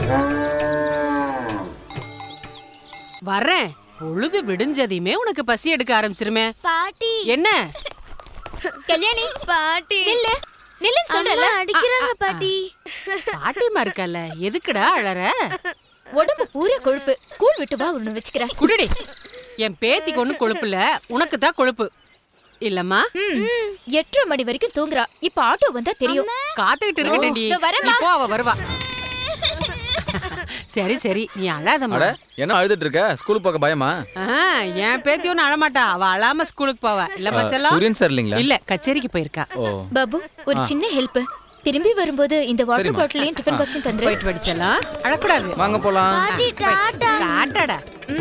வர்றேன் பொழுது விடிஞ்சதையுமே உனக்கு பசி எடுக்க ஆரம்பிச்சிருமே பாட்டி என்ன கல்யாணி பாட்டி நில்லு நில்லுன்னு சொல்றல அடிக்கிறாங்க பாட்டி பாட்டிமா இருக்கல்ல எதுக்குடா அழற உடம்பு பூரா கொழுப்பு ஸ்கூல் விட்டு வா ஒண்ணு வச்சுக்கிறேன் குடுடி என் பேத்திக்கு ஒண்ணும் கொழுப்பு இல்ல உனக்கு தான் கொழுப்பு இல்லம்மா எட்டரை மணி வரைக்கும் தூங்குறா இப்ப ஆட்டோ வந்தா தெரியும் காத்துக்கிட்டு இருக்கட்டேன்டி ஓ, இதோ வரேம்மா. நீ போ அவ வருவா சரி சரி நீ அழாதம்மா அட என்ன அழுதுட்டு இருக்க ஸ்கூலுக்கு போக பயமா ஆ, என் பேத்தி ஒன்னும் அழமாட்டா அவ அழாம ஸ்கூலுக்கு போவா இல்ல ஆ, மச்சலாம் சூரியன் சார் இல்லைங்களா இல்ல கச்சேரிக்கு போயிருக்கா ஓ பாபு ஒரு சின்ன ஹெல்ப் திரும்பி வரும்போது இந்த வாட்டர் சரிம்மா. பாட்டிலையும் டிஃபன் பாக்ஸும் தந்துரு போயிட்டு படிச்சலாம் அழக்கூடாது வாங்க போலாம் டாட்டாடா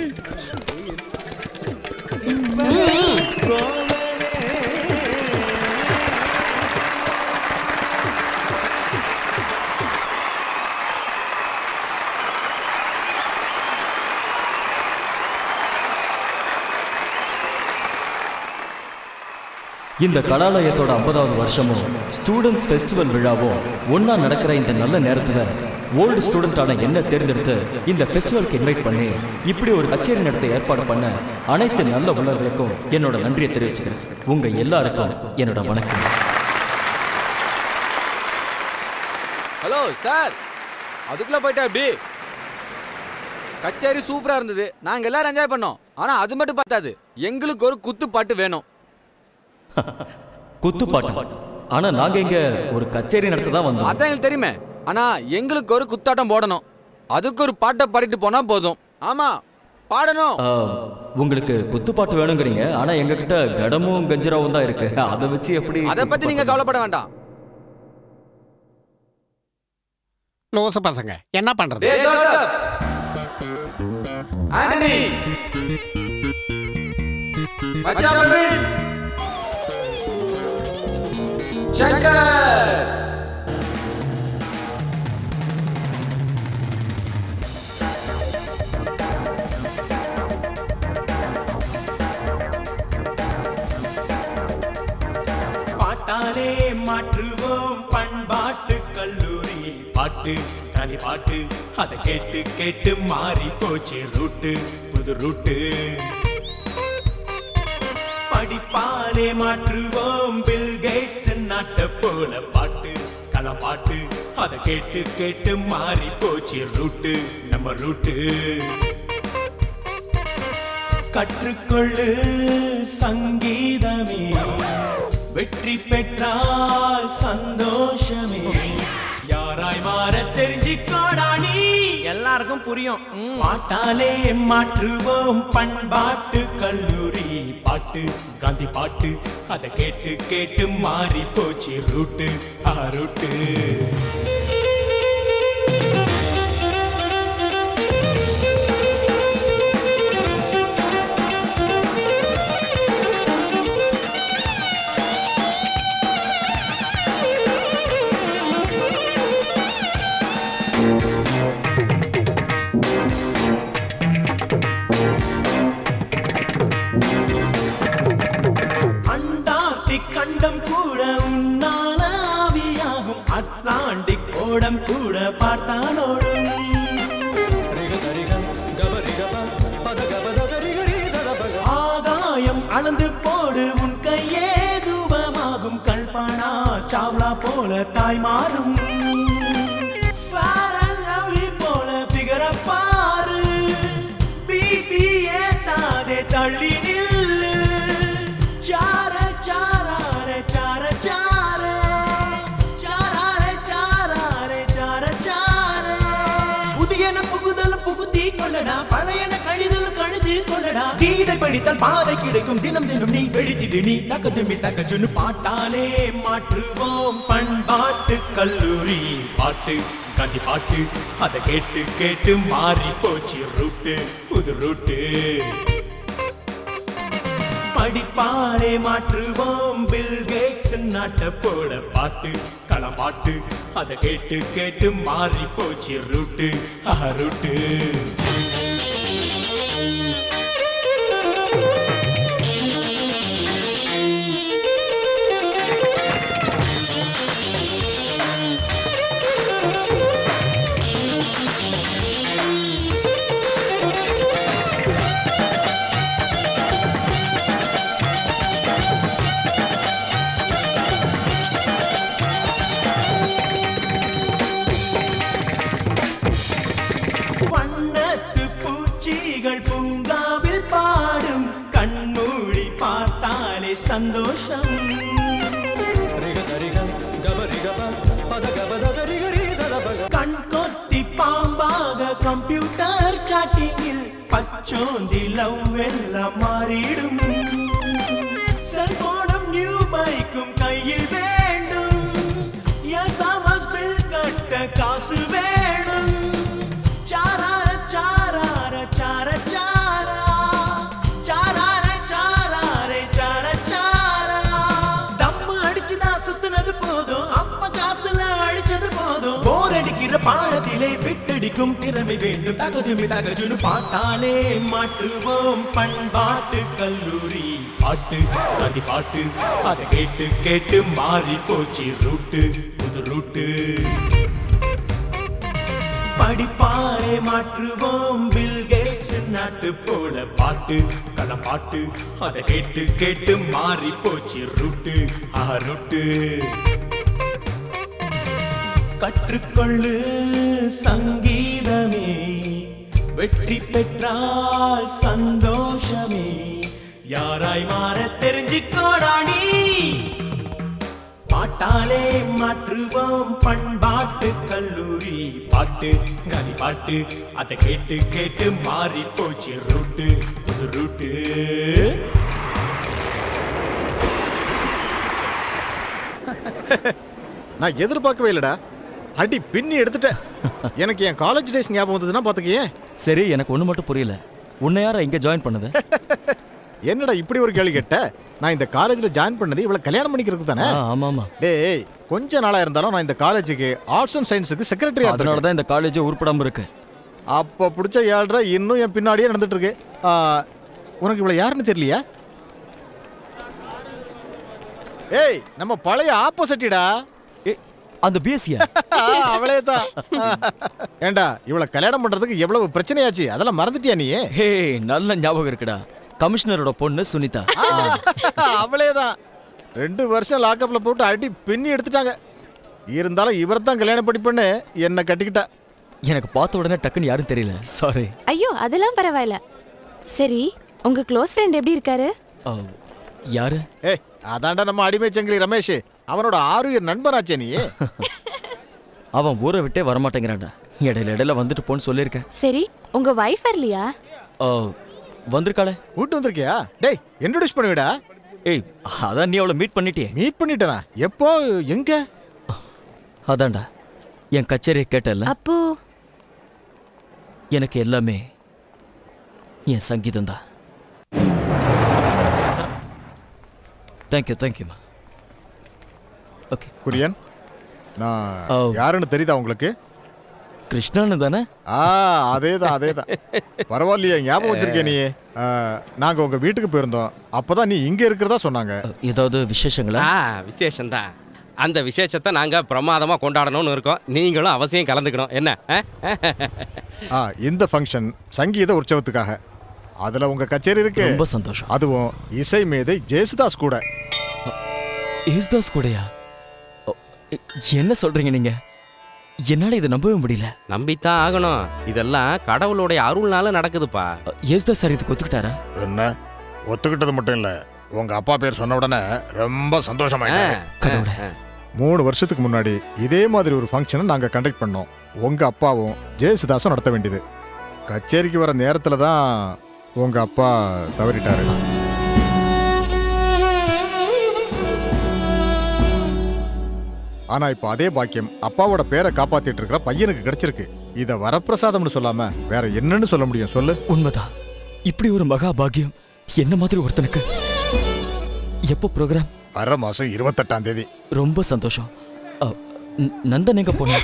இந்த கலாலயத்தோட ஐம்பதாவது வருஷமும் ஸ்டூடெண்ட்ஸ் ஃபெஸ்டிவல் விழாவும் ஒண்ணா நடக்கிற இந்த நல்ல நேரத்துல ஓல்டு ஸ்டூடெண்டான என்ன தேர்ந்தெடுத்து இந்த ஃபெஸ்டிவலுக்கு இன்வைட் பண்ணி இப்படி ஒரு கச்சேரி நடத்த ஏற்பாடு பண்ண அனைத்து நல்ல உள்ளவர்களுக்கும் என்னோட நன்றியை தெரிவிச்சுக்கிறேன் உங்க எல்லாருக்கும் என்னோட வணக்கம் ஹலோ சார் அதுக்குள்ள போயிட்டா எப்படி கச்சேரி சூப்பரா இருந்தது நாங்க எல்லாரும் என்ஜாய் பண்ணோம் ஆனா அது மட்டும் பத்தாது எங்களுக்கு ஒரு குத்து பாட்டு வேணும் குத்துப்பாட்டு ஆனா நாங்க இங்க ஒரு கச்சேரி நடத்த தான் வந்தோம் அதான் எங்களுக்கு தெரியுமே ஆனா எங்களுக்கு ஒரு குத்தாட்டம் போடணும் அதுக்கு ஒரு பாட்டை பாடிட்டு போனா போதும் ஆமா பாடணும் ஆ, உங்களுக்கு குத்துப்பாட்டு வேணுங்கிறீங்க ஆனா எங்க கிட்ட கடமும் கஞ்சராவும் தான் இருக்கு அதை வச்சு எப்படி அதை பத்தி நீங்க கவலைப்பட வேண்டாம் லோச பசங்க என்ன பண்றது டேய் ஜோசப் ஆண்டனி மச்சான் பிரவீன் சங்கர் பாட்டாலே மாற்றுவோம் பண்பாட்டு கல்லூரி பாட்டு கனி பாட்டு அதை கேட்டு கேட்டு மாறி போச்சு ரூட்டு புது ரூட்டு படிப்பாலே மாற்றுவோம் பில் கேட்ஸ் நாட்ட போல பாட்டு கல பாட்டு அதை கேட்டு கேட்டு மாறி போச்சு ரூட்டு நம்ம ரூட்டு கற்றுக்கொள்ளு சங்கீதமே வெற்றி பெற்றால் சந்தோஷமே யாராய் மாற தெரிஞ்சுக்கோடா நீ எல்லாருக்கும் புரியும் பாட்டாலே மாற்றுவோம் பண்பாட்டு கல்லூரி பாட்டு காந்தி பாட்டு அதை கேட்டு கேட்டு மாறி போச்சு ரூட்டு ஆ ரூட்டு அண்டார்டிக் கண்டம் கூட உன்னால ஆவியாகும் அட்லாண்டிக் ஓடம் கூட பார்த்தானோடும் ஆகாயம் அளந்து போடு உன் கையே தூபமாகும் கல்பனா சாவ்லா போல தாய் மாறும் Fair and lovely போல figure அ பாரு பிபி ஏத்தாதே தள்ளி நில்லு சார சாராரே சார சாரே சாராரே சாராரே சார சாரே புதியன புகுதல் புகுத்தி கொள்ளடா பழையன கழிதல் கழுதி கொள்ளடா கீதை படித்தால் பாதை கிடைக்கும் தினம் தினம் நீ வெடித்திடு நீ தக்க தும்பி தக்க சொன்னு பாட்டாலே மாற்றுவோம் பண்பாட்டு கல்லூரி பாட்டு காந்தி பாட்டு அதை கேட்டு கேட்டு மாறி போச்சு ரூட்டு புது ரூட்டு படிப்பாலே மாற்றுவோம் பில் கேட்ஸ் நாட்ட போல பாட்டு களப்பாட்டு அதை கேட்டு கேட்டு மாறி போச்சு ரூட்டு ஆஹா ரூட்டு சந்தோஷம் கண் கொத்தி பாம்பாக கம்ப்யூட்டர் சாட்டிங்கில் பச்சோந்தி லவ் எல்லாம் மாறிடும் செல்போனும் நியூ பைக்கும் கையில் வேண்டும் எஸ்எம்எஸ் பில் கட்ட காசு வேணும் சாரார சாரார சார சாரா சாரார சாராரே சார சாரா தம்மு அடிச்சுதான் சுத்துனது போதும் அப்ப காசுல அழிச்சது போதும் போர் அடிக்கிற பாடத்திலே விட்டடிக்கும் திறமை வேண்டும் தகதுமி தகஜுனு பாட்டாலே மாற்றுவோம் பண்பாட்டு கல்லூரி பாட்டு அதி பாட்டு அதை கேட்டு கேட்டு மாறி போச்சு ரூட்டு புது ரூட்டு படிப்பாலே மாற்றுவோம் பில் கேட்ஸ் நாட்டு போல பாட்டு களப்பாட்டு அதை கேட்டு கேட்டு மாறி போச்சு ரூட்டு ஆஹா ரூட்டு கற்றுக்கொள்ளு சங்கீதமே வெற்றி பெற்றால் சந்தோஷமே யாராய் மாற தெரிஞ்சுக்கோடா நீ பாட்டாலே மாற்றுவோம் பண்பாட்டு கல்லூரி பாட்டு கனி பாட்டு அதை கேட்டு கேட்டு மாறி போச்சு ரூட்டு புது ரூட்டு நான் எதிர்பார்க்கவே இல்லடா அடி பின்னி எடுத்துட்டேன் எனக்கு என் காலேஜ் டேஸ் ஞாபகம் வந்ததுன்னா பாத்துக்கயே சரி எனக்கு ஒன்று மட்டும் புரியல உன்னை யாரா இங்கே ஜாயின் பண்ணது என்னடா இப்படி ஒரு கேள்வி கேட்ட நான் இந்த காலேஜ்ல ஜாயின் பண்ணது இவ்வளவு கல்யாணம் பண்ணிக்கிறதுக்கு தானே ஆ ஆமாம் ஆமாம் டேய் கொஞ்ச நாளா இருந்தாலும் நான் இந்த காலேஜுக்கு ஆர்ட்ஸ் அண்ட் சயின்ஸுக்கு செக்ரட்டரி அதனால தான் இந்த காலேஜே உருப்படாமல் இருக்கு அப்போ பிடிச்ச ஏழ்ரை இன்னும் என் பின்னாடியே நடந்துட்டு இருக்கு ஆ, உனக்கு இவ்வளவு யாருன்னு தெரியலையா ஏய் நம்ம பழைய ஆப்போசிட்டிடா ஏ அந்த பிஎஸ்சியா அவளே தான் ஏண்டா இவ்வளவு கல்யாணம் பண்றதுக்கு எவ்வளவு பிரச்சனையாச்சு அதெல்லாம் மறந்துட்டியா நீ ஹே நல்ல ஞாபகம் இருக்குடா கமிஷனரோட பொண்ணு சுனிதா அவளே தான் ரெண்டு வருஷம் லாக்கப்ல போட்டு அடி பின்னி எடுத்துட்டாங்க இருந்தாலும் இவர் தான் கல்யாணம் படிப்புன்னு என்ன கட்டிக்கிட்டா எனக்கு பார்த்த உடனே டக்குன்னு யாரும் தெரியல சாரி ஐயோ அதெல்லாம் பரவாயில்ல சரி உங்க க்ளோஸ் ஃப்ரெண்ட் எப்படி இருக்காரு யாரு ஏய் அதான்டா நம்ம அடிமை சங்கிலி ரமேஷ் அவனோட ஆறுயிர் நண்பனாச்சே நீ அவன் ஊரை விட்டே வரமாட்டேங்கிறான்டா இடையில இடையில வந்துட்டு போன்னு சொல்லியிருக்கேன் சரி உங்க வைஃப் வரலையா ஆ, வந்திருக்காளே வீட்டு வந்திருக்கியா டேய் இன்ட்ரோடியூஸ் பண்ணுவிடா ஏய் அதான் நீ அவளை மீட் பண்ணிட்டியே மீட் பண்ணிட்டனா எப்போ எங்க அதான்டா என் கச்சேரியை கேட்டல அப்போ எனக்கு எல்லாமே என் சங்கீதம் தான் தேங்க்யூ தேங்க்யூம்மா ஓகே குரியன் ஓ. நான் யாருன்னு தெரியுதா உங்களுக்கு கிருஷ்ணான்னு தானே ஆ அதேதான் அதேதான் பரவாயில்லையே ஞாபகம் வச்சிருக்கே நீ ஆ, நாங்க உங்க வீட்டுக்கு போயிருந்தோம் அப்பதான் நீ இங்க இருக்கிறதா சொன்னாங்க ஏதாவது விசேஷங்களா ஆ விசேஷம்தான் அந்த விசேஷத்தை நாங்கள் பிரமாதமாக கொண்டாடணும்னு இருக்கோம் நீங்களும் அவசியம் கலந்துக்கணும் என்ன ஆ? ஆ இந்த ஃபங்க்ஷன் சங்கீத உற்சவத்துக்காக அதுல உங்க கச்சேரி இருக்கு ரொம்ப சந்தோஷம் அதுவும் இசை மேதை ஜேசுதாஸ் கூட யேசுதாஸ் கூடயா ஓ, எ- என்ன சொல்றீங்க நீங்க என்னால இதை நம்பவே முடியல நம்பித்தான் ஆகணும் இதெல்லாம் கடவுளுடைய அருள்னால நடக்குதுப்பா யேசுதாஸ் சார் இதுக்கு ஒத்துக்கிட்டாரா என்ன ஒத்துக்கிட்டது மட்டும் இல்ல உங்க அப்பா பேர் சொன்ன உடனே ரொம்ப ஆ, சந்தோஷமாயிட்டாங்க கடவுளே. ஆ, மூணு வருஷத்துக்கு முன்னாடி இதே மாதிரி ஒரு ஃபங்க்ஷனை நாங்க கண்டக்ட் பண்ணோம் உங்க அப்பாவும் ஜெயசுதாஸும் நடத்த வேண்டியது கச்சேரிக்கு வர நேரத்துல தான் உங்க அப்பா தவறிட்டாரு ஆனா இப்போ அதே பாக்கியம் அப்பாவோட பேரை காப்பாத்திட்டு இருக்கிற பையனுக்கு கிடைச்சிருக்கு இத வரப்பிரசாதம்னு சொல்லாம வேற என்னன்னு சொல்ல முடியும் சொல்லு உண்மைதான் இப்படி ஒரு மகா பாக்கியம் என்ன மாதிரி ஒருத்தனுக்கு எப்போ ப்ரோக்ராம் வர மாசம் இருபத்தெட்டாம் தேதி ரொம்ப சந்தோஷம் அ, ந- நந்தன் எங்க போன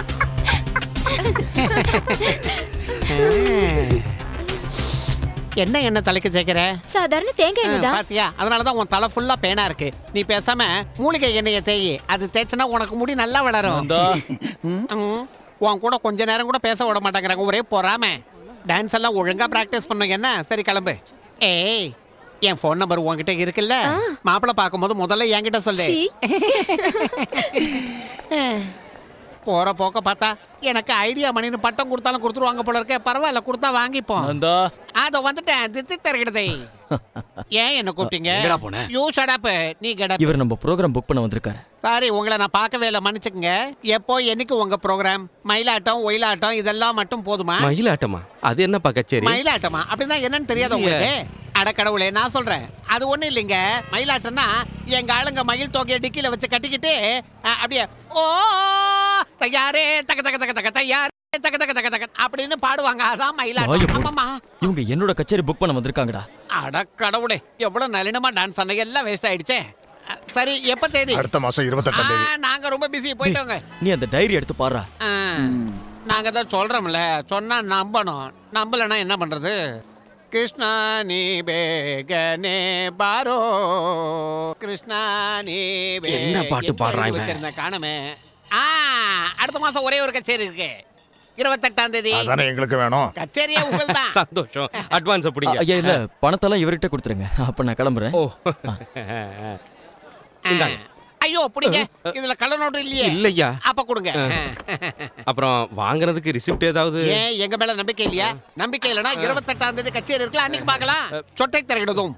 என்ன என்ன தலைக்கு சேர்க்கிற சாதாரண தேங்காய் எண்ணெய் தான் பாத்தியா அதனால தான் உன் தலை ஃபுல்லா பேனா இருக்கு நீ பேசாம மூலிகை எண்ணெயை தேய் அது தேய்ச்சனா உனக்கு முடி நல்லா வளரும் ம். உன் கூட கொஞ்ச நேரம் கூட பேச விட மாட்டேங்கிறாங்க ஒரே பொறாம டான்ஸ் எல்லாம் ஒழுங்கா பிராக்டிஸ் பண்ணுங்க என்ன சரி கிளம்பு ஏய் என் ஃபோன் நம்பர் உன்கிட்ட இருக்குல்ல மாப்பிள்ளை பார்க்கும்போது முதல்ல என்கிட்ட சொல்லு சீ. போற போக்க பார்த்தா எனக்கு ஐடியா மணின்னு பட்டம் கொடுத்தாலும் கொடுத்துருவாங்க போல இருக்கே பரவாயில்ல கொடுத்தா வாங்கிப்போம் நந்தா அதோ வந்துட்டேன் தித்தி தருகிறதை ஏன் என்ன கூப்பிட்டீங்க எங்கடா போன? யூ ஷட் நீ கெடப் இவர் நம்ம ப்ரோக்ராம் புக் பண்ண வந்திருக்காரு சாரி உங்களை நான் பார்க்கவே இல்லை மன்னிச்சுக்கங்க எப்போ என்னைக்கு உங்க ப்ரோக்ராம் மயிலாட்டம் ஒயிலாட்டம் இதெல்லாம் மட்டும் போதுமா மயிலாட்டமா அது என்னப்பா கச்சேரி மயிலாட்டமா அப்படின்னா என்னன்னு தெரியாத உங்களுக்கு அட கடவுளே நான் சொல்றேன் அது ஒண்ணும் இல்லைங்க மயிலாட்டம்னா எங்க ஆளுங்க மயில் தொகையை டிக்கில வச்சு கட்டிக்கிட்டு அஹ், அப்படியே ஓ தயாரே தக தக தக தக தயாரே தக தக தக தக அப்படின்னு பாடுவாங்க அதான் வாயை மயிலாட்டம் மூடு. ஆமாமா இவங்க என்னோட கச்சேரி புக் பண்ண வந்திருக்காங்கடா அட கடவுளே எவ்வளவு நளினமா டான்ஸ் பண்ண எல்லாம் வேஸ்ட் ஆயிடுச்சே அஹ், சரி எப்ப தேதி அடுத்த மாசம் இருபத்தெட்டாம் தேதி ஆ, நாங்க ரொம்ப பிஸி போயிட்டோங்க நீ அந்த டைரி எடுத்து பாடுறா ஆ, நாங்க தான் சொல்றோம்ல சொன்னா நம்பணும் நம்பலன்னா என்ன பண்றது கிருஷ்ணா நீ பேகனே பாரோ கிருஷ்ணா நீ பே- என்ன பாட்டு எங்க பாடுறான் எழுதி இவன்? வச்சிருந்தேன் காணுமே ஆ அடுத்த மாசம் ஒரே ஒரு கச்சேரி இருக்கு இருபத்தெட்டாம் தேதி அதானே எங்களுக்கு வேணும் கச்சேரியே உங்கள் தான் சந்தோஷம் அட்வான்ஸ் பிடிங்க ஐயா இல்ல பணத்தெல்லாம் இவர்கிட்ட கொடுத்துருங்க அப்ப நான் கிளம்புறேன் ஓ இந்தாங்க. ஐயோ பிடிங்க இதுல கள்ள நோட்டு இல்லையே இல்லையா அப்ப கொடுங்க அப்புறம் வாங்குறதுக்கு ரிசிப்ட் ஏதாவது ஏன் எங்க மேல நம்பிக்கை இல்லையா நம்பிக்கை இல்லனா இருபத்தெட்டாம் தேதி கச்சேரி இருக்கலாம் அன்னைக்கு பார்க்கலாம் சொட்டை திறகிடுதும்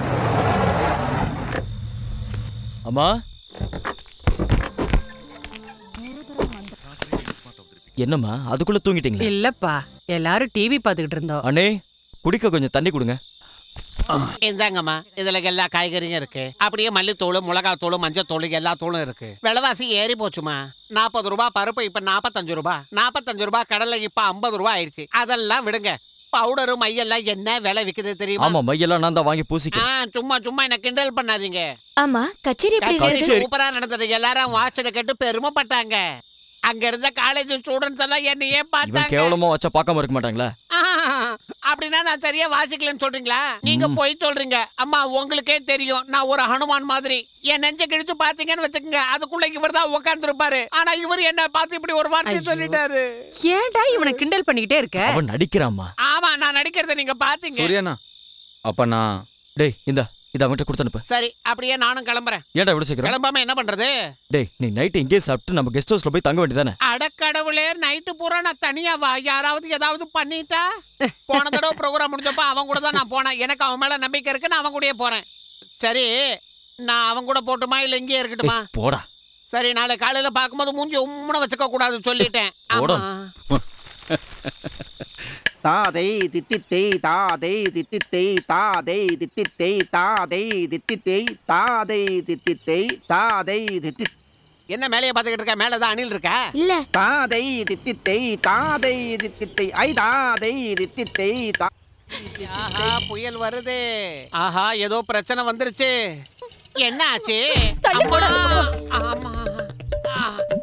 அம்மா என்னம்மா அதுக்குள்ள தூங்கிட்டீங்களே இல்லப்பா எல்லாரும் டிவி பார்த்துக்கிட்டு இருந்தோம் அண்ணே குடிக்க கொஞ்சம் தண்ணி கொடுங்க இந்தாங்கம்மா இதுல எல்லா காய்கறியும் இருக்கு அப்படியே மல்லித்தூள் மிளகாத்தூள் மஞ்சத்தூள் எல்லா தூளும் இருக்கு விலைவாசி ஏறி போச்சுமா நாற்பது ரூபாய் பருப்பு இப்ப நாற்பத்தஞ்சு ரூபாய் நாற்பத்தஞ்சு ரூபாய் கடலை இப்ப ஐம்பது ரூபாய் ஆயிடுச்சு அதெல்லாம் விடுங்க பவுடரு மையெல்லாம் என்ன விலை விக்குது தெரியுமா ஆமா மையெல்லாம் நான் தான் வாங்கி ஆ, பூசிக்கிறேன் சும்மா சும்மா என்ன கிண்டல் பண்ணாதீங்க ஆமா கச்சேரி எப்படி கச்சேரி இருந்தது சூப்பரா நடந்தது எல்லாரும் வாசனை கேட்டு பெருமைப்பட்டாங்க அங்க இருந்த காலேஜ் ஸ்டூடெண்ட்ஸ் எல்லாம் என்னையே இவன் பார்த்தாங்க கேவலமா வச்சா பார்க்காம இருக்க மாட்டாங்களா ஆஹா, அப்படின்னா நான் சரியா வாசிக்கலன்னு சொல்றீங்களா நீங்க போய் சொல்றீங்க அம்மா உங்களுக்கே தெரியும் நான் ஒரு ஹனுமான் மாதிரி என் நெஞ்ச கிழிச்சு பாத்தீங்கன்னு வச்சுக்கோங்க அதுக்குள்ள இவர் தான் உட்காந்துருப்பாரு ஆனா இவர் என்ன பார்த்து இப்படி ஒரு வார்த்தை ஐயோ. சொல்லிட்டாரு ஏன்டா இவனை கிண்டல் பண்ணிக்கிட்டே இருக்க அவன் நடிக்கிறாம்மா ஆமா நான் நடிக்கிறத நீங்க பாத்தீங்க சூரியனா அப்ப நான் டேய் இந்தா இதை அவன்கிட்ட கொடுத்து அனுப்பு சரி அப்படியே நானும் கிளம்புறேன் ஏன்டா இவ்வளவு சீக்கிரம் கிளம்பாம என்ன பண்றது டேய் நீ நைட்டு இங்கேயே சாப்பிட்டு நம்ம கெஸ்ட் ஹவுஸ்ல போய் தங்க வேண்டியதானே அடக்கடவுளே நைட்டு பூரா நான் தனியா வா யாராவது ஏதாவது பண்ணிட்டா போன தடவை ப்ரோக்ராம் முடிஞ்சப்ப அவன் கூட தான் நான் போனேன் எனக்கு அவன் மேல நம்பிக்கை இருக்கு நான் அவன் கூடயே போறேன் சரி நான் அவன் கூட போட்டுமா இல்ல இங்கேயே இருக்கட்டுமா போடா சரி நாளை காலையில பார்க்கும்போது மூஞ்சி உம்முன வச்சுக்க கூடாது சொல்லிட்டேன் போடா. ஆமா. தாதை தித்தித்தை தாதை தித்தித்தை தாதை தித்தித்தை தாதை தித்தித்தை தாதை தித்தித்தை தாதை தித்தி என்ன மேலேயே பார்த்துக்கிட்டு இருக்க மேலதான் அணில் இருக்கா இல்ல தாதை தித்தித்தை தாதை தித்தித்தை ஐ தாதை தித்தித்தை தா ஆஹா புயல் வருது ஆஹா ஏதோ பிரச்சனை வந்துருச்சு என்ன ஆச்சு தள்ளி போடு அந்த அம்மா. பக்கம். ஆமா ஆ.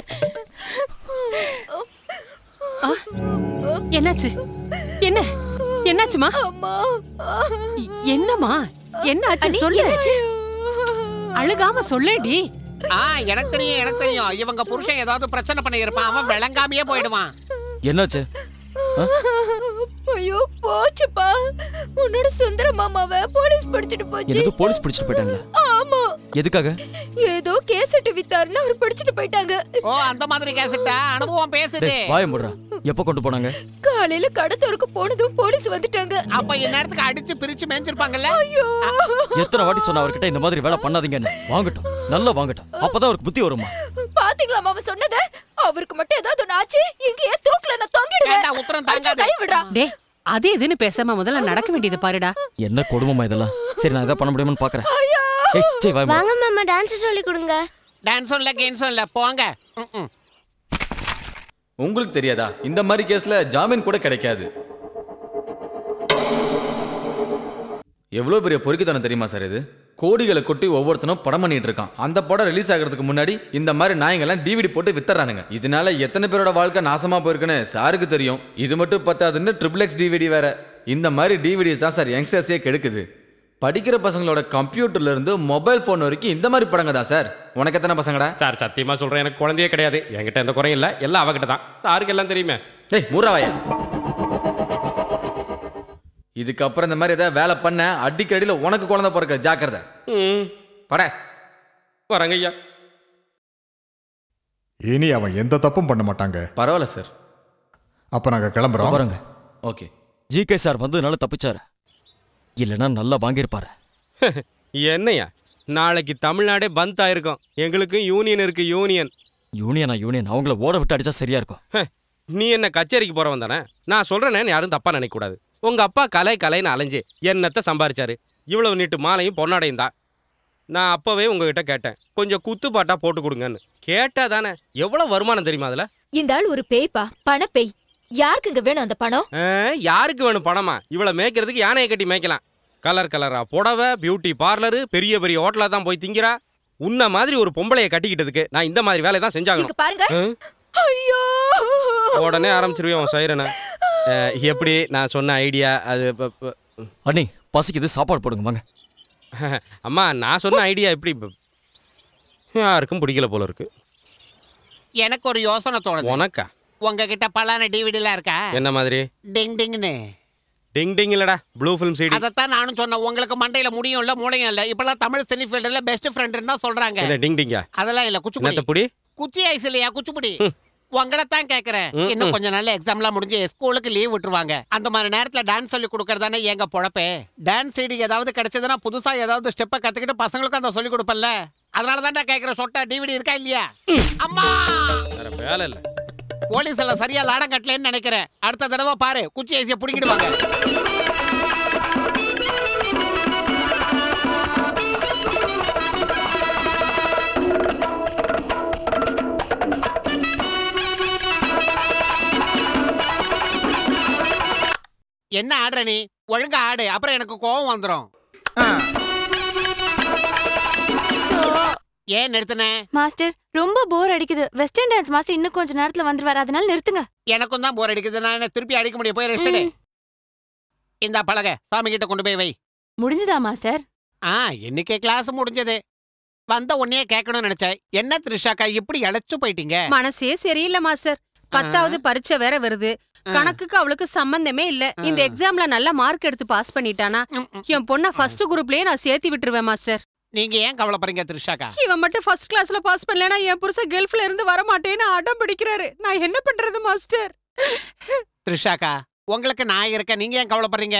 என்னாச்சு என்ன என்னாச்சுமா அம்மா என்னம்மா என்னாச்சு அண்ணி, சொல்லு என்னாச்சு? அழுகாம சொல்லேடி ஆ எனக்கு தெரியும் எனக்கு தெரியும் இவங்க புருஷன் ஏதாவது பிரச்சனை பண்ணி இருப்பான் அவன் விளங்காமையே போயிடுவான் என்னாச்சு ஐயோ போச்சுப்பா உன்னோட சுந்தர மாமாவை போலீஸ் பிடிச்சிட்டு போச்சு என்னது போலீஸ் பிடிச்சிட்டு போயிட்டாங்களா ஆமா எதுக்காக ஏதோ கேசட் வித்தாருன்னு அவர் பிடிச்சிட்டு போயிட்டாங்க ஓ அந்த மாதிரி கேசட்டா அனுபவம் பேசுது டேய் வாய முடுறா எப்போ கொண்டு போனாங்க காலையில கடத்தோருக்கு போனதும் போலீஸ் வந்துட்டாங்க அப்ப இந்நேரத்துக்கு அடிச்சு பிரிச்சு மேய்ஞ்சிருப்பாங்கல்ல ஐயோ எத்தனை வாட்டி சொன்ன அவர்கிட்ட இந்த மாதிரி வேலை பண்ணாதீங்கன்னு வாங்கட்டும் நல்லா வாங்கட்டும் அப்பதான் அவருக்கு புத்தி வருமா பாத்தீங்களா மாமா சொன்னத அவருக்கு மட்டும் ஏதாவது ஒண்ணு ஆச்சு இங்கேயே தூக்கல நான் தொங்கிடுவேன் வேண்டாம், உத்தரம் அடிச்சு தாங்காது. கை விடுறா டே அது இதுன்னு பேசாம முதல்ல நடக்க வேண்டியது பாருடா என்ன கொடுமைமா இதெல்லாம் சரி நான் எதாவது பண்ண முடியுமான்னு பாக்குறேன் ஏய் சரி வாய் மூடு. வாங்க மாமா டான்ஸ் சொல்லி கொடுங்க டான்ஸும் இல்ல கேம்ஸும் இல்ல போங்க ம், ம். உங்களுக்கு தெரியாதா இந்த மாதிரி கேஸ்ல ஜாமீன் கூட கிடைக்காது எவ்வளோ பெரிய பொறுக்கித்தனம் தெரியுமா சார் இது கோடிகளை கொட்டி ஒவ்வொருத்தனும் படம் பண்ணிட்டு இருக்கான் அந்த படம் ரிலீஸ் ஆகிறதுக்கு முன்னாடி இந்த மாதிரி நாயங்கெல்லாம் டிவிடி போட்டு வித்துறானுங்க இதனால எத்தனை பேரோட வாழ்க்கை நாசமா போயிருக்குன்னு சாருக்கு தெரியும் இது மட்டும் பத்தாதுன்னு ட்ரிபிள் எக்ஸ் டிவிடி வேற இந்த மாதிரி டிவிடிஸ் தான் சார் யங்ஸ்டர்ஸே கெடுக்குது படிக்கிற பசங்களோட கம்ப்யூட்டர்ல இருந்து மொபைல் ஃபோன் வரைக்கும் இந்த மாதிரி படங்க தான் சார் உனக்கு எத்தனை பசங்கடா சார் சத்தியமா சொல்றேன் எனக்கு குழந்தையே கிடையாது என்கிட்ட எந்த குறையும் இல்லை எல்லாம் அவகிட்ட தான் சாருக்கு எல்லாம் தெரியுமே ஏய் மூறாவாயா இதுக்கப்புறம் இந்த மாதிரி ஏதாவது வேலை பண்ண அடிக்கடியில் உனக்கு குழந்தை பிறக்க ஜாக்கிரதை ம் பட வரங்க ஐயா இனி அவன் எந்த தப்பும் பண்ண மாட்டாங்க பரவாயில்ல சார் அப்ப நாங்க கிளம்புறோம் வரங்க ஓகே ஜிகே சார் வந்ததுனால தப்பிச்சாரு இல்லைன்னா நல்லா வாங்கியிருப்பாரு என்னையா நாளைக்கு தமிழ்நாடே பந்த் ஆயிருக்கும் எங்களுக்கும் யூனியன் இருக்கு யூனியன் யூனியனா யூனியன் அவங்கள ஓட விட்டு அடிச்சா சரியா இருக்கும் ஹ, நீ என்ன கச்சேரிக்கு போறவன் தானே நான் சொல்றேன்னு யாரும் தப்பா நினைக்க கூடாது உங்க அப்பா கலை கலைன்னு அலைஞ்சு என்னத்த சம்பாரிச்சாரு இவ்வளவு நீட்டு மாலையும் பொன்னாடையும் தான் நான் அப்பவே உங்ககிட்ட கேட்டேன் கொஞ்சம் குத்து பாட்டா போட்டு கொடுங்கன்னு கேட்டா தானே எவ்வளவு வருமானம் தெரியுமா அதுல இந்த ஆள் ஒரு பேய்ப்பா பணப்பேய் யாருக்குங்க வேணும் அந்த பணம் ஆ, யாருக்கு வேணும் பணமா இவளை மேய்க்கிறதுக்கு யானையை கட்டி மேய்க்கலாம் கலர் கலரா புடவை பியூட்டி பார்லரு பெரிய பெரிய ஹோட்டலா தான் போய் திங்கிறா உன்ன மாதிரி ஒரு பொம்பளைய கட்டிக்கிட்டதுக்கு நான் இந்த மாதிரி வேலையை தான் இங்க செஞ்சாகணும் பாருங்க ஆ? ஐயோ உடனே ஆரம்பிச்சிருவேன் உன் சைரனை அஹ், எப்படி நான் சொன்ன ஐடியா அது ப- ப- அண்ணி பசிக்குது சாப்பாடு போடுங்க வாங்க அம்மா நான் சொன்ன ஐடியா எப்படி ப- யாருக்கும் பிடிக்கல போல இருக்கு எனக்கு ஒரு யோசனை தோணுது உனக்கா உங்ககிட்ட பலான டிவிடிலாம் இருக்கா என்ன மாதிரி டிங் டிங்னு டிங் டிங் இல்லடா ப்ளூ ஃபிலிம் சிடி அதைத்தான் நானும் சொன்னேன் உங்களுக்கு மண்டையில முடியும் இல்ல மூளையும் இல்ல இப்பெல்லாம் தமிழ் சினி ஃபீல்டுல பெஸ்ட் ஃப்ரெண்ட் தான் சொல்றாங்க என்ன டிங் டிங்கா அதெல்லாம் இல்ல என்னத்த குச்சிப்புடி புடி குச்சி ஐஸ் இல்லையா குச்சிப்புடி உங்களை தான் கேக்குறேன் ம், இன்னும் ம். கொஞ்ச நாள்ல எக்ஸாம்லாம் முடிஞ்சு ஸ்கூலுக்கு லீவ் விட்டுருவாங்க அந்த மாதிரி நேரத்துல டான்ஸ் சொல்லி கொடுக்கறதானே எங்க பொழப்பே டான்ஸ் சீடி ஏதாவது கிடைச்சதுன்னா புதுசா ஏதாவது ஸ்டெப்பை கத்துக்கிட்டு பசங்களுக்கும் அதை சொல்லி கொடுப்பல்ல அதனால தான் நான் கேக்குறேன் சொட்டா டிவிடி இருக்கா இல்லையா அம்மா வேற வேலை இல்ல போலீஸ் எல்லாம் சரியா லாடம் கட்டலன்னு நினைக்கிறேன் அடுத்த தடவை பாரு குச்சி ஐசிய புடிங்கிடுவாங்க என்ன ஆடுற நீ ஒழுங்கா ஆடு அப்புறம் எனக்கு கோவம் வந்துடும் ஏன் நிறுத்தின மாஸ்டர் ரொம்ப போர் அடிக்குது வெஸ்டர்ன் டான்ஸ் மாஸ்டர் இன்னும் கொஞ்ச நேரத்துல வந்துருவாரு அதனால நிறுத்துங்க எனக்கும் தான் போர் அடிக்குது நான் என்ன திருப்பி அடிக்க முடியும் போய் ரெஸ்ட் இந்த பலகை சாமி கிட்ட கொண்டு போய் வை முடிஞ்சுதா மாஸ்டர் ஆ இன்னைக்கு கிளாஸ் முடிஞ்சது வந்த உடனே கேட்கணும்னு நினைச்சேன் என்ன த்ரிஷாக்கா இப்படி இழைச்சு போயிட்டீங்க மனசே சரியில்லை மாஸ்டர் பத்தாவது பரீட்சை வேற வருது கணக்குக்கு அவளுக்கு சம்பந்தமே இல்ல இந்த எக்ஸாம்ல நல்ல மார்க் எடுத்து பாஸ் பண்ணிட்டானா என் பொண்ண ஃபர்ஸ்ட் குரூப்லயே நான் சேர்த்து விட்டுருவேன் மாஸ்டர் நீங்க ஏன் கவலைப்படுறீங்க த்ரிஷாக்கா இவன் மட்டும் ஃபர்ஸ்ட் கிளாஸ்ல பாஸ் பண்ணலனா என் புருஷன் கல்ஃப்ல இருந்து வர மாட்டேன்னு அடம் பிடிக்கிறாரு நான் என்ன பண்றது மாஸ்டர் த்ரிஷாக்கா உங்களுக்கு நான் இருக்கேன் நீங்க ஏன் கவலைப்படுறீங்க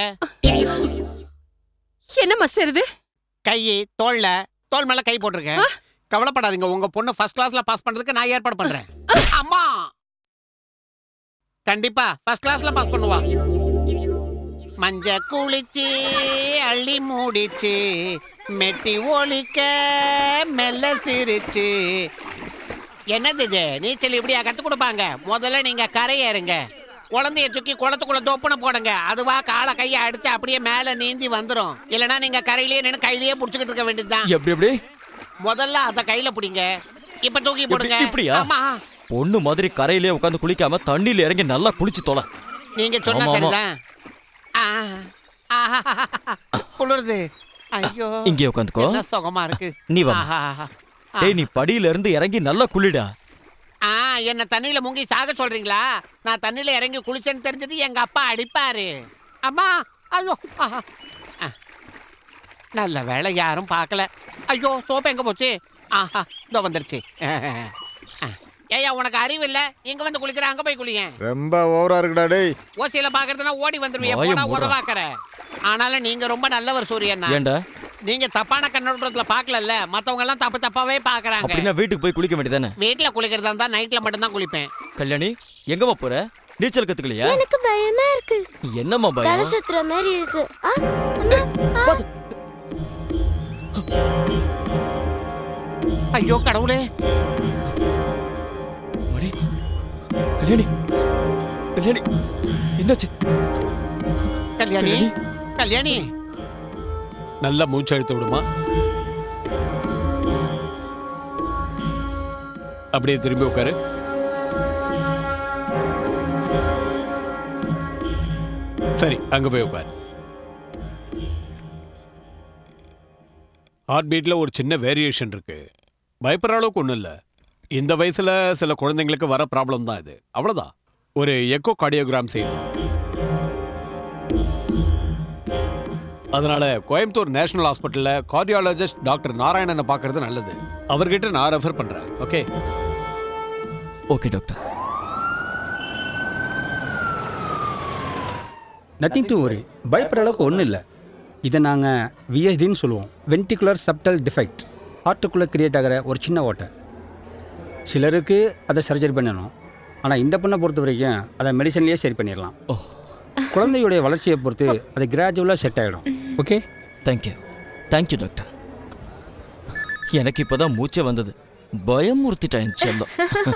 என்ன மாஸ்டர் இது கை தோல்ல தோல் மேல கை போட்டிருக்கேன் கவலைப்படாதீங்க உங்க பொண்ணு ஃபர்ஸ்ட் கிளாஸ்ல பாஸ் பண்றதுக்கு நான் ஏற்பாடு பண்றேன் அம்மா கண்டிப்பா ஃபர்ஸ்ட் கிளாஸ்ல பாஸ் பண்ணுவா மஞ்ச குளிச்சு அள்ளி மூடிச்சு மெட்டி ஒலிக்க மெல்ல சிரிச்சு என்னது இது நீச்சல் இப்படியா கத்து கொடுப்பாங்க முதல்ல நீங்க கரையேறுங்க குழந்தைய தூக்கி குளத்துக்குள்ள தொப்புன போடுங்க அதுவா காலை கையை அடிச்சு அப்படியே மேல நீந்தி வந்துரும் இல்லனா நீங்க கரையிலேயே நின்று கையிலேயே புடிச்சுக்கிட்டு இருக்க வேண்டியதுதான் எப்படி எப்படி முதல்ல அத கையில பிடிங்க இப்ப தூக்கி எப்படி போடுங்க இப்படியா ஆமா பொண்ணு மாதிரி கரையிலே உட்காந்து குளிக்காம தண்ணியில இறங்கி நல்லா குளிச்சு தொலை நீங்க சொன்ன ஆமா, ஆமா. சரிதான் ஆ, ஆஹா, குளிருது ஐயோ இங்கே உட்காந்துக்கோ என்ன சுகமா இருக்கு நீ வா ஆஹா, ஆஹா. டேய் நீ படியில இருந்து இறங்கி நல்லா குளிடா ஆ என்ன தண்ணியில முங்கி சாக சொல்றீங்களா நான் தண்ணியில இறங்கி குளிச்சேன்னு தெரிஞ்சது எங்க அப்பா அடிப்பாரு அம்மா ஐயோ ஆஹா. ஆ. நல்ல வேளை யாரும் பார்க்கல ஐயோ சோப்பு எங்க போச்சு ஆஹா இதோ வந்துருச்சு ஆ. ஏய்யா உனக்கு அறிவு இல்ல இங்க வந்து குளிக்கிற அங்க போய் குளியேன் ரொம்ப ஓவரா இருக்குடா டேய் ஓசியில பாக்குறதுனா ஓடி வந்துருவீங்க வாயை போனா மூடுடா. உதவாக்கற ஆனாலும் நீங்க ரொம்ப நல்லவர் சூரியண்ணா ஏன்டா நீங்க தப்பான கண்ணோட்டத்துல பாக்கலல்ல மத்தவங்க எல்லாம் தப்பு தப்பாவே பாக்குறாங்க அப்படின்னா வீட்டுக்கு போய் குளிக்க வேண்டியதானே வீட்டுல குளிக்கிறதா இருந்தா நைட்ல மட்டும் தான் குளிப்பேன் கல்யாணி எங்கம்மா போற நீச்சல் கத்துக்கலையா எனக்கு பயமா இருக்கு என்னம்மா தலை பயம் சுத்துற மாதிரி இருக்கு ஆ, அம்மா, ஆ. ஐயோ கடவுளே மணி கல்யாணி கல்யாணி என்னாச்சு கல்யாணி கல்யாணி. கல்யாணி நல்லா மூச்சு அழுத்த விடுமா அப்படியே திரும்பி உட்காரு சரி அங்க போய் உட்காரு ஹார்ட் பீட்ல ஒரு சின்ன வேரியேஷன் இருக்கு பயப்படுற அளவுக்கு ஒன்றும் இல்லை இந்த வயசுல சில குழந்தைங்களுக்கு வர ப்ராப்ளம் தான் இது அவ்வளவுதான் ஒரு எக்கோ கார்டியோகிராம் செய்யணும் அதனால கோயம்புத்தூர் நேஷனல் ஹாஸ்பிட்டல்ல கார்டியாலஜிஸ்ட் டாக்டர் நாராயணனை பார்க்கறது நல்லது அவர்கிட்ட நான் ரெஃபர் பண்றேன் okay okay doctor nothing to worry பயப்படுற அளவுக்கு ஒன்றும் இல்லை இதை நாங்கள் விஎஸ்டின்னு சொல்லுவோம் வென்டிகுலர் சப்டல் டிஃபெக்ட் ஹார்ட்டுக்குள்ளே கிரியேட் ஆகிற ஒரு சின்ன ஓட்டை சிலருக்கு அதை சர்ஜரி பண்ணணும் ஆனால் இந்த பொண்ணை பொறுத்த வரைக்கும் அதை மெடிசன்லேயே சரி பண்ணிடலாம் குழந்தையுடைய வளர்ச்சியை பொறுத்து அது கிராஜுவலாக செட் ஆகிடும் ஓகே தேங்க்யூ தேங்க்யூ டாக்டர் எனக்கு இப்போதான் மூச்சே வந்தது பயமுறுத்திட்டேன் செல்லம்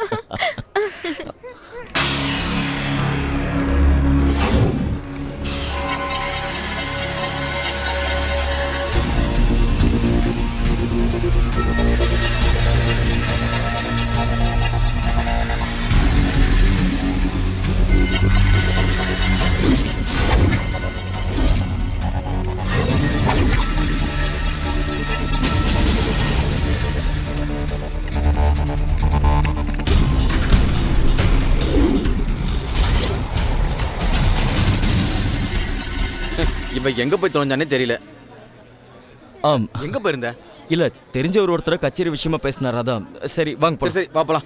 இவ எங்க போய் தொலைஞ்சானே தெரியல ஆம் எங்க போயிருந்த இல்ல தெரிஞ்ச ஒரு ஒருத்தர் கச்சேரி விஷயமா பேசினார் அதான் சரி வாங்க போலாம். சரி பாப்பலாம்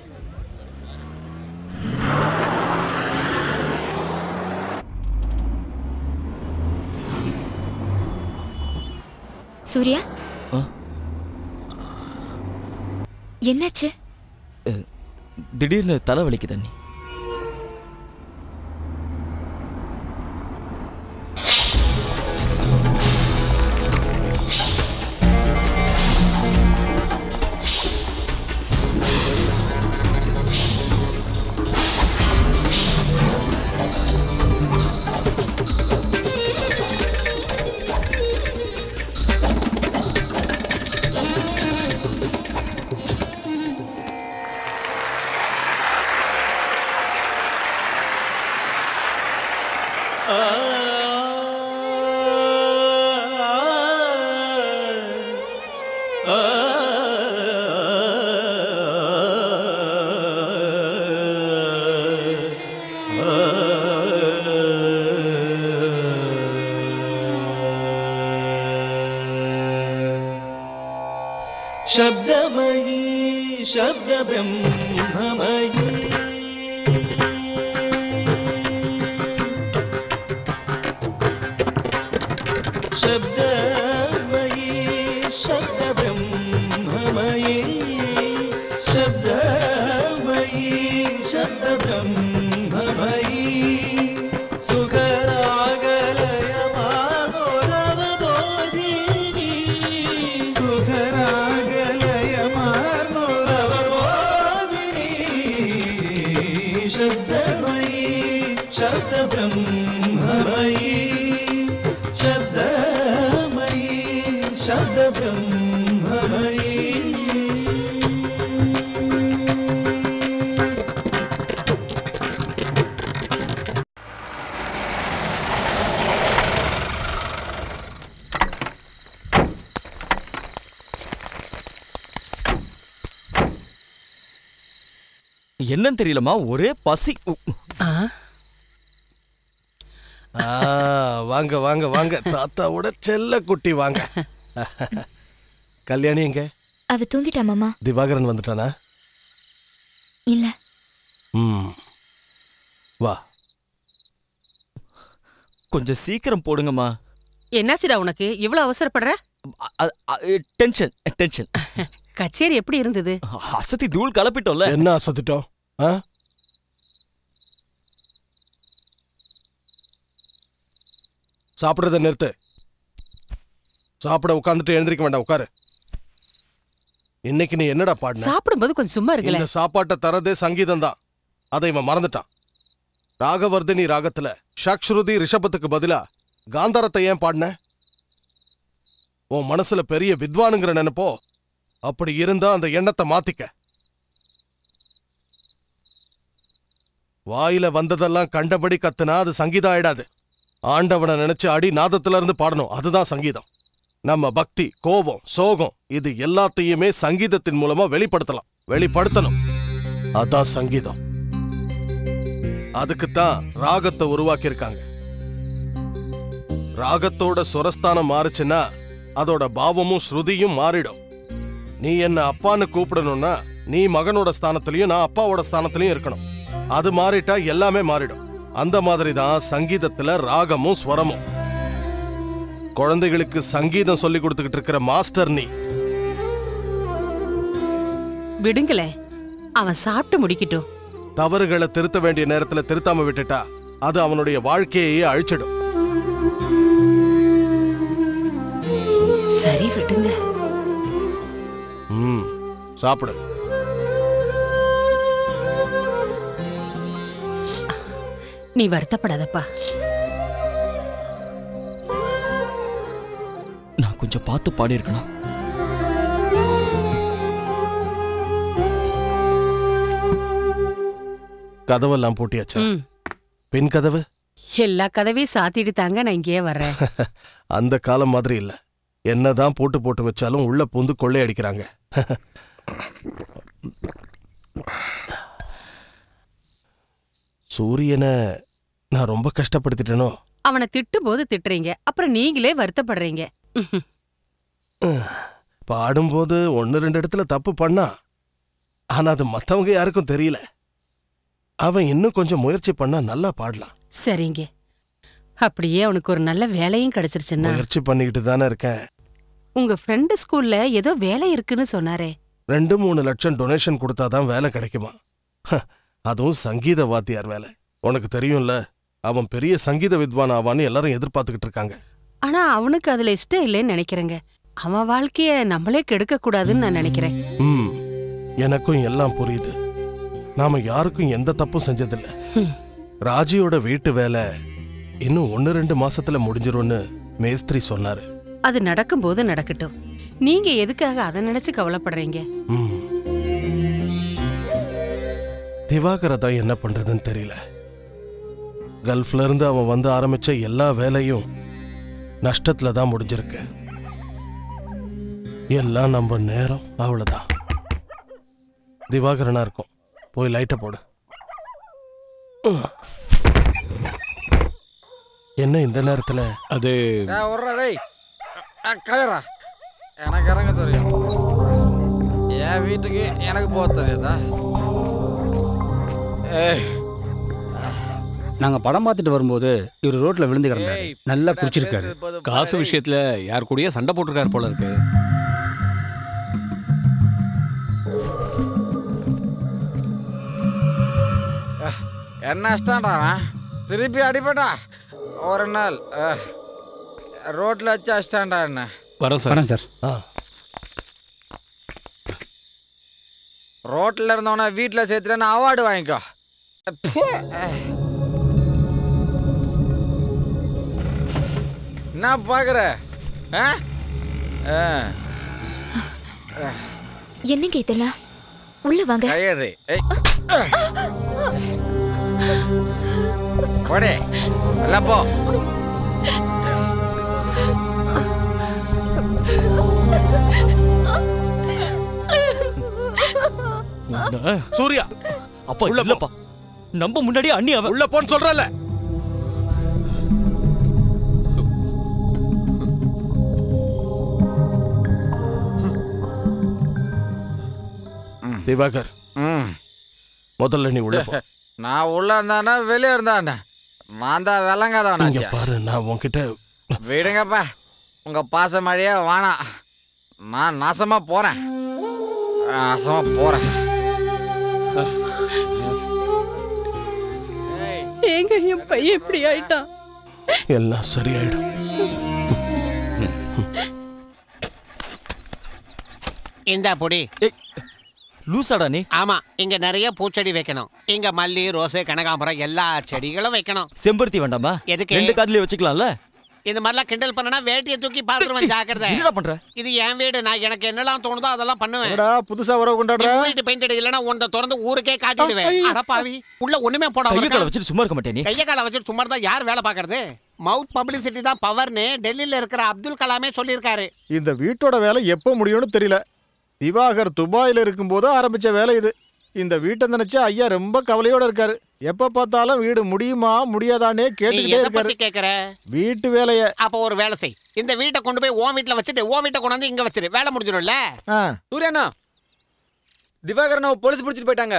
சூர்யா ஆ? என்னாச்சு திடீர்னு தலை வலிக்குது அண்ணி शब्दमयी शब्दब्रह्ममयी शब्दमयी शब्दब्रह्ममयी शब्दमयी शब्दब्रह्ममयी सुखरागलय माधुरवबोधिनी सुखरागलय मार्मुरवबोधिनी शब्दमयी शब्दब्रह्ममयी शब्दमयी शब्दब्रह्ममयी என்னன்னு தெரியலமா ஒரே பசி உ, ஆ, வாங்க வாங்க வாங்க தாத்தாவோட செல்ல குட்டி வாங்க கல்யாணி எங்க அவ தூங்கிட்டா மாமா திவாகரன் வந்துட்டானா இல்ல ம் வா கொஞ்சம் சீக்கிரம் போடுங்கம்மா என்னாச்சுடா உனக்கு இவ்வளவு அவசரப்படுற டென்ஷன் டென்ஷன் கச்சேரி எப்படி இருந்தது அசத்தி தூள் கலப்பிட்டோம்ல என்ன அசத்திட்டோம் ஆ சாப்பிடுறத நிறுத்து சாப்பிட உட்காந்துட்டு எழுந்திருக்க வேண்டாம் உட்காரு இன்னைக்கு நீ என்னடா பாடின சாப்பிடும்போது கொஞ்சம் சும்மா இருக்கல இந்த சாப்பாட்டை தரதே சங்கீதம் தான் அதை இவன் மறந்துட்டான் ராகவர்தினி ராகத்துல ஷக்ஷ்ருதி ரிஷபத்துக்கு பதிலா காந்தாரத்தை ஏன் பாடின உன் மனசுல பெரிய வித்வானுங்கிற நினைப்போ அப்படி இருந்தா அந்த எண்ணத்தை மாத்திக்க வாயில வந்ததெல்லாம் கண்டபடி கத்துனா அது சங்கீதம் ஆயிடாது ஆண்டவனை நினைச்சு அடி நாதத்துல இருந்து பாடணும் அதுதான் சங்கீதம் நம்ம பக்தி கோபம் சோகம் இது எல்லாத்தையுமே சங்கீதத்தின் மூலமா வெளிப்படுத்தலாம் வெளிப்படுத்தணும் அதான் சங்கீதம் அதுக்குத்தான் ராகத்தை உருவாக்கியிருக்காங்க ராகத்தோட சுரஸ்தானம் மாறுச்சுன்னா அதோட பாவமும் ஸ்ருதியும் மாறிடும் நீ என்ன அப்பான்னு கூப்பிடணும்னா நீ மகனோட ஸ்தானத்திலையும் நான் அப்பாவோட ஸ்தானத்திலையும் இருக்கணும் அது மாறிட்டா எல்லாமே மாறிடும் அந்த மாதிரி தான் சங்கீதத்துல ராகமும் ஸ்வரமும் குழந்தைகளுக்கு சங்கீதம் சொல்லி கொடுத்துக்கிட்டு இருக்கிற மாஸ்டர் நீ விடுங்களேன் அவன் சாப்பிட்டு முடிக்கட்டும் தவறுகளை திருத்த வேண்டிய நேரத்துல திருத்தாம விட்டுட்டா அது அவனுடைய வாழ்க்கையே அழிச்சிடும் சரி விடுங்க ம் சாப்பிடு நீ வருத்தப்படாதப்பா நான் கொஞ்சம் பார்த்து பாடியிருக்கணும் கதவெல்லாம் பூட்டியாச்சா ம். பின் கதவு எல்லா கதவையும் சாத்திட்டு தாங்க நான் இங்கேயே வர்றேன் அந்த காலம் மாதிரி இல்ல என்னதான் போட்டு போட்டு வச்சாலும் உள்ள பூந்து கொள்ளையடிக்கிறாங்க சூரியனை நான் ரொம்ப கஷ்டப்படுத்திட்டேனோ அவனை திட்டும் போது திட்டுறீங்க அப்புறம் நீங்களே வருத்தப்படுறீங்க ம்ஹும். பாடும்போது ஒன்று ரெண்டு இடத்துல தப்பு பண்ணா ஆனா அது மத்தவங்க யாருக்கும் தெரியல அவன் இன்னும் கொஞ்சம் முயற்சி பண்ணா நல்லா பாடலாம் சரிங்க அப்படியே அவனுக்கு ஒரு நல்ல வேலையும் கிடைச்சிருச்சுன்னா முயற்சி பண்ணிக்கிட்டு தானே இருக்கேன் உங்க ஃப்ரெண்டு ஸ்கூல்ல ஏதோ வேலை இருக்குன்னு சொன்னாரே ரெண்டு மூணு லட்சம் டொனேஷன் கொடுத்தாதான் வேலை கிடைக்குமா ஹ, அதுவும் சங்கீத வாத்தியார் வேலை உனக்கு தெரியும்ல அவன் பெரிய சங்கீத வித்வான் ஆவான்னு எல்லாரும் எதிர்பார்த்துக்கிட்டு இருக்காங்க ஆனா அவனுக்கு அதுல இஷ்டம் இல்லைன்னு நினைக்கிறேங்க அவன் வாழ்க்கைய நம்மளே கெடுக்க கூடாதுன்னு நான் நினைக்கிறேன் ம் எனக்கும் எல்லாம் புரியுது நாம யாருக்கும் எந்த தப்பும் செஞ்சதில்ல ஹம். ராஜியோட வீட்டு வேலை இன்னும் ஒன்று ரெண்டு மாசத்துல முடிஞ்சிரும்னு மேஸ்திரி சொன்னாரு அது நடக்கும்போது நடக்கட்டும் நீங்க எதுக்காக அதை நினைச்சு கவலைப்படுறீங்க ம். திவாகரை தான் என்ன பண்றதுன்னு தெரியல கல்ஃப்ல இருந்து அவன் வந்து ஆரம்பிச்ச எல்லா வேலையும் நஷ்டத்துல தான் முடிஞ்சிருக்கு எல்லாம் நம்ம நேரம் அவ்வளவுதான் திவாகரனா இருக்கும் போய் லைட்டை போடு உம். என்ன இந்த நேரத்துல அது விட்றா டேய் கயரா எனக்கு இறங்க தெரியும் என் வீட்டுக்கு எனக்கு போக தெரியாதா ஏய் நாங்கள் படம் பார்த்துட்டு வரும்போது இவர் ரோட்டில் விழுந்து கிடந்தாரு நல்லா குடிச்சிருக்காரு காசு விஷயத்துல யார் கூடயே சண்டை போட்டிருக்காரு போல இருக்கு என்ன இஷ்டம்டா அவன் திருப்பி அடிப்பட்டா ஒரு நாள் ரோட்டில் வச்சு அடிச்சிட்டான்டா என்ன வரேன் சார் வரேன் சார் ரோட்டில் இருந்தவன வீட்டில் சேர்த்துட்டு அவார்டு வாங்கிக்கோ ப்பு. என்ன பார்க்குற ஆ ஆ. என்னங்க இதெல்லாம் உள்ள வாங்க கையெடு ஏய் போடே எல்லாம் போ சூர்யா அப்பா இல்லப்பா நம்ம முன்னாடியே அண்ணி அவன் உள்ள போன்னு சொல்றல திவாகர் ம் முதல்ல நீ உள்ள போ நான் உள்ள இருந்தானே வெளியே இருந்தானே நான் தான் இங்க விளங்காதான் பாரு நான் உன்கிட்ட விடுங்கப்பா உங்க பாச மழையே வேணாம் நான் நாசமா போறேன் நாசமா போறேன் ஏங்க என் பையன் இப்படி ஆயிட்டான் எல்லாம் சரியாயிடும் இந்தா பொடி லூசாடா நீ ஆமா இங்க நிறைய பூச்செடி வைக்கணும் இங்க மல்லி ரோஸு கனகாம்பரம் எல்லா செடிகளும் வைக்கணும் செம்பருத்தி வேண்டாமா எதுக்கு? ரெண்டு காதுலயே வச்சுக்கலாம்ல இந்த மாதிரிலாம் கிண்டல் பண்ணனா வேட்டியை தூக்கி பாத்துருவேன் ஜாக்கிரதை என்னடா பண்ற இது என் வீடு நான் எனக்கு என்னெல்லாம் தோணுதோ அதெல்லாம் பண்ணுவேன் என்னடா புதுசா வரவு கொண்டாடுற வீட்டு பெயிண்ட் அடி இல்லைன்னா உன்னை திறந்து ஊருக்கே காட்டிடுவேன் அடப்பாவி உள்ள ஒண்ணுமே போட கையை காலை வச்சுட்டு சும்மா இருக்க மாட்டே நீ கைய காலை வச்சுட்டு சும்மா தான் யார் வேலை பாக்குறது மவுத் பப்ளிசிட்டி தான் பவர்னு டெல்லியில இருக்கிற அப்துல் கலாமே சொல்லியிருக்காரு இந்த வீட்டோட வேலை எப்போ முடியும்னு தெரியல திவாகர் துபாயில இருக்கும்போது ஆரம்பிச்ச வேலை இது இந்த வீட்டை நினைச்சு ஐயா ரொம்ப கவலையோட இருக்காரு எப்ப பார்த்தாலும் வீடு முடியுமா முடியாதானே நீ கேட்டுக்கிட்டே எதை இருக்காரு பத்தி கேக்குற வீட்டு வேலைய அப்ப ஒரு வேலை செய் இந்த வீட்டை கொண்டு போய் உன் வீட்டுல வச்சுட்டு உன் வீட்டை கொண்டாந்து இங்க வச்சிரு வேலை முடிஞ்சிடும்ல சூர்யாண்ணா திவாகரனை போலீஸ் பிடிச்சிட்டு போயிட்டாங்க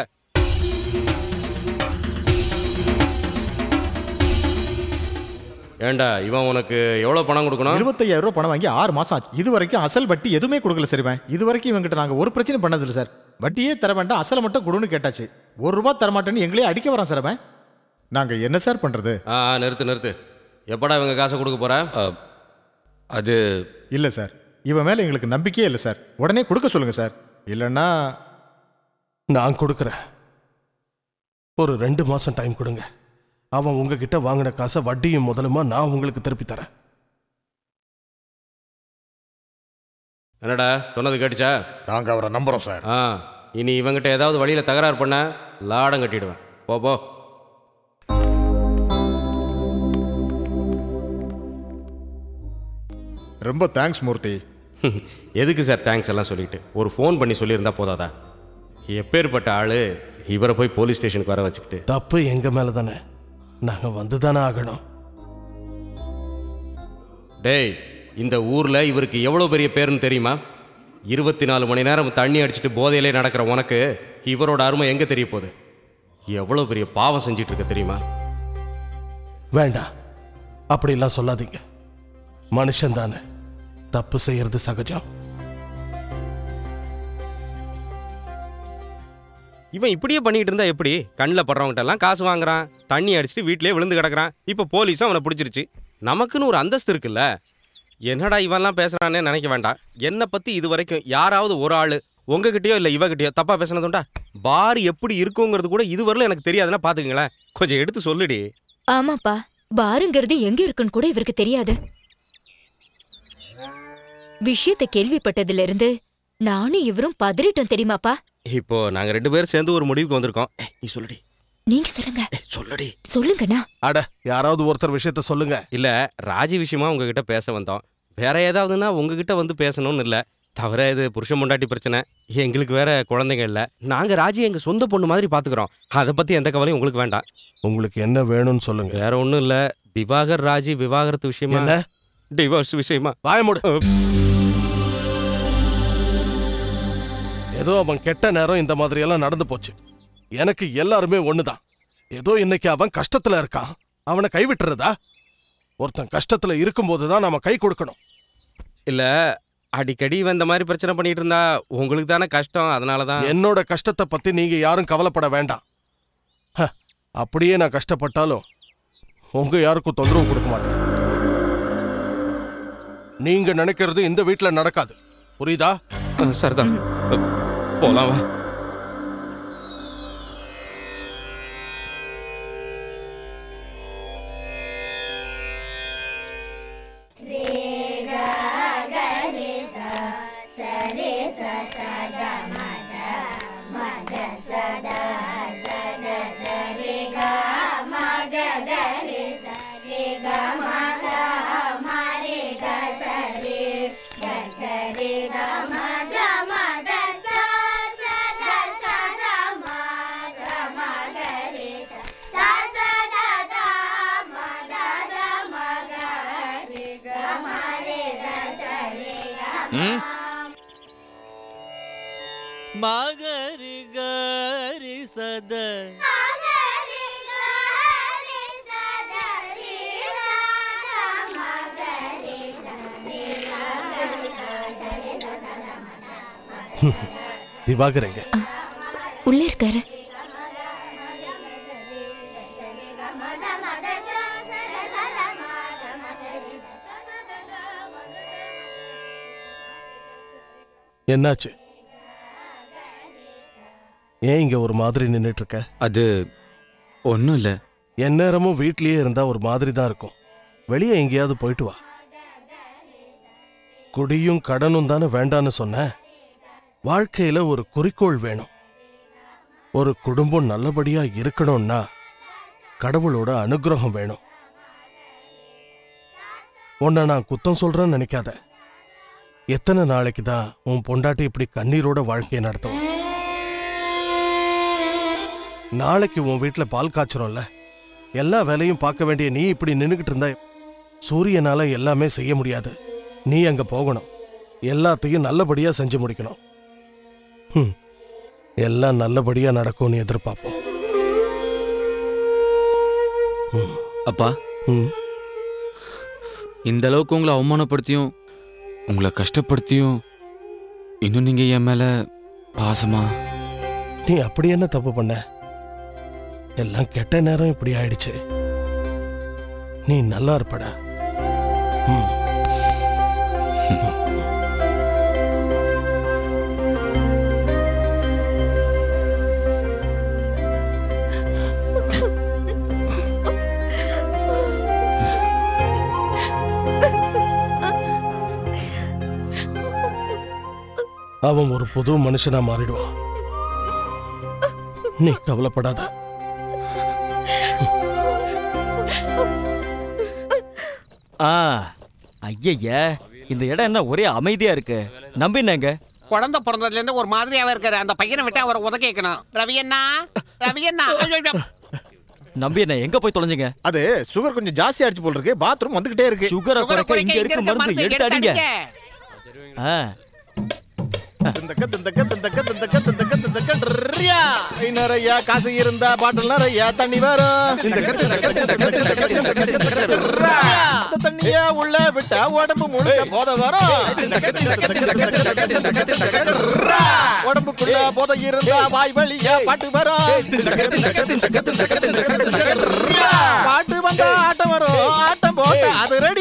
ஏண்டா இவன் உனக்கு எவ்வளோ பணம் கொடுக்கணும் இருபத்தையாயிரம் ரூபாய் பணம் வாங்கி ஆறு மாசம் ஆச்சு இது வரைக்கும் அசல் வட்டி எதுவுமே கொடுக்கல சரிவன் இது வரைக்கும் இவங்கிட்ட நாங்க ஒரு பிரச்சனை பண்ணதில்லை சார் வட்டியே தர வேண்டாம் அசலை மட்டும் கொடுன்னு கேட்டாச்சு ஒரு ரூபாய் தர மாட்டேன்னு எங்களே அடிக்க வரான் சார் அவன் நாங்க என்ன சார் பண்றது ஆ ஆ, நிறுத்து நிறுத்து எப்படா இவங்க காசை கொடுக்க போற அது இல்ல சார் இவன் மேல எங்களுக்கு நம்பிக்கையே இல்லை சார் உடனே கொடுக்க சொல்லுங்க சார் இல்லைன்னா நான் கொடுக்குறேன் ஒரு ரெண்டு மாசம் டைம் கொடுங்க அவன் உங்ககிட்ட வாங்கின காசை வட்டியும் முதலுமா நான் உங்களுக்கு திருப்பி தரேன் என்னடா சொன்னது கேட்டுச்சா நாங்க அவரை நம்புறோம் சார் ஆ இனி இவங்கிட்ட ஏதாவது வழியில தகராறு பண்ண லாடம் கட்டிடுவேன் போ போ ரொம்ப தேங்க்ஸ் மூர்த்தி எதுக்கு சார் தேங்க்ஸ் எல்லாம் சொல்லிட்டு ஒரு ஃபோன் பண்ணி சொல்லியிருந்தா போதாதா எப்பேற்பட்ட ஆளு இவரை போய் போலீஸ் ஸ்டேஷனுக்கு வர வச்சுக்கிட்டு தப்பு எங்க மேல தானே நாங்க வந்து தானே ஆகணும் டேய் இந்த ஊர்ல இவருக்கு எவ்வளோ பெரிய பேருன்னு தெரியுமா இருபத்தி நாலு மணி நேரம் தண்ணி அடிச்சிட்டு போதையிலே நடக்கிற உனக்கு இவரோட அருமை எங்க தெரிய போகுது எவ்வளோ பெரிய பாவம் செஞ்சிட்டு இருக்க தெரியுமா வேண்டாம் அப்படிலாம் சொல்லாதீங்க மனுஷன் தானே தப்பு செய்யறது சகஜம் இவன் இப்படியே பண்ணிட்டு இருந்தா எப்படி கண்ணில் படுறவங்ககிட்ட எல்லாம் காசு வாங்குறான் தண்ணி அடிச்சுட்டு வீட்டிலே விழுந்து கிடக்குறான் இப்போ போலீஸும் அவனை பிடிச்சிருச்சு நமக்குன்னு ஒரு அந்தஸ்து இருக்குல்ல என்னடா இவன்லாம் பேசுறானே நினைக்க வேண்டாம் என்னை பத்தி இது வரைக்கும் யாராவது ஒரு ஆள் உங்ககிட்டயோ இல்லை இவகிட்டயோ தப்பா பேசுனதுண்டா பார் எப்படி இருக்குங்கிறது கூட இதுவரையிலும் எனக்கு தெரியாதுன்னா பாத்துக்கங்களேன் கொஞ்சம் எடுத்து சொல்லுடி ஆமாப்பா பாருங்கிறது எங்க இருக்குன்னு கூட இவருக்கு தெரியாது விஷயத்தை கேள்விப்பட்டதுல இருந்து நானும் இவரும் பதறிட்டோம் தெரியுமாப்பா இப்போ நாங்க ரெண்டு பேரும் சேர்ந்து ஒரு முடிவுக்கு வந்திருக்கோம் ஏய், நீ சொல்லுடி நீங்க சொல்லுங்க சொல்லுடி சொல்லுங்கண்ணா அட யாராவது ஒருத்தர் விஷயத்த சொல்லுங்க இல்ல ராஜி விஷயமா உங்ககிட்ட பேச வந்தோம் வேற ஏதாவதுன்னா உங்ககிட்ட வந்து பேசணும்னு இல்ல தவிர இது புருஷன் பொண்டாட்டி பிரச்சனை எங்களுக்கு வேற குழந்தைங்க இல்ல நாங்க ராஜி எங்க சொந்த பொண்ணு மாதிரி பாத்துக்கிறோம் அதை பத்தி எந்த கவலையும் உங்களுக்கு வேண்டாம் உங்களுக்கு என்ன வேணும்னு சொல்லுங்க வேற ஒண்ணும் இல்ல திவாகர் ராஜி விவாகரத்து விஷயமா என்ன? டிவோர்ஸ் விஷயமா வாயமுடு ஏதோ அவன் கெட்ட நேரம் இந்த மாதிரி எல்லாம் நடந்து போச்சு எனக்கு எல்லாருமே ஒண்ணுதான் ஏதோ இன்னைக்கு அவன் கஷ்டத்துல இருக்கான் அவனை கைவிட்டுறதா ஒருத்தன் கஷ்டத்துல இருக்கும்போது தான் நாம கை கொடுக்கணும் இல்ல அடிக்கடி இவன் இந்த மாதிரி பிரச்சனை பண்ணிட்டு இருந்தா உங்களுக்கு தானே கஷ்டம் அதனாலதான் என்னோட கஷ்டத்தை பத்தி நீங்க யாரும் கவலைப்பட வேண்டாம் ஹ, அப்படியே நான் கஷ்டப்பட்டாலும் உங்க யாருக்கும் தொந்தரவு கொடுக்க மாட்டேன் நீங்க நினைக்கிறது இந்த வீட்ல நடக்காது புரியுதா சரிதான் போலாம் வா ம் மகரி கரி சத திவாகரங்க உள்ள இருக்காரு என்னாச்சு ஏன் இங்க ஒரு மாதிரி நின்னுட்டு இருக்க அது ஒன்றும் இல்லை எந்நேரமும் வீட்லயே இருந்தா ஒரு மாதிரி தான் இருக்கும் வெளியே எங்கேயாவது போயிட்டு வா குடியும் கடனும் தானே வேண்டான்னு சொன்ன வாழ்க்கையில ஒரு குறிக்கோள் வேணும் ஒரு குடும்பம் நல்லபடியா இருக்கணும்னா கடவுளோட அனுகிரகம் வேணும் உன்னை நான் குத்தம் சொல்றேன்னு நினைக்காத எத்தனை நாளைக்கு தான் உன் பொண்டாட்டி இப்படி கண்ணீரோட வாழ்க்கையை நடத்துவோம் நாளைக்கு உன் வீட்ல பால் காய்ச்சறோம்ல எல்லா வேலையும் பார்க்க வேண்டிய நீ இப்படி நின்னுகிட்டு இருந்தா சூரியனால எல்லாமே செய்ய முடியாது நீ அங்க போகணும் எல்லாத்தையும் நல்லபடியா செஞ்சு முடிக்கணும் ஹம். எல்லாம் நல்லபடியா நடக்கும்னு எதிர்பார்ப்போம் அப்பா இந்த அளவுக்கு உங்களை அவமானப்படுத்தியும் உங்களை கஷ்டப்படுத்தியும் இன்னும் நீங்க என் மேல பாசமா நீ அப்படி என்ன தப்பு பண்ண எல்லாம் கெட்ட நேரம் இப்படி ஆயிடுச்சு நீ நல்லா இருப்படா ம். அவன் ஒரு புது மனுஷனா மாறிடுவான் நீ கவலைப்படாத ஆ ஐயய்ய இந்த இடம் என்ன ஒரே அமைதியா இருக்கு நம்பினங்க குழந்தை பிறந்ததுல இருந்து ஒரு மாதிரியாவே இருக்காரு அந்த பையனை விட்டு அவரை உத கேட்கணும் ரவி அண்ணா ரவி அண்ணா ஐயோ, ஐயோ. நம்பி என்ன எங்க போய் தொலைஞ்சுங்க அது சுகர் கொஞ்சம் ஜாஸ்தி ஆயிடுச்சு போல இருக்கு பாத்ரூம் வந்துகிட்டே இருக்கு சுகரை குறைக்க இங்க இருக்கு மருந்து எடுத்து அடிங்க ஆ திந்தக்க திந்தக்க திந்தக்க திந்தக்க திந்தக்க திந்தக்க ட்ரியா. கை நிறைய காசு இருந்தா பாட்டில் நிறைய தண்ணி வரும் திந்தக்க திந்தக்க திந்தக்க திந்தக்க திந்தக்க திந்தக்க ட்ரியா. இந்த தண்ணிய உள்ள விட்டா உடம்பு முழுக்க போத வரும் திந்தக்க திந்தக்க திந்தக்க திந்தக்க திந்தக்க திந்தக்க ட்ரியா. உடம்புக்குள்ள போத இருந்தா வாய் வழியா பாட்டு வரும் திந்தக்க திந்தக்க திந்தக்க திந்தக்க திந்தக்க திந்தக்க ட்ரியா. பாட்டு வந்தா ஆட்டம் வரும் ஆட்டம் போட்டா அது ரெடி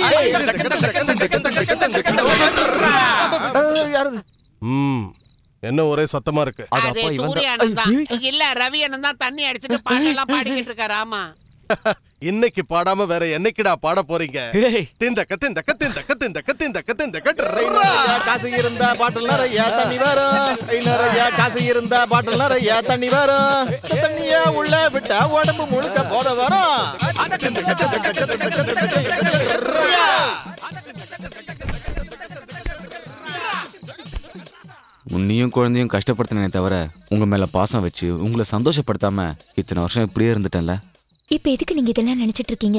யாரது ம் என்ன ஒரே சத்தமா இருக்கு அது சூரிய அண்ணன் தான். இல்ல ரவி அண்ணன் தான் தண்ணி அடிச்சுட்டு பாட்டெல்லாம் பாடிக்கிட்டு இருக்காரு ஆமா இன்னைக்கு பாடாம வேற என்னைக்குடா பாட போறீங்க திந்தக்க திந்தக்க திந்தக்க திந்தக்க திந்தக்க திந்தக்க ட்ரியா. நிறைய காசு இருந்தா பாட்டில் நிறைய தண்ணி வரும் கை நிறைய காசு இருந்தா பாட்டில் நிறைய தண்ணி வரும் இந்த தண்ணிய உள்ள விட்டா உடம்பு முழுக்க போத வரும் உன்னையும் குழந்தையும் கஷ்டப்படுத்தினே தவிர உங்க மேல பாசம் வச்சு உங்களை சந்தோஷப்படுத்தாம இத்தனை வருஷம் இப்படியே இருந்துட்டேன்ல இப்ப எதுக்கு நீங்க இதெல்லாம் நினைச்சிட்டு இருக்கீங்க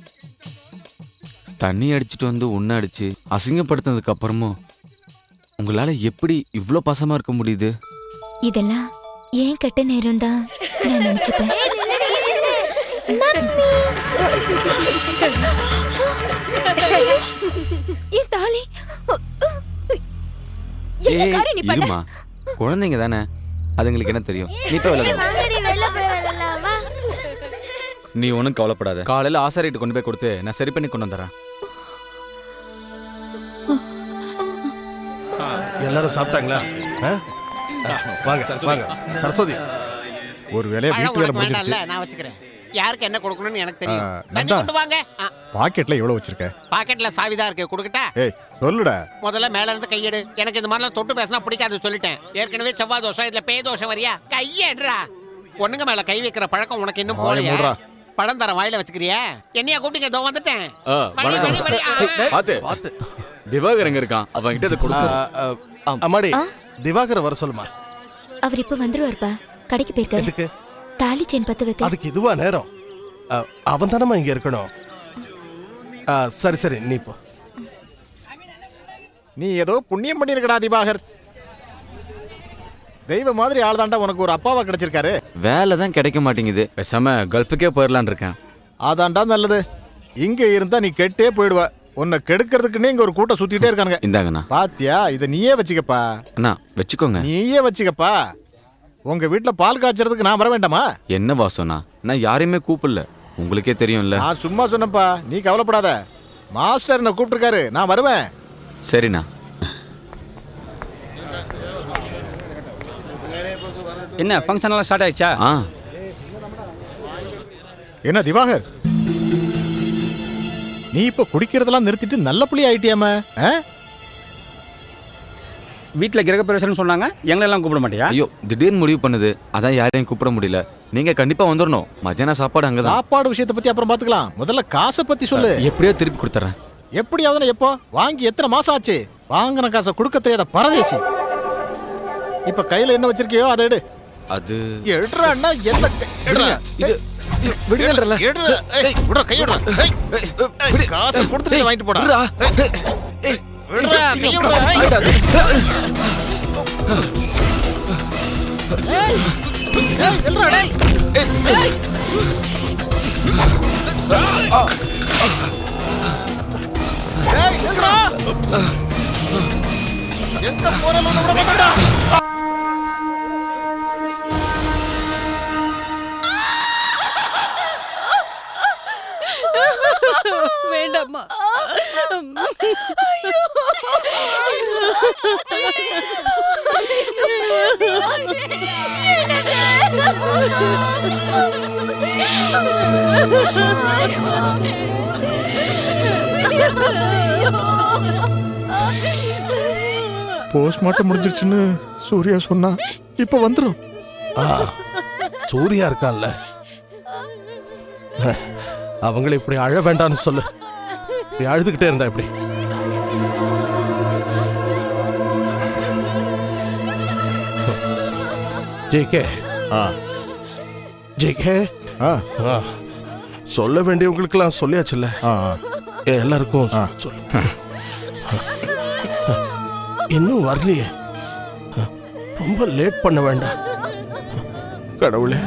தண்ணி அடிச்சிட்டு வந்து உன்னை அடிச்சு அசிங்கப்படுத்தினதுக்கு அப்புறமும் உங்களால எப்படி இவ்வளோ பாசமா இருக்க முடியுது இதெல்லாம் ஏன் கெட்ட நேரம் தான் நான் நினைச்சுப்பேன் என் தாலி என்ன ஏய், காரியம் நீ பண்ண இருமா குழந்தைங்க தானே அதுங்களுக்கு என்ன தெரியும் நீ போய் விளையாடு வாங்கடி வெளில போய் விளையாடலாமா நீ ஒன்றும் கவலைப்படாத காலையில் ஆசாரிட்டு கொண்டு போய் கொடுத்து நான் சரி பண்ணி கொண்டு வந்துடுறேன் எல்லாரும் சாப்பிட்டாங்களா ஆ? ஆ, வாங்க வாங்க சரஸ்வதி ஒரு வேலையை பழம் வீட்டு வேலை உனக்கு வேண்டாம்ல முடிஞ்சிருச்சு நான் வச்சுக்கிறேன் யாருக்கு என்ன கொடுக்கணும்னு எனக்கு தெரியும் ஆ, தண்ணி நந்தா. கொண்டு வாங்க ஆ, பாக்கெட்ல எவ்வளவு வச்சிருக்க பாக்கெட்ல சாவிதான் இருக்கு கொடுக்கட்டா ஏய் சொல்லுடா முதல்ல மேல இருந்து கையெடு எனக்கு இந்த மாதிரிலாம் தொட்டு பேசினா பிடிக்காது சொல்லிட்டேன் ஏற்கனவே செவ்வாய் தோஷம் இதுல பேய் தோஷம் வரியா கையெடுறா பொண்ணுங்க மேல கை வைக்கிற பழக்கம் உனக்கு இன்னும் வாயை போலையா மூடுறா. பழம் தர வாயில வச்சுக்கிறியா என்னையா கூப்பிட்டீங்க இதோ வந்துட்டேன் ஆ, வழி, வழி, வழி, ஆ, ஆ. பார்த்து பார்த்து திவாகர் எங்க இருக்கான் அவன் கிட்ட இதை கொடுத்து அம்மாடி திவாகர வர சொல்லுமா அவர் இப்ப வந்துருவாருப்பா கடைக்கு போயிருக்காரு எதுக்கு தாலி செயின் பத்த வைக்க அதுக்கு இதுவா நேரம் அவன் தானம்மா இங்க இருக்கணும் ஆ, சரி சரி நீ போ நீ ஏதோ புண்ணியம் பண்ணிருக்கடா திவாகர் தெய்வ மாதிரி ஆள் தாண்டா உனக்கு ஒரு அப்பாவா கிடைச்சிருக்காரு வேலை தான் கிடைக்க மாட்டேங்குது பேசாம கல்ஃபுக்கே போயிடலான் இருக்கேன் அதான்டா நல்லது இங்க இருந்தா நீ கெட்டே போயிடுவ உன்னை கெடுக்கிறதுக்குன்னே இங்க ஒரு கூட்டம் சுத்திட்டே இருக்காங்க இந்தாங்கண்ணா பாத்தியா இத நீயே வச்சுக்கப்பா அண்ணா வச்சுக்கோங்க நீயே வச்சுக்கப்பா உங்க வீட்ல பால் காய்ச்சறதுக்கு நான் வர வேண்டாமா என்ன வாசம்ண்ணா நான் யாரையுமே கூப்பிடல உங்களுக்கே தெரியும்ல நான் சும்மா சொன்னப்பா நீ கவலைப்படாத மாஸ்டர் என்ன கூப்பிட்டுருக்காரு நான் வருவேன் சரிண்ணா என்ன ஃபங்க்ஷன் எல்லாம் ஸ்டார்ட் ஆயிடுச்சா ஆ என்ன திவாகர் நீ இப்ப குடிக்கிறதெல்லாம் நிறுத்திட்டு நல்ல புள்ளி ஆயிட்டியாம வீட்டில் கிரகப்பிரவேசம்னு சொன்னாங்க எங்களெல்லாம் கூப்பிட மாட்டியா ஐயோ திடீர்னு முடிவு பண்ணுது அதான் யாரையும் கூப்பிட முடியல நீங்க கண்டிப்பா வந்துடணும் மத்தியான சாப்பாடு அங்கதான் சாப்பாடு விஷயத்தை பத்தி அப்புறம் பாத்துக்கலாம் முதல்ல காசை பத்தி சொல்லு எப்படியோ திருப்பி கொடுத்துறேன் எப்படியாவது எப்போ வாங்கி எத்தனை மாசம் ஆச்சு வாங்கின காசை கொடுக்க தெரியாத பரதேசி இப்ப கையில என்ன வச்சிருக்கியோ அதை எடு அது எடுறா அண்ணா என்ன கை- எடுறா. இது விடுங்கன்றல எடுறா. ஏய், விடுறா, கை விடுறா. ஏய், காசை கொடுத்துட்டு வாங்கிட்டு போடா ஏய், விடுறா, கை விடுறா. ஏய். ஏய் ஏய் நில்றா டேய் ஏய் ஏய் நில்றா எந்த போறலும் விட மாட்டேன்டா வேண்டாம்மா போஸ்ட்மார்ட்டம் முடிஞ்சிருச்சுன்னு சூர்யா சொன்னா இப்ப வந்துரும் ஆ, சூர்யா இருக்கான்ல அவங்கள இப்படி அழ வேண்டாம்னு சொல்லு இப்படி அழுதுகிட்டே இருந்தா இப்படி ஜேகே ஆ ஜேகே ஆ ஆ சொல்ல வேண்டியவங்களுக்கெல்லாம் சொல்லியாச்சுல்ல ஆ எல்லாருக்கும் சொல்லு இன்னும் வரலையே ரொம்ப லேட் பண்ண வேண்டாம் கடவுளே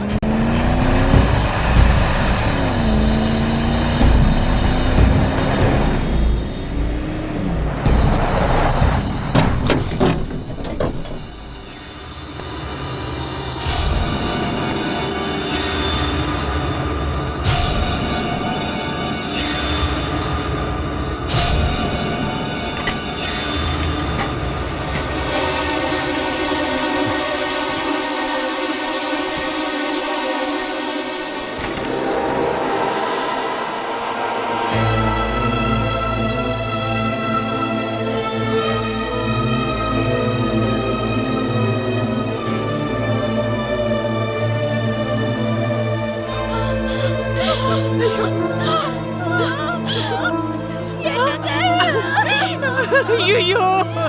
ஐயோ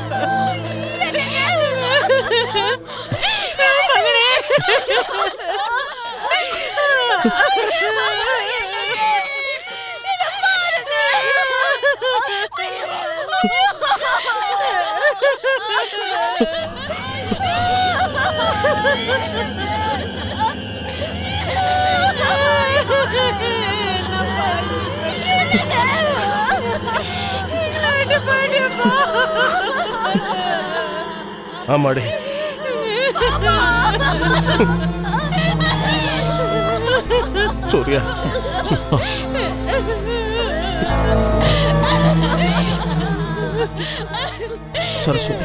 மகனே ஆமாடி சூர்யா சரஸ்வதி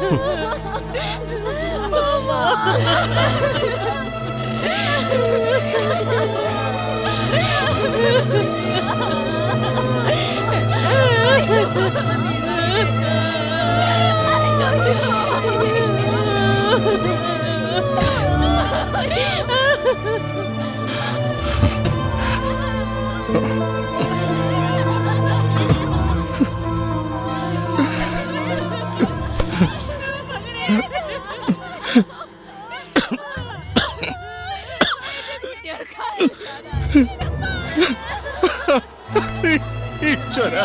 ஈஸ்வரா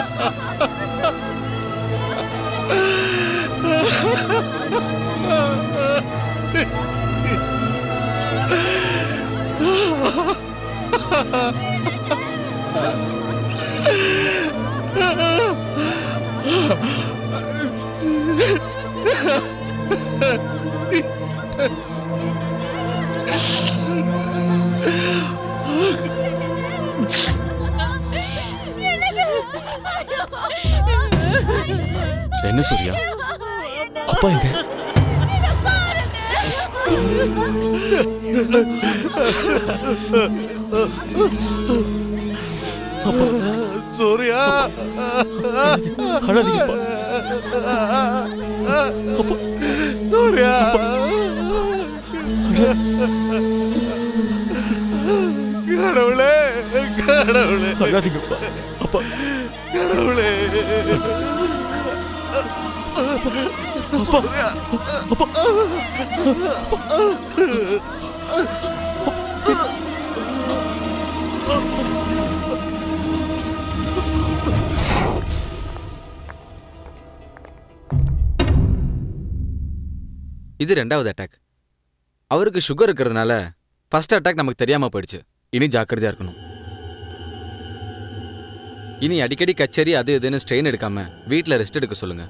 என்ன சூர்யா அப்பா எங்க சூர்யா அழாதீங்கப்பா சூர்யா கடவுளே கடவுளே அழாதீங்கப்பா அப்பா கடவுளே அப்பா அப்பா இது ரெண்டாவது அட்டாக் அவருக்கு சுகர் இருக்கிறதுனால ஃபர்ஸ்ட் அட்டாக் நமக்கு தெரியாம போயிடுச்சு இனி ஜாக்கிரதையா இருக்கணும் இனி அடிக்கடி கச்சேரி அது இதுன்னு ஸ்ட்ரெயின் எடுக்காம வீட்டில் ரெஸ்ட் எடுக்க சொல்லுங்க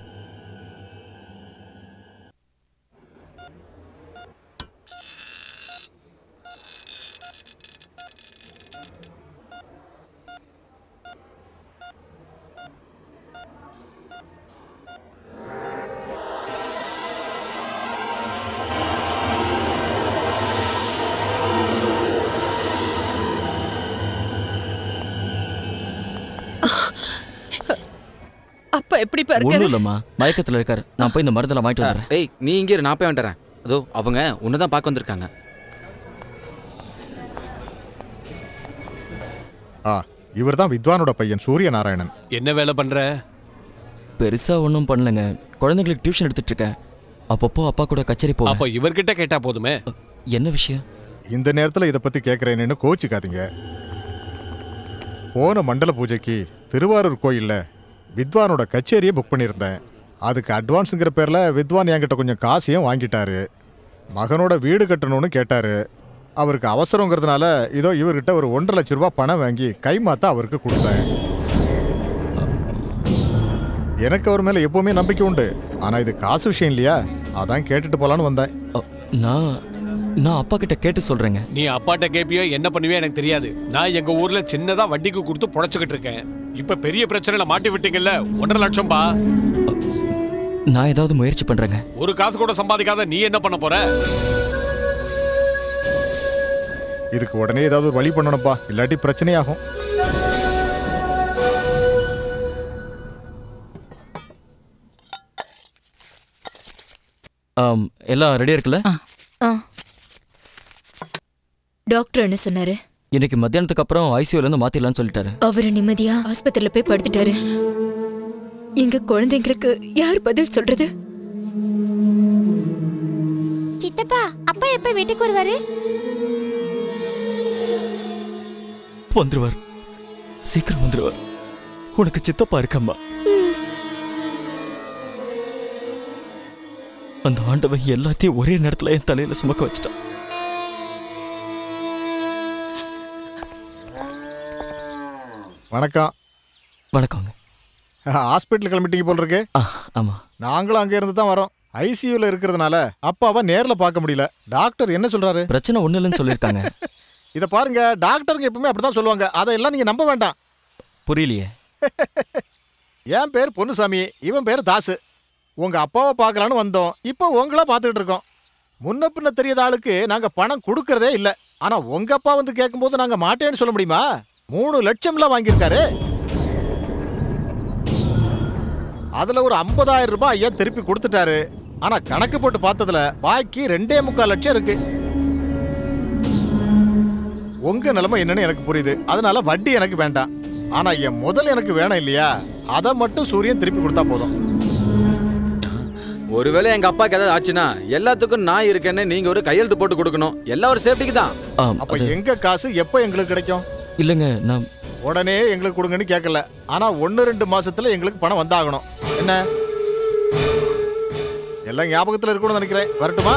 அப்பா எப்படி ஒன்றும் பாருங்க இல்லைம்மா மயக்கத்தில் இருக்காரு நான் போய் இந்த மருந்தெல்லாம் வாங்கிட்டு வந்துடுறேன் ஏய் நீ இங்கே இரு, நான் போய் வந்துடுறேன் அதோ அவங்க உன்னை தான் பார்க்க வந்திருக்காங்க ஆ இவர் தான் வித்வானோட பையன் சூரிய நாராயணன் என்ன வேலை பண்ற பெருசா ஒன்றும் பண்ணலங்க குழந்தைங்களுக்கு டியூஷன் எடுத்துட்டு இருக்கேன் அப்பப்போ அப்பா கூட கச்சேரி அப்ப போவேன் இவர்கிட்ட கேட்டா போதுமே என்ன விஷயம் இந்த நேரத்தில் இதை பற்றி கேட்குறேன்னு கோச்சிக்காதீங்க போன மண்டல பூஜைக்கு திருவாரூர் கோயிலில் வித்வானோட கச்சேரியை புக் பண்ணியிருந்தேன் அதுக்கு அட்வான்ஸுங்கிற பேரில் வித்வான் என்கிட்ட கொஞ்சம் காசையும் வாங்கிட்டாரு மகனோட வீடு கட்டணும்னு கேட்டாரு அவருக்கு அவசரங்கிறதுனால இதோ இவர்கிட்ட ஒரு ஒன்றரை லட்ச ரூபாய் பணம் வாங்கி கைமாத்த அவருக்கு கொடுத்தேன் எனக்கு அவர் மேலே எப்பவுமே நம்பிக்கை உண்டு ஆனால் இது காசு விஷயம் இல்லையா அதான் கேட்டுட்டு போலான்னு வந்தேன் நான் நான் அப்பா கிட்ட கேட்டு சொல்றேங்க நீ அப்பாட்ட கேப்பியோ என்ன பண்ணுவியோ எனக்கு தெரியாது நான் எங்க ஊர்ல சின்னதா வட்டிக்கு கொடுத்து பொழைச்சுக்கிட்டு இருக்கேன் இப்ப பெரிய பிரச்சனையில மாட்டி விட்டீங்கல்ல ஒன்றரை லட்சம் பா நான் ஏதாவது முயற்சி பண்றேங்க ஒரு காசு கூட சம்பாதிக்காத நீ என்ன பண்ண போற இதுக்கு உடனே ஏதாவது ஒரு வழி பண்ணணும்ப்பா இல்லாட்டி பிரச்சனையாகும் ஆம், எல்லாம் ரெடியா இருக்குல்ல ஆ டாக்டர் என்ன சொன்னாரு இன்னைக்கு மத்தியானத்துக்கு அப்புறம் ஐசியூல இருந்து மாத்திடலாம்னு சொல்லிட்டாரு அவரு நிம்மதியா ஆஸ்பத்திரியில போய் படுத்துட்டாரு எங்க குழந்தைங்களுக்கு யார் பதில் சொல்றது சித்தப்பா அப்பா எப்ப வீட்டுக்கு வருவாரு வந்துருவார் சீக்கிரம் வந்துருவார் உனக்கு சித்தப்பா இருக்கம்மா அந்த ஆண்டவன் எல்லாத்தையும் ஒரே நேரத்துல என் தலையில சுமக்க வச்சிட்டான் வணக்கம் வணக்கங்க ஹாஸ்பிட்டல் கிளம்பிட்டீங்க போல் இருக்கு ஆமா நாங்களும் அங்கே இருந்து தான் வரோம் ஐசியூல இருக்கிறதுனால அப்பாவை நேர்ல பார்க்க முடியல டாக்டர் என்ன சொல்றாரு பிரச்சனை ஒண்ணு இல்லைன்னு சொல்லியிருக்காங்க இத பாருங்க டாக்டருங்க எப்பவுமே அப்படிதான் சொல்லுவாங்க அதையெல்லாம் நீங்க நம்ப வேண்டாம் புரியலையே என் பேர் பொன்னுசாமி இவன் பேர் தாசு உங்க அப்பாவை பார்க்கலான்னு வந்தோம் இப்போ உங்களா பார்த்துட்டு இருக்கோம் முன்ன பின்ன தெரியாத ஆளுக்கு நாங்க பணம் கொடுக்கறதே இல்ல ஆனா உங்க அப்பா வந்து கேட்கும்போது நாங்க மாட்டேன்னு சொல்ல முடியுமா மூணு லட்சம்லாம் வாங்கியிருக்காரு அதுல ஒரு ஐம்பதாயிரம் ரூபாய் ஐயா திருப்பி கொடுத்துட்டாரு ஆனா கணக்கு போட்டு பார்த்ததுல பாக்கி ரெண்டே முக்கால் லட்சம் இருக்கு உங்க நிலைமை என்னன்னு எனக்கு புரியுது அதனால வட்டி எனக்கு வேண்டாம் ஆனா என் முதல் எனக்கு வேணும் இல்லையா அதை மட்டும் சூரியன் திருப்பி கொடுத்தா போதும் ஒருவேளை எங்க அப்பாக்கு ஏதாவது ஆச்சுன்னா எல்லாத்துக்கும் நான் இருக்கேன்னு நீங்க ஒரு கையெழுத்து போட்டு கொடுக்கணும் எல்லாம் ஒரு சேஃப்டிக்கு தான் அப்ப எங்க காசு எப்போ எங்களுக்கு கிடைக்கும் இல்லைங்க நான் உடனே எங்களுக்கு கொடுங்கன்னு கேட்கல ஆனா ஒன்னு ரெண்டு மாசத்துல எங்களுக்கு பணம் வந்தாகணும் என்ன எல்லாம் ஞாபகத்துல இருக்கணும்னு நினைக்கிறேன் வரட்டுமா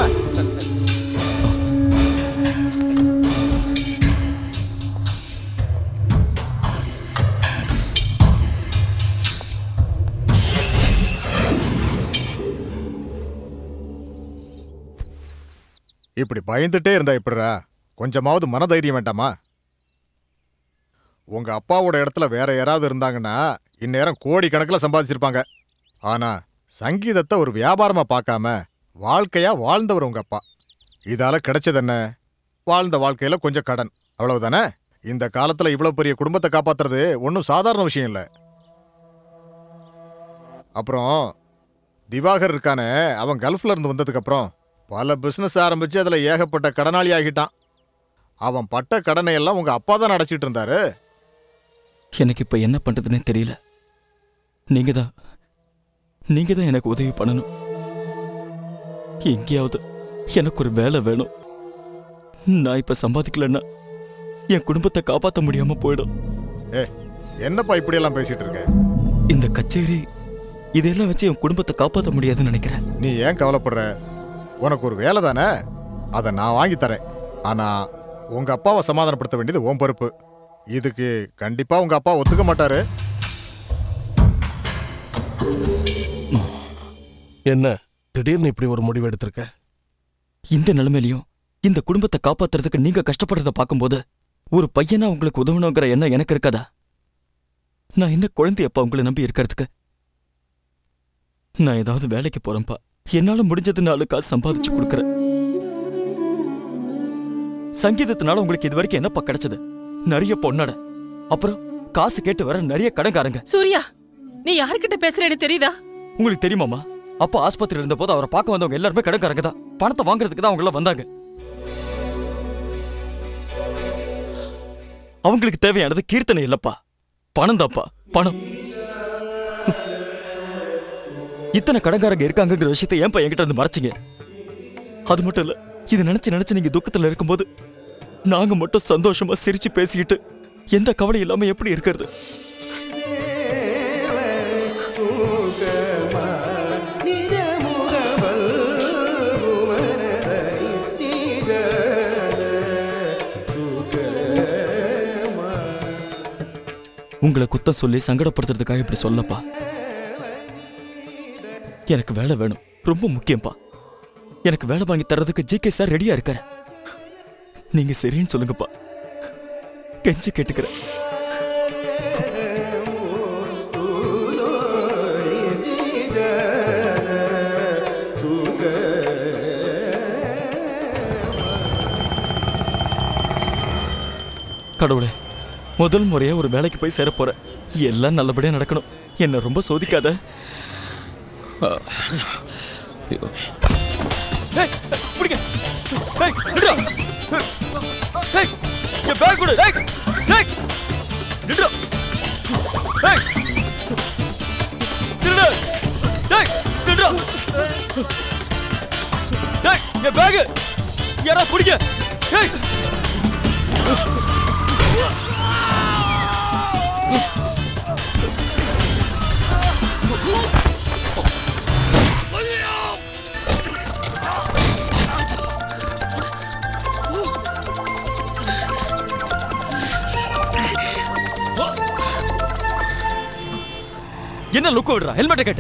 இப்படி பயந்துட்டே இருந்தா எப்படிடா கொஞ்சமாவது மனதைரியம் வேண்டாமா உங்க அப்பாவோட இடத்துல வேற யாராவது இருந்தாங்கன்னா இந்நேரம் கோடி கணக்கில் சம்பாதிச்சிருப்பாங்க ஆனா சங்கீதத்தை ஒரு வியாபாரமா பார்க்காம வாழ்க்கையா வாழ்ந்தவர் உங்க அப்பா இதால கிடைச்சது என்ன வாழ்ந்த வாழ்க்கையில கொஞ்சம் கடன் அவ்வளவுதானே இந்த காலத்துல இவ்வளவு பெரிய குடும்பத்தை காப்பாத்துறது ஒன்றும் சாதாரண விஷயம் இல்லை அப்புறம் திவாகர் இருக்கானே அவன் கல்ஃப்ல இருந்து வந்ததுக்கு அப்புறம் பல பிசினஸ் ஆரம்பிச்சு அதுல ஏகப்பட்ட கடனாளி ஆகிட்டான் அவன் பட்ட கடனை எல்லாம் உங்க அப்பா தான் அடைச்சிட்டு இருந்தாரு எனக்கு இப்ப என்ன பண்றதுன்னே தெரியல நீங்க தான் நீங்க தான் எனக்கு உதவி பண்ணணும் எங்கேயாவது எனக்கு ஒரு வேலை வேணும் நான் இப்ப சம்பாதிக்கலன்னா என் குடும்பத்தை காப்பாற்ற முடியாம போயிடும் ஏ என்னப்பா இப்படியெல்லாம் பேசிட்டு இருக்க இந்த கச்சேரி இதெல்லாம் வச்சு என் குடும்பத்தை காப்பாற்ற முடியாதுன்னு நினைக்கிறேன் நீ ஏன் கவலைப்படுற உனக்கு ஒரு வேலை தானே அதை நான் வாங்கி தரேன் ஆனா உங்க அப்பாவை சமாதானப்படுத்த வேண்டியது உன் பொறுப்பு இதுக்கு கண்டிப்பா உங்க அப்பா ஒத்துக்க மாட்டாரு என்ன திடீர்னு இப்படி ஒரு முடிவு எடுத்திருக்க இந்த நிலைமையிலையும் இந்த குடும்பத்தை காப்பாத்துறதுக்கு நீங்க கஷ்டப்படுறத பார்க்கும்போது ஒரு பையனா உங்களுக்கு உதவணுங்கிற எண்ணம் எனக்கு இருக்காதா நான் என்ன குழந்தையப்பா உங்களை நம்பி இருக்கிறதுக்கு நான் ஏதாவது வேலைக்கு போறேன்ப்பா என்னால முடிஞ்சது நாலு காசு சம்பாதிச்சு கொடுக்குறேன் சங்கீதத்தினால உங்களுக்கு இது வரைக்கும் என்னப்பா கிடைச்சது நிறைய பொண்ணட அப்புறம் காசு கேட்டு வர நிறைய கடன்காரங்க சூர்யா நீ யார்கிட்ட பேசுறேன்னு தெரியுதா உங்களுக்கு தெரியுமாமா அப்பா ஆஸ்பத்திரியில் இருந்தபோது அவரை பார்க்க வந்தவங்க எல்லாருமே கடன்காரங்க தான் பணத்தை வாங்குறதுக்கு தான் அவங்க எல்லாம் வந்தாங்க அவங்களுக்கு தேவையானது கீர்த்தனை இல்லப்பா பணம் தான்ப்பா பணம் இத்தனை கடன்காரங்க இருக்காங்கங்கிற விஷயத்தை ஏன்பா என்கிட்ட இருந்து மறைச்சிங்க அது மட்டும் இல்ல இது நினைச்சு நினைச்சு நீங்க துக்கத்துல இருக்கும்போது நாங்க மட்டும் சந்தோஷமா சிரிச்சு பேசிக்கிட்டு எந்த கவலை இல்லாம எப்படி இருக்கிறது உங்களை குத்தம் சொல்லி சங்கடப்படுத்துறதுக்காக இப்படி சொல்லப்பா எனக்கு வேலை வேணும் ரொம்ப முக்கியம்ப்பா எனக்கு வேலை வாங்கி தர்றதுக்கு ஜிகே சார் ரெடியா இருக்காரு நீங்க சரின்னு சொல்லுங்கப்பா கெஞ்சி கேட்டுக்கிறேன் கடவுளே முதல் முறையா ஒரு வேலைக்கு போய் சேர போறேன் எல்லாம் நல்லபடியா நடக்கணும் என்ன ரொம்ப சோதிக்காத ஏய், பிடிங்க. ஏய், நில்றா. ஏய், என் bag கொடு. ஏய், ஏய், நில்றா. ஏய், திருடு. ஏய், நில்றா. ஏய், என் bag. யாரா பிடிங்க. ஏய். என்ன லுக்க விடுறா ஹெல்மெட்டை கேட்ட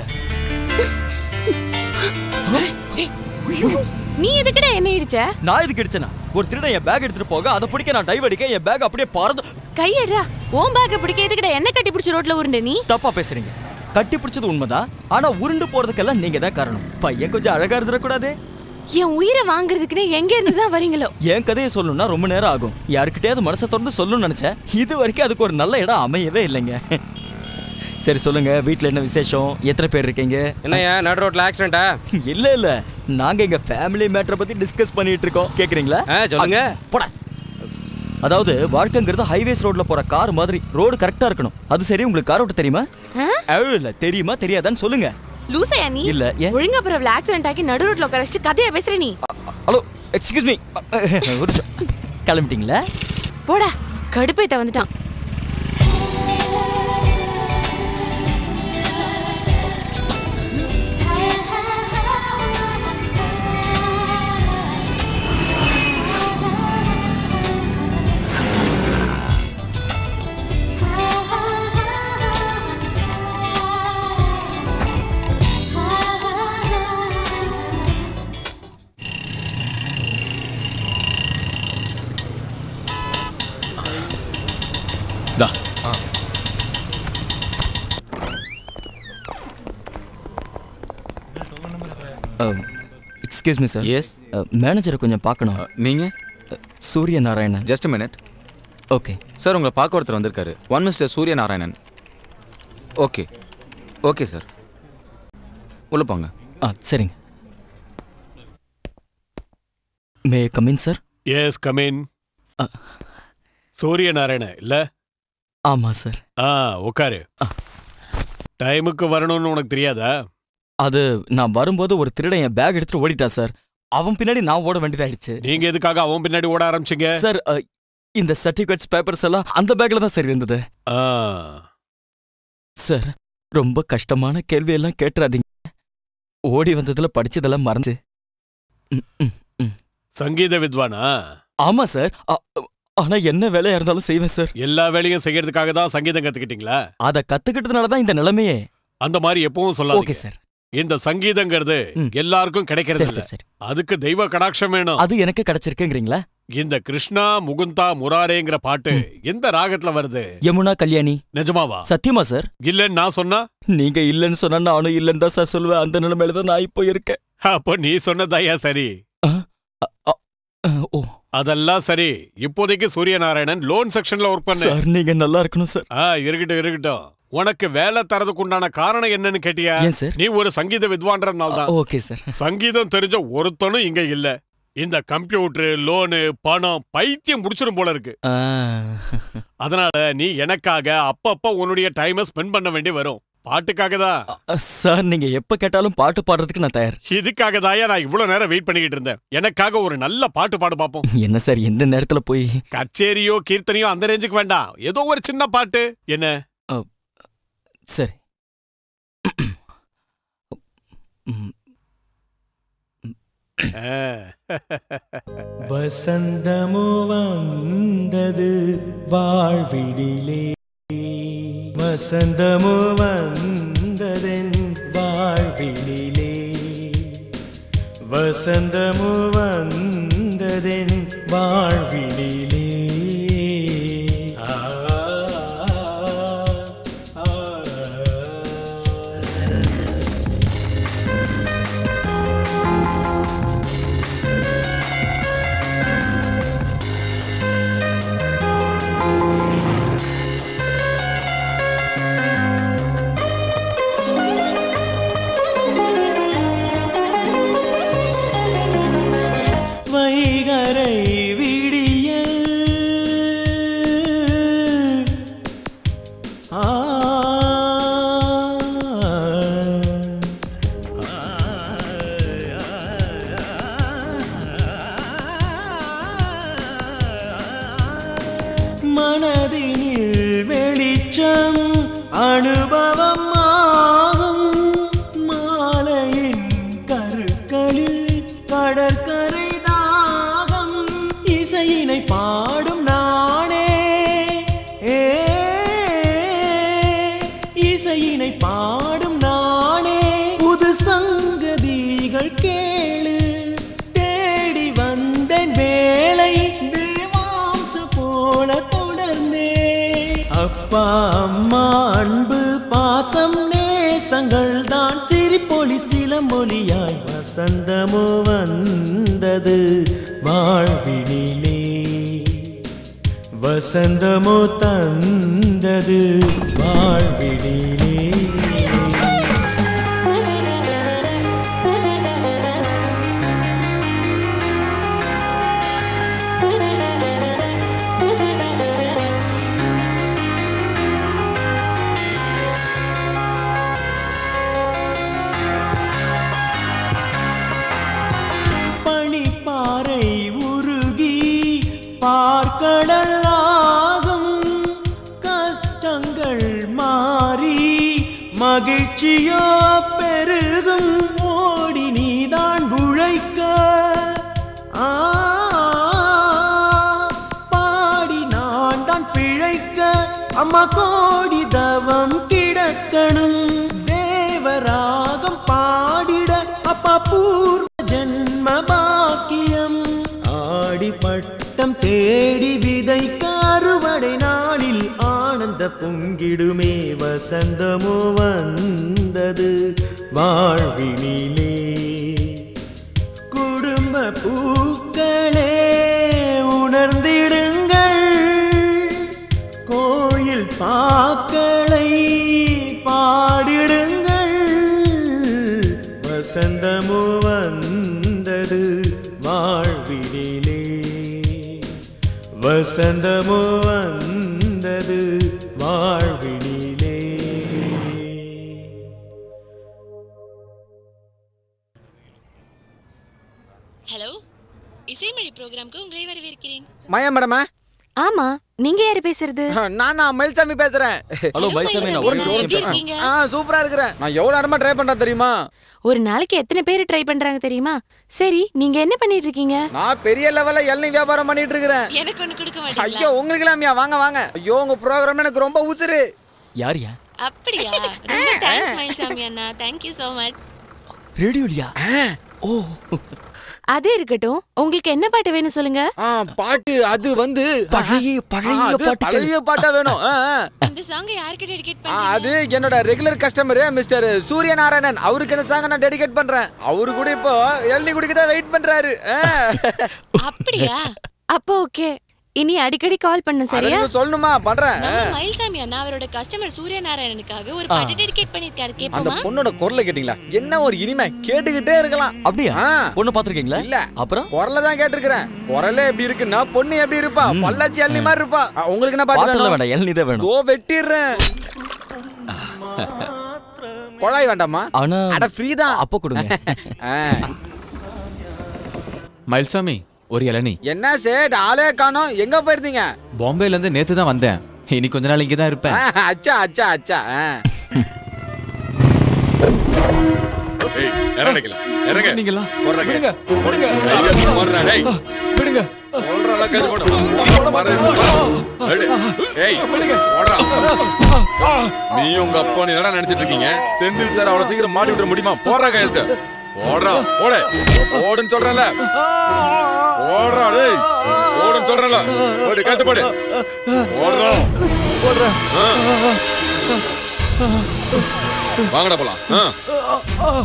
நீ எதுக்குடா என்ன இடிச்ச நான் இதுக்கு அடிச்சேனா ஒரு திருடன் என் பேக் எடுத்துட்டு போக அதை பிடிக்க நான் டைவ் அடிக்க என் பேக் அப்படியே பறந்து கையடா ஓம் பேக்க பிடிக்க எதுக்குடா என்ன கட்டி பிடிச்ச ரோட்ல உருண்ட நீ தப்பா பேசுறீங்க கட்டி பிடிச்சது உண்மைதான் ஆனா உருண்டு போறதுக்கெல்லாம் நீங்க தான் காரணம் பையன் கொஞ்சம் அழகா இருந்துடக்கூடாது என் உயிரை வாங்குறதுக்குன்னு எங்க இருந்து தான் வரீங்களோ என் கதையை சொல்லணும்னா ரொம்ப நேரம் ஆகும் யாருக்கிட்டயாவது மனசை திறந்து சொல்லணும்னு நினைச்சேன் இது வரைக்கும் அதுக்கு ஒரு நல்ல இடம் அமையவே இல்லைங்க சரி சொல்லுங்க வீட்ல என்ன விசேஷம் எத்தனை பேர் இருக்கீங்க என்னய்யா நடு ரோட்ல ஆக்சிடென்ட்டா இல்ல இல்ல நாங்க எங்க ஃபேமிலி மேட்டரை பத்தி டிஸ்கஸ் பண்ணிட்டு இருக்கோம் கேக்குறீங்களா சொல்லுங்க. போடா அதாவது வாழ்க்கைங்கிறது ஹைவேஸ் ரோட்ல போற கார் மாதிரி ரோடு கரெக்டா இருக்கணும் அது சரி உங்களுக்கு கார் ஓட்ட தெரியுமா அஹ், இல்ல தெரியுமா தெரியாதான்னு சொல்லுங்க லூசையா நீ இல்ல, ஏன்? ஒழுங்கா பிறவில் ஆக்சிடென்ட் ஆகி நடு ரோட்ல உட்கார வச்சு கதையா பேசுற நீ ஹலோ எக்ஸ்கியூஸ் மீ ஒரு நிமிஷம். கிளம்பிட்டீங்களா போடா கடுப்பைத்த வந்துட்டான் தா எக்ஸ்கியூஸ் மீ சார் எஸ் மேனேஜரை கொஞ்சம் பார்க்கணும் நீங்க Surya Narayanan just minute okay sir உங்களை பார்க்க ஒருத்தர் வந்திருக்காரு ஒன் மிஸ்டர் சூரிய நாராயணன் ஓகே ஓகே சார் உள்ள போங்க ஆ சரிங்க may come in sir yes come in Surya Narayana இல்ல ஆமா சார் ஆ உட்காரு டைமுக்கு வரணும்னு உனக்கு தெரியாதா அது நான் வரும்போது ஒரு திருடன் என் பேக் எடுத்துட்டு ஓடிட்டான் சார் அவன் பின்னாடி நான் ஓட வேண்டியதாயிடுச்சு நீங்க எதுக்காக அவன் பின்னாடி ஓட ஆரம்பிச்சீங்க சார் அ, இந்த சர்டிபிகேட்ஸ் பேப்பர்ஸ் எல்லாம் அந்த பேக்ல தான் சார் இருந்தது ஆ சார் ரொம்ப கஷ்டமான கேள்வி எல்லாம் கேட்டுறாதீங்க ஓடி வந்ததுல படிச்சதெல்லாம் மறந்து ம், ம், ம். சங்கீத வித்வானா ஆமா சார் ஆ- ஆனா என்ன வேலையா இருந்தாலும் செய்வேன் சார் எல்லா வேலையும் செய்யறதுக்காக தான் சங்கீதம் கத்துக்கிட்டீங்களா அத கத்துக்கிட்டதுனால தான் இந்த நிலைமையே அந்த மாதிரி எப்பவும் சொல்லாதீங்க ஓகே சார் இந்த சங்கீதங்கிறது எல்லாருக்கும் கிடைக்கிறது சரி, இல்ல சரி, சரி. அதுக்கு தெய்வ கடாட்சம் வேணும் அது எனக்கு கிடைச்சிருக்குங்கிறீங்களா இந்த கிருஷ்ணா முகுந்தா முராரேங்கிற பாட்டு எந்த ராகத்துல வருது யமுனா கல்யாணி நிஜமாவா சத்தியமா சார் இல்லன்னு நான் சொன்னா நீங்க இல்லைன்னு சொன்னா நானும் இல்லைன்னு தான் சார் சொல்லுவேன் அந்த நிலைமையில தான் நான் இப்போ இருக்கேன் அப்போ நீ சொன்னதாயா சரி ஓ அதெல்லாம் சரி இப்போதைக்கு சூரியநாராயணன் லோன் செக்ஷன்ல ஒர்க் பண்ண சார் நீங்க நல்லா இருக்கணும் சார் ஆ இருக்கட்டும் இருக்கட்டும் உனக்கு வேலை தரதுக்கு உண்டான காரணம் என்னன்னு கேட்டியா ஏன் சார்? நீ ஒரு சங்கீத வித்வான்றதுனால தான் ஓகே சார் சங்கீதம் தெரிஞ்ச ஒருத்தனும் இங்க இல்ல இந்த கம்ப்யூட்டர் லோனு பணம் பைத்தியம் முடிச்சிடும் போல இருக்கு ஆ, அதனால நீ எனக்காக அப்பப்ப உன்னுடைய டைமை ஸ்பெண்ட் பண்ண வேண்டி வரும் பாட்டுக்காக தான் சார் நீங்க எப்ப கேட்டாலும் பாட்டு பாடுறதுக்கு நான் தயார் இதுக்காக தாயா நான் இவ்வளவு நேரம் வெயிட் பண்ணிக்கிட்டு இருந்தேன் எனக்காக ஒரு நல்ல பாட்டு பாடு பாப்போம் என்ன சார் எந்த நேரத்துல போய் கச்சேரியோ கீர்த்தனையோ அந்த ரேஞ்சுக்கு வேண்டாம் ஏதோ ஒரு சின்ன பாட்டு என்ன சரி வசந்தமோ வந்தது வாழ்விடிலே வசந்தமோ வந்ததென் வாழ்விடிலே வசந்தமோ வந்ததென் வாழ்விடிலே ஆ, ஆ, ஆ. வைகரை விடிய ஆ மனதினில் வெளிச்சம் அனுபவம் ஆகும் மாலையின் கருக்களில் கடற்கரை தாகம் இசையினை பாடும் நானே ஏ இசையினை பாடும் நானே புது சங்கதிகள் கேளு தேடி வந்தேன் வேலை தேவாம்ச போல தொடர்ந்தே அப்பா அம்மா அன்பு பாசம் நேசங்கள் தான் சிரிப்பொலி சிலமொலியாய் வசந்தமோ வந்தது வாழ்வினிலே வசந்தமோ தந்தது வாழ்வினிலே பனிப்பாறை உருகி பார்க்கடலாகும் கஷ்டங்கள் மாறி மகிழ்ச்சியோ பெருகும் ஓடி நீதான் உழைக்க ஆ, பாடி நான் தான் பிழைக்க அம்மா கோடி தவம் கிடக்கணும் தேவராகம் பாடிட அப்பா பூர்வ ஜென்ம பாக்கியம் ஆடி பட்டம் தேடி விதைக்க அறுவடை நாளில் ஆனந்த பொங்கிடுமே வசந்தமோ வந்தது வாழ்வினிலே குடும்ப பூக்களே உணர்ந்திடுங்கள் கோயில் பாக்களை பாடிடுங்கள் வசந்தமோ வந்தது வாழ்வினிலே வசந்தமோ வந்தது வாழ்வினிலே ஹலோ இசைமொழி ப்ரோக்ராம்க்கு உங்களை வரவேற்கிறேன் மாயா மேடமா ஆமா நீங்க யாரு பேசுறது நான் தான் மயில்சாமி பேசுறேன் ஹலோ மயில்சாமி நான் ஒரு நிமிஷம் எப்படி பேசுறேன் இருக்கீங்க? ஆ சூப்பரா இருக்கிறேன் நான் எவ்வளவு நேரமா ட்ரை பண்றேன் தெரியுமா ஒரு நாளைக்கு எத்தனை பேர் ட்ரை பண்றாங்க தெரியுமா சரி நீங்க என்ன பண்ணிட்டு இருக்கீங்க நான் பெரிய லெவல்ல இளநீ வியாபாரம் பண்ணிட்டு இருக்கிறேன் எனக்கு ஒண்ணு கொடுக்க ஐயோ உங்களுக்கு இல்லாமையா வாங்க வாங்க ஐயோ உங்க ப்ரோக்ராம் எனக்கு ரொம்ப உசுரு யார் யா அப்படியா ரொம்ப தேங்க்ஸ் மயில்சாமி அண்ணா தேங்க் யூ so மச் ரேடியோலியா ஓ அது இருக்கட்டும் உங்களுக்கு என்ன பாட்டு வேணும் சொல்லுங்க பாட்டு அது வந்து பழைய பழைய ஆ, அது பாட்டுகள். பழைய பாட்டா வேணும் ஆ, ஆ. இந்த சாங் யாருக்கு டெடிகேட் ஆ, அது என்னோட ரெகுலர் கஸ்டமர் மிஸ்டர் சூரியநாராயணன் அவருக்கு இந்த சாங்க நான் டெடிகேட் பண்றேன் அவரு கூட இப்போ இளநீ குடிக்க தான் வெயிட் பண்றாரு ஆ. அப்படியா அப்போ ஓகே இனி அடிக்கடி கால் பண்ணு அதை சரியா நீங்க சொல்லணுமா பண்றேன் நம்ம மயில்சாமி அண்ணா அவரோட கஸ்டமர் சூரியநாராயணனுக்காக ஒரு பாட்டு டெடிகேட் பண்ணிருக்காரு அந்த கேப்போமா பொண்ணோட குரலை கேட்டீங்களா என்ன ஒரு இனிமை கேட்டுக்கிட்டே இருக்கலாம் அப்படியா பொண்ணு பாத்திருக்கீங்களா இல்ல அப்புறம் குரலை தான் கேட்டிருக்கிறேன் குரலே எப்படி இருக்குன்னா பொண்ணு எப்படி இருப்பா பல்லாச்சி அள்ளி மாதிரி இருப்பா ஆ, உங்களுக்கு என்ன பாட்டு பாத்திரலாம் வேணும் வேண்டாம் இளநீ தான் வேணும் தோ வெட்டிடுறேன் குழாய் வேண்டாமா ஆனா அட ஃப்ரீ தான் அப்ப கொடுங்க மயில்சாமி ஒரு இளநீ என்ன சேட் ஆளே காணோம் எங்க போயிருந்தீங்க பாம்பேல இருந்து நேத்து தான் வந்தேன் இனி கொஞ்ச நாள் இங்கே தான் இருப்பேன் ஆ, அச்சா அச்சா அச்சா ஆ. ஏய் இறங்கிக்கலாம் இறங்க நீங்களா போடுறா கை. விடுங்க விடுங்க கையை போடுறா, டேய். விடுங்க சொல்ற அளவுக்கு இது போடு. பாரு, பாரு. எடு. ஏய், போடுறா. நீ உங்க அப்பா நீ என்னடா நினைச்சிட்டு இருக்கீங்க செந்தில் சார் அவ்வளவு சீக்கிரம் மாட்டி விட முடியுமா போடுறா கையெழுத்து போடுறா போடு போடுன்னு சொல்றேன்ல போடுறா டேய் போடுன்னு சொல்றேன்ல போடு கையெழுத்து போடு போடுறா போடுறேன் வாங்கடா போலாம் ஆ.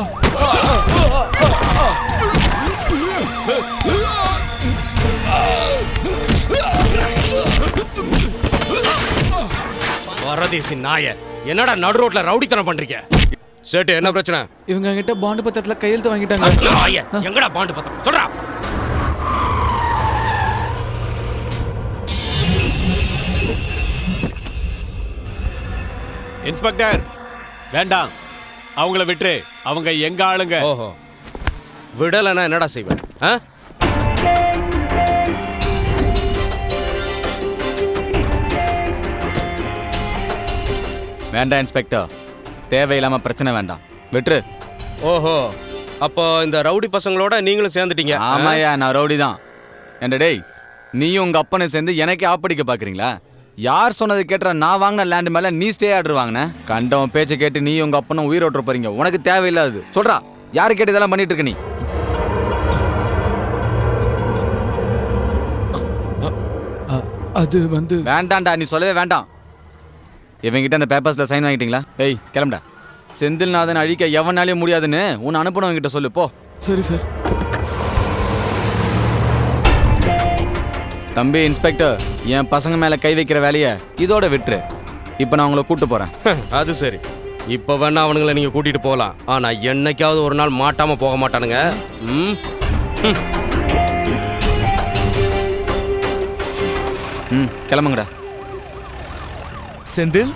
வரதேசி நாய என்னடா நடு ரோட்ல ரவுடித்தனம் பண்றீங்க சேட்டு என்ன பிரச்சனை இவங்க கிட்ட பாண்டு பத்திரத்துல கையெழுத்து வாங்கிட்டாங்க நாய எங்கடா பாண்டு பத்திரம் சொல்றா இன்ஸ்பெக்டர் வேண்டாம் அவங்கள விட்டுரு அவங்க எங்க ஆளுங்க ஓஹோ விடலைன்னா என்னடா செய்வேன் ஆ வேண்டாம் இன்ஸ்பெக்டர் தேவையில்லாம பிரச்சனை வேண்டாம் விட்டுரு ஓஹோ அப்போ இந்த ரவுடி பசங்களோட நீங்களும் சேர்ந்துட்டீங்க ஆ? ஆமாயா நான் ரவுடி தான் ஏன்டா டேய் நீயும் உங்க அப்பனை சேர்ந்து எனக்கே ஆப்படிக்க பாக்குறீங்களா யார் சொன்னது கேட்டுற நான் வாங்கின லேண்ட் மேல நீ ஸ்டே ஆர்டர் வாங்கின கண்டவன் பேச்சை கேட்டு நீ உங்க அப்பனும் உயிர் ஓட்டுற போறீங்க உனக்கு தேவையில்லாது சொல்றா யாரு கேட்டு இதெல்லாம் பண்ணிட்டு இருக்க நீ அது வந்து வேண்டாம்டா நீ சொல்லவே வேண்டாம் இவங்கிட்ட அந்த பேப்பர்ஸ்ல சைன் வாங்கிட்டீங்களா ஏய் கிளம்புடா செந்தில்நாதன் அழிக்க எவனாலையும் முடியாதுன்னு உன்னை அனுப்பணும் சொல்லு போ சரி சார் தம்பி இன்ஸ்பெக்டர் என் பசங்க மேல கை வைக்கிற வேலையை இதோட விட்டுரு இப்போ நான் உங்களை கூட்டு போறேன் அது சரி இப்போ வேணா அவனுங்களை நீங்க கூட்டிட்டு போகலாம் ஆனா என்னைக்காவது ஒரு நாள் மாட்டாம போக மாட்டானுங்க ம் ம். ம் கிளம்புங்கடா செந்தில்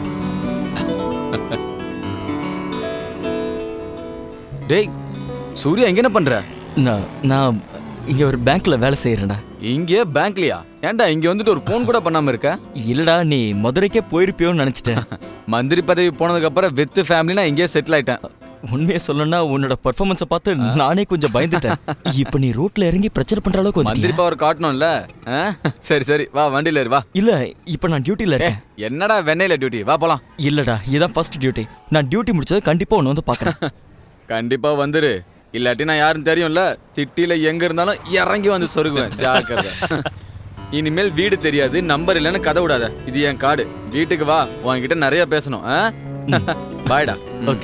டேய் சூர்யா இங்க என்ன பண்ற நான் நான் இங்க ஒரு பேங்க்ல வேலை செய்யறேன்டா இங்கே பேங்க்லயா ஏன்டா இங்க வந்துட்டு ஒரு ஃபோன் கூட பண்ணாம இருக்க இல்லடா நீ மதுரைக்கே போயிருப்பியோன்னு நினைச்சிட்டேன் மந்திரி பதவி போனதுக்கு அப்புறம் வித்து ஃபேமிலி நான் இங்கேயே செட்டில் ஆயிட்டேன் உண்மையை சொல்லணும்னா உன்னோட பெர்ஃபார்மன்ஸை பார்த்து நானே கொஞ்சம் பயந்துட்டேன் இப்போ நீ ரோட்ல இறங்கி பிரச்சனை பண்ற அளவுக்கு மந்திரி வந்துட்டியா? பவர் காட்டணும்ல ஆ? சரி சரி வா வண்டியில ஏறு, வா இல்ல இப்போ நான் டியூட்டில இருக்கேன் என்னடா வெண்ணையில டியூட்டி வா போலாம் இல்லடா இதான் ஃபர்ஸ்ட் டியூட்டி நான் டியூட்டி முடிச்சது கண்டிப்பா உன்னை வந்து பார்க்கறேன் கண்டிப்பா வந்துரு இல்லாட்டி நான் யாருன்னு தெரியும்ல சிட்டில எங்க இருந்தாலும் இறங்கி வந்து சொருகுவேன் ஜாக்கிரதை இனிமேல் வீடு தெரியாது நம்பர் இல்லைன்னு கதை விடாத இது என் கார்டு வீட்டுக்கு வா உன்கிட்ட நிறைய பேசணும் பாய்டா ஓகே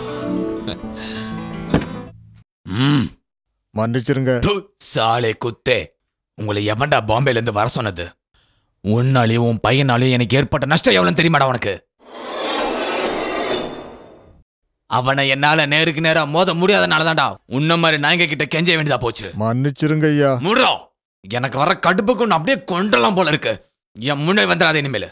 மன்னிச்சிருங்க சாலே குத்தே உங்களை எவன்டா பாம்பேல இருந்து வர சொன்னது உன்னாலேயும் உன் பையனாலேயும் எனக்கு ஏற்பட்ட நஷ்டம் எவ்வளவு தெரியுமாடா உனக்கு அவனை என்னால நேருக்கு நேரா மோத முடியாதனால தான்டா உன்ன மாதிரி நாய்ங்க கிட்ட கெஞ்ச வேண்டியதா போச்சு மன்னிச்சிருங்க ஐயா முடோ எனக்கு வர கடுப்புக்கு உன்னை அப்படியே கொண்டலாம் போல இருக்கு என் முன்னே வந்துடாத இனிமேல்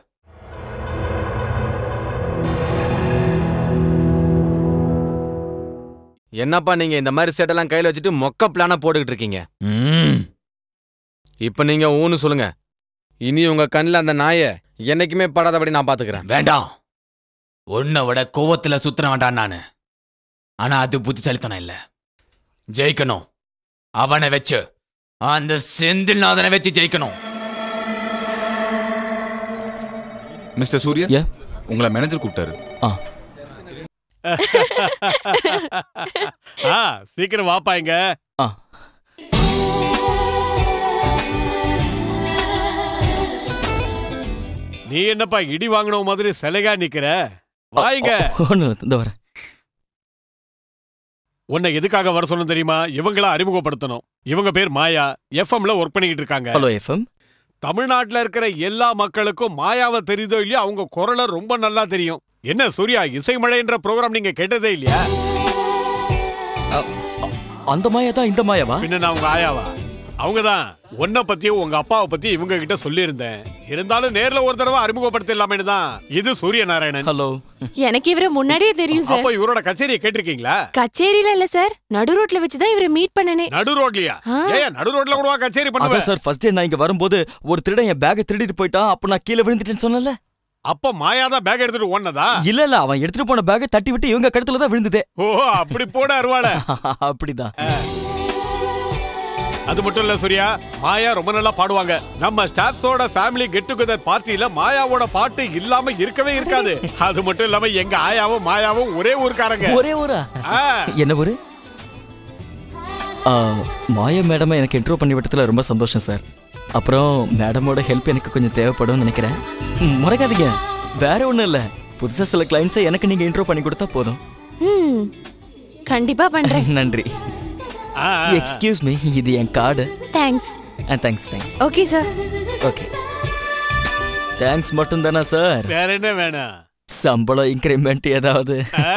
என்னப்பா நீங்க இந்த மாதிரி செட்டெல்லாம் கையில வச்சுட்டு மொக்க பிளான போட்டுக்கிட்டு இருக்கீங்க இப்போ நீங்க ஊன்னு சொல்லுங்க இனி உங்க கண்ணில் அந்த நாயை என்னைக்குமே படாதபடி நான் பாத்துக்கிறேன் வேண்டாம் உன்னை விட கோவத்துல சுத்துறவன்டான் நானு ஆனா அது புத்திசாலித்தனம் இல்ல ஜெயிக்கணும் அவனை வச்சு அந்த செந்தில்நாதனை வச்சு ஜெயிக்கணும் மிஸ்டர் சூர்யா உங்களை மேனேஜர் கூப்பிட்டாரு ஆ சீக்கிரம் வாப்பா இங்க நீ என்னப்பா இடி வாங்கின மாதிரி சிலையா நிக்கிற வாங்க ஒன்று இந்த வரேன் உன்னை எதுக்காக வர சொன்னோம் தெரியுமா இவங்கள அறிமுகப்படுத்தணும் இவங்க பேர் மாயா எஃப்எம்ல ஒர்க் பண்ணிக்கிட்டு இருக்காங்க ஹலோ எஃப்எம் தமிழ்நாட்டுல இருக்கிற எல்லா மக்களுக்கும் மாயாவை தெரியுதோ இல்லையோ அவங்க குரலை ரொம்ப நல்லா தெரியும் என்ன சூர்யா இசைமழைன்ற ப்ரோக்ராம் நீங்க கேட்டதே இல்லையா அந்த மாயா தான் இந்த மாயாவா பின்ன நான் உங்க ஆயாவா அவங்கதான் உன்னை பத்தியும் உங்க அப்பாவை பத்தி இவங்க கிட்ட சொல்லியிருந்தேன் இருந்தாலும் நேர்ல ஒரு தடவை அறிமுகப்படுத்தலாமேனு தான் இது சூரிய நாராயணன் ஹலோ எனக்கு இவரை முன்னாடியே தெரியும் சார் அப்போ இவரோட கச்சேரியை கேட்டிருக்கீங்களா கச்சேரியில இல்ல சார் நடு ரோட்ல வச்சுதான் இவரை மீட் பண்ணனே நடு ரோட்லயா ஏன் நடு ரோட்ல கூடவா கச்சேரி அதான் பண்ணுவேன் சார் ஃபர்ஸ்ட் டே நான் இங்க வரும்போது ஒரு திருடன் என் பேக்கை திருடிட்டு போயிட்டான் அப்ப நான் கீழே விழுந்துட்டேன்னு சொன்னல அப்ப மாயாதான் பேக் எடுத்துட்டு ஓடுனதா இல்ல இல்ல அவன் எடுத்துட்டு போன பேக்கை தட்டி விட்டு இவங்க கழுத்துல தான் விழுந்ததே ஓ அப்படி போட அருவாள அப்படிதான் அது மட்டும் இல்ல சூர்யா மாயா ரொம்ப நல்லா பாடுவாங்க நம்ம ஸ்டாஃப்ஸோட ஃபேமிலி கெட் டுகெதர் பார்ட்டியில மாயாவோட பாட்டு இல்லாம இருக்கவே இருக்காது அது மட்டும் இல்லாம எங்க ஆயாவும் மாயாவும் ஒரே ஊர்க்காரங்க ஒரே ஊரா என்ன ஊரு ஆ, மாயா மேடமை எனக்கு இன்ட்ரோ பண்ணி விட்டதுல ரொம்ப சந்தோஷம் சார் அப்புறம் மேடமோட ஹெல்ப் எனக்கு கொஞ்சம் தேவைப்படும்னு நினைக்கிறேன் ம், மறக்காதீங்க வேற ஒண்ணும் இல்ல புதுசா சில கிளைண்ட்ஸை எனக்கு நீங்க இன்ட்ரோ பண்ணி கொடுத்தா போதும் ம் கண்டிப்பா பண்றேன் நன்றி எக்ஸ்கியூஸ் மீ இது என் card thanks thanks thanks okay sir okay thanks மட்டும் தானா சார் வேற என்ன வேணும் சம்பளம் இன்க்ரிமெண்ட் ஏதாவது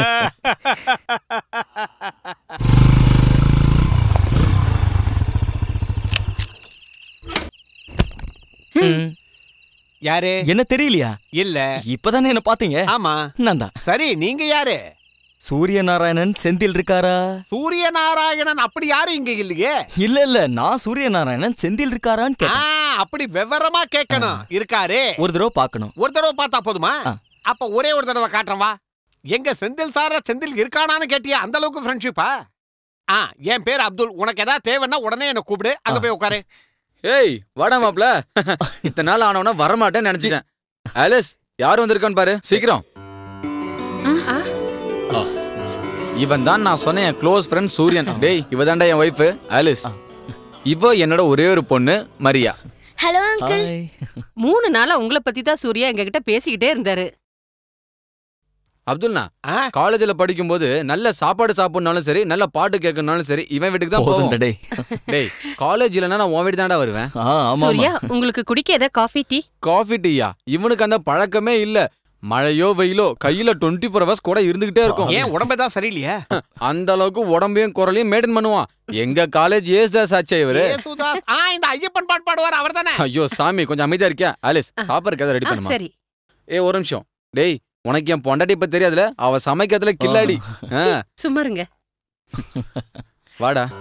யாரு என்ன தெரியலையா இல்ல இப்பதானே என்ன பாத்தீங்க ஆமா நான் தான் சரி நீங்க யாரு சூரிய நாராயணன் செந்தில் இருக்காரா சூரிய நாராயணன் அப்படி யாரும் இங்க இல்லையே இல்ல இல்ல நான் சூரிய நாராயணன் செந்தில் இருக்காரான்னு ஆ, கேட்டேன் அப்படி விவரமா கேட்கணும் இருக்காரு ஒரு தடவை பார்க்கணும் ஒரு தடவை பார்த்தா போதுமா அப்ப ஒரே ஒரு தடவை காட்டுறேன் வா எங்க செந்தில் சாரா செந்தில் இருக்கானான்னு கேட்டியா அந்த அளவுக்கு ஃப்ரெண்ட்ஷிப்பா ஆ என் பேர் அப்துல் உனக்கு ஏதாவது தேவைன்னா உடனே என்ன கூப்பிடு அங்க போய் உட்காரு ஏய் வாடா மாப்ள இத்தனை நாள் ஆனவனா வரமாட்டேன்னு நினைச்சிட்டேன் ஆலிஸ் யார் வந்திருக்கான்னு பாரு சீக்கிரம் இவன் தான் நான் சொன்ன என் க்ளோஸ் ஃப்ரெண்ட் சூரியன் டேய் இவ தான்டா என் ஒய்ஃப் ஆலிஸ் இப்போ என்னோட ஒரே ஒரு பொண்ணு மரியா ஹலோ அங்கிள் மூணு நாளா உங்களை பத்தி தான் சூர்யா எங்க கிட்ட பேசிக்கிட்டே இருந்தாரு அப்துல்னா காலேஜ்ல படிக்கும்போது நல்ல சாப்பாடு சாப்பிடனாலும் சரி நல்ல பாட்டு கேட்கணும்னாலும் சரி இவன் வீட்டுக்கு தான் போதும்டா போவோம் டேய். டேய் காலேஜ் இல்லைன்னா நான் உன் வீட்டு தான்டா வருவேன் சூர்யா உங்களுக்கு குடிக்க ஏதாவது காஃபி டீ காஃபி டீயா இவனுக்கு அந்த பழக்கமே இல்ல மழையோ வெயிலோ கையில டுவெண்ட்டி ஃபோர் ஹவர்ஸ் கூட இருந்துகிட்டே இருக்கும் ஏன் உடம்பு தான் சரியில்லையா அந்த அளவுக்கு உடம்பையும் குரலையும் மெயின்டைன் பண்ணுவான் எங்க காலேஜ் ஏசுதாஸ் ஆச்சே இவரு ஏசுதாஸ் ஆ இந்த ஐயப்பன் பாட்டு பாடுவார் அவர் தானே ஐயோ சாமி கொஞ்சம் அமைதியா இருக்கியா ஆலிஸ் சாப்பாடு ரெடி ஆ, பண்ணுமா சரி ஏ ஒரு நிமிஷம் டேய் உனக்கு என் பொண்டாட்டி இப்ப தெரியாதுல அவ சமைக்கிறதுல கில்லாடி ஆ, சும்மா இருங்க வாடா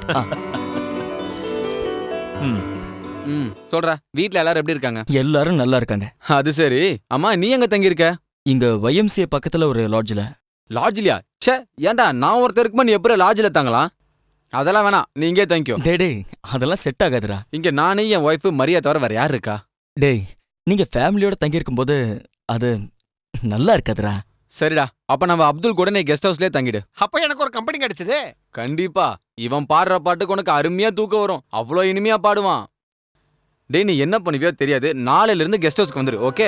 ம். ம் சொல்றா வீட்ல எல்லாரும் எப்படி இருக்காங்க எல்லாரும் நல்லா இருக்காங்க அது சரி அம்மா நீ எங்க தங்கி இருக்க இங்க YMCA பக்கத்துல ஒரு லாட்ஜ்ல லாட்ஜ்லயா ச்சே ஏன்டா நான் ஒருத்தர் இருக்குமா நீ எப்படி லாட்ஜ்ல தங்கலாம் அதெல்லாம் வேணாம் நீ இங்கே தங்கிக்கோ டேய் டேய் அதெல்லாம் செட் ஆகாதுடா இங்க நானே என் ஒய்ஃப் மரியா தவிர வேற யார் இருக்கா டேய் நீங்க ஃபேமிலியோட தங்கி இருக்கும்போது அது நல்லா இருக்காதுடா சரிடா அப்ப நம்ம அப்துல் கூட நீ கெஸ்ட் ஹவுஸ்லயே தங்கிடு அப்ப எனக்கு ஒரு கம்பெனி கிடைச்சது கண்டிப்பா இவன் பாடுற பாட்டுக்கு உனக்கு அருமையா தூக்கம் வரும் அவ்வளோ இனிமையா பாடுவான் டேய் நீ என்ன பண்ணுவியோ தெரியாது நாளையில இருந்து கெஸ்ட் ஹவுஸ்க்கு வந்துரு ஓகே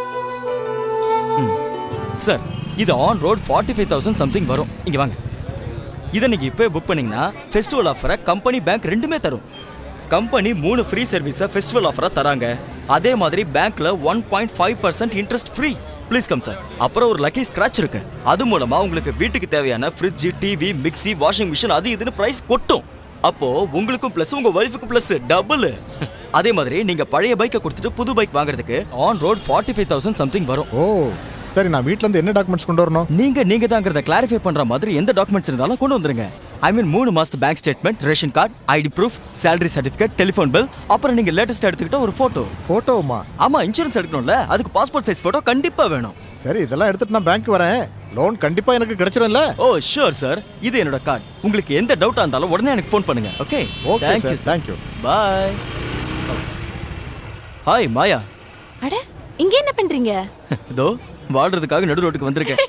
சார் இது on road forty five thousand something வரும் இங்க வாங்க இதை நீங்க இப்போ புக் பண்ணீங்கன்னா ஃபெஸ்டிவல் ஆஃபரை கம்பெனி பேங்க் ரெண்டுமே தரும் கம்பெனி மூணு ஃப்ரீ சர்வீஸை ஃபெஸ்டிவல் ஆஃபரா தராங்க அதே மாதிரி பேங்க்ல one point five percent interest free please come sir அப்புறம் ஒரு லக்கி ஸ்கிராட்ச் இருக்கு அது மூலமா உங்களுக்கு வீட்டுக்கு தேவையான fridge TV mixie washing machine அது இதுன்னு பிரைஸ் கொட்டும் அப்போ உங்களுக்கும் பிளஸ் உங்க ஒய்ஃபுக்கு பிளஸ் டபுள் அதே மாதிரி நீங்க பழைய பைக்கை கொடுத்துட்டு புது பைக் வாங்குறதுக்கு on road forty five thousand something வரும் ஓ சரி நான் வீட்ல இருந்து என்ன டாக்குமெண்ட்ஸ் கொண்டு வரணும் நீங்க நீங்க தாங்கிறத கிளாரிஃபை பண்ற மாதிரி எந்த டாக்குமெண்ட்ஸ் இருந்தாலும் கொண்டு வந்துருங்க ஐ மீன் மூணு மாசத்து bank statement ration card ID proof salary certificate telephone bill அப்புறம் நீங்க லேட்டஸ்ட் எடுத்துக்கிட்ட ஒரு போட்டோ போட்டோமா ஆமா இன்சூரன்ஸ் எடுக்கணும்ல அதுக்கு பாஸ்போர்ட் சைஸ் போட்டோ கண்டிப்பா வேணும் சரி இதெல்லாம் எடுத்துட்டு நான் பேங்க் வரேன் லோன் கண்டிப்பா எனக்கு கிடைச்சிரும்ல ஓ ஷூர் சார் இது என்னோட கார்டு உங்களுக்கு எந்த டவுட்டா இருந்தாலும் உடனே எனக்கு ஃபோன் பண்ணுங்க okay Okay, sir. Thank you. Bye hi Maya அட இங்க என்ன பண்றீங்க இதோ வாழ்றதுக்காக நடு ரோட்டுக்கு வந்திருக்கேன்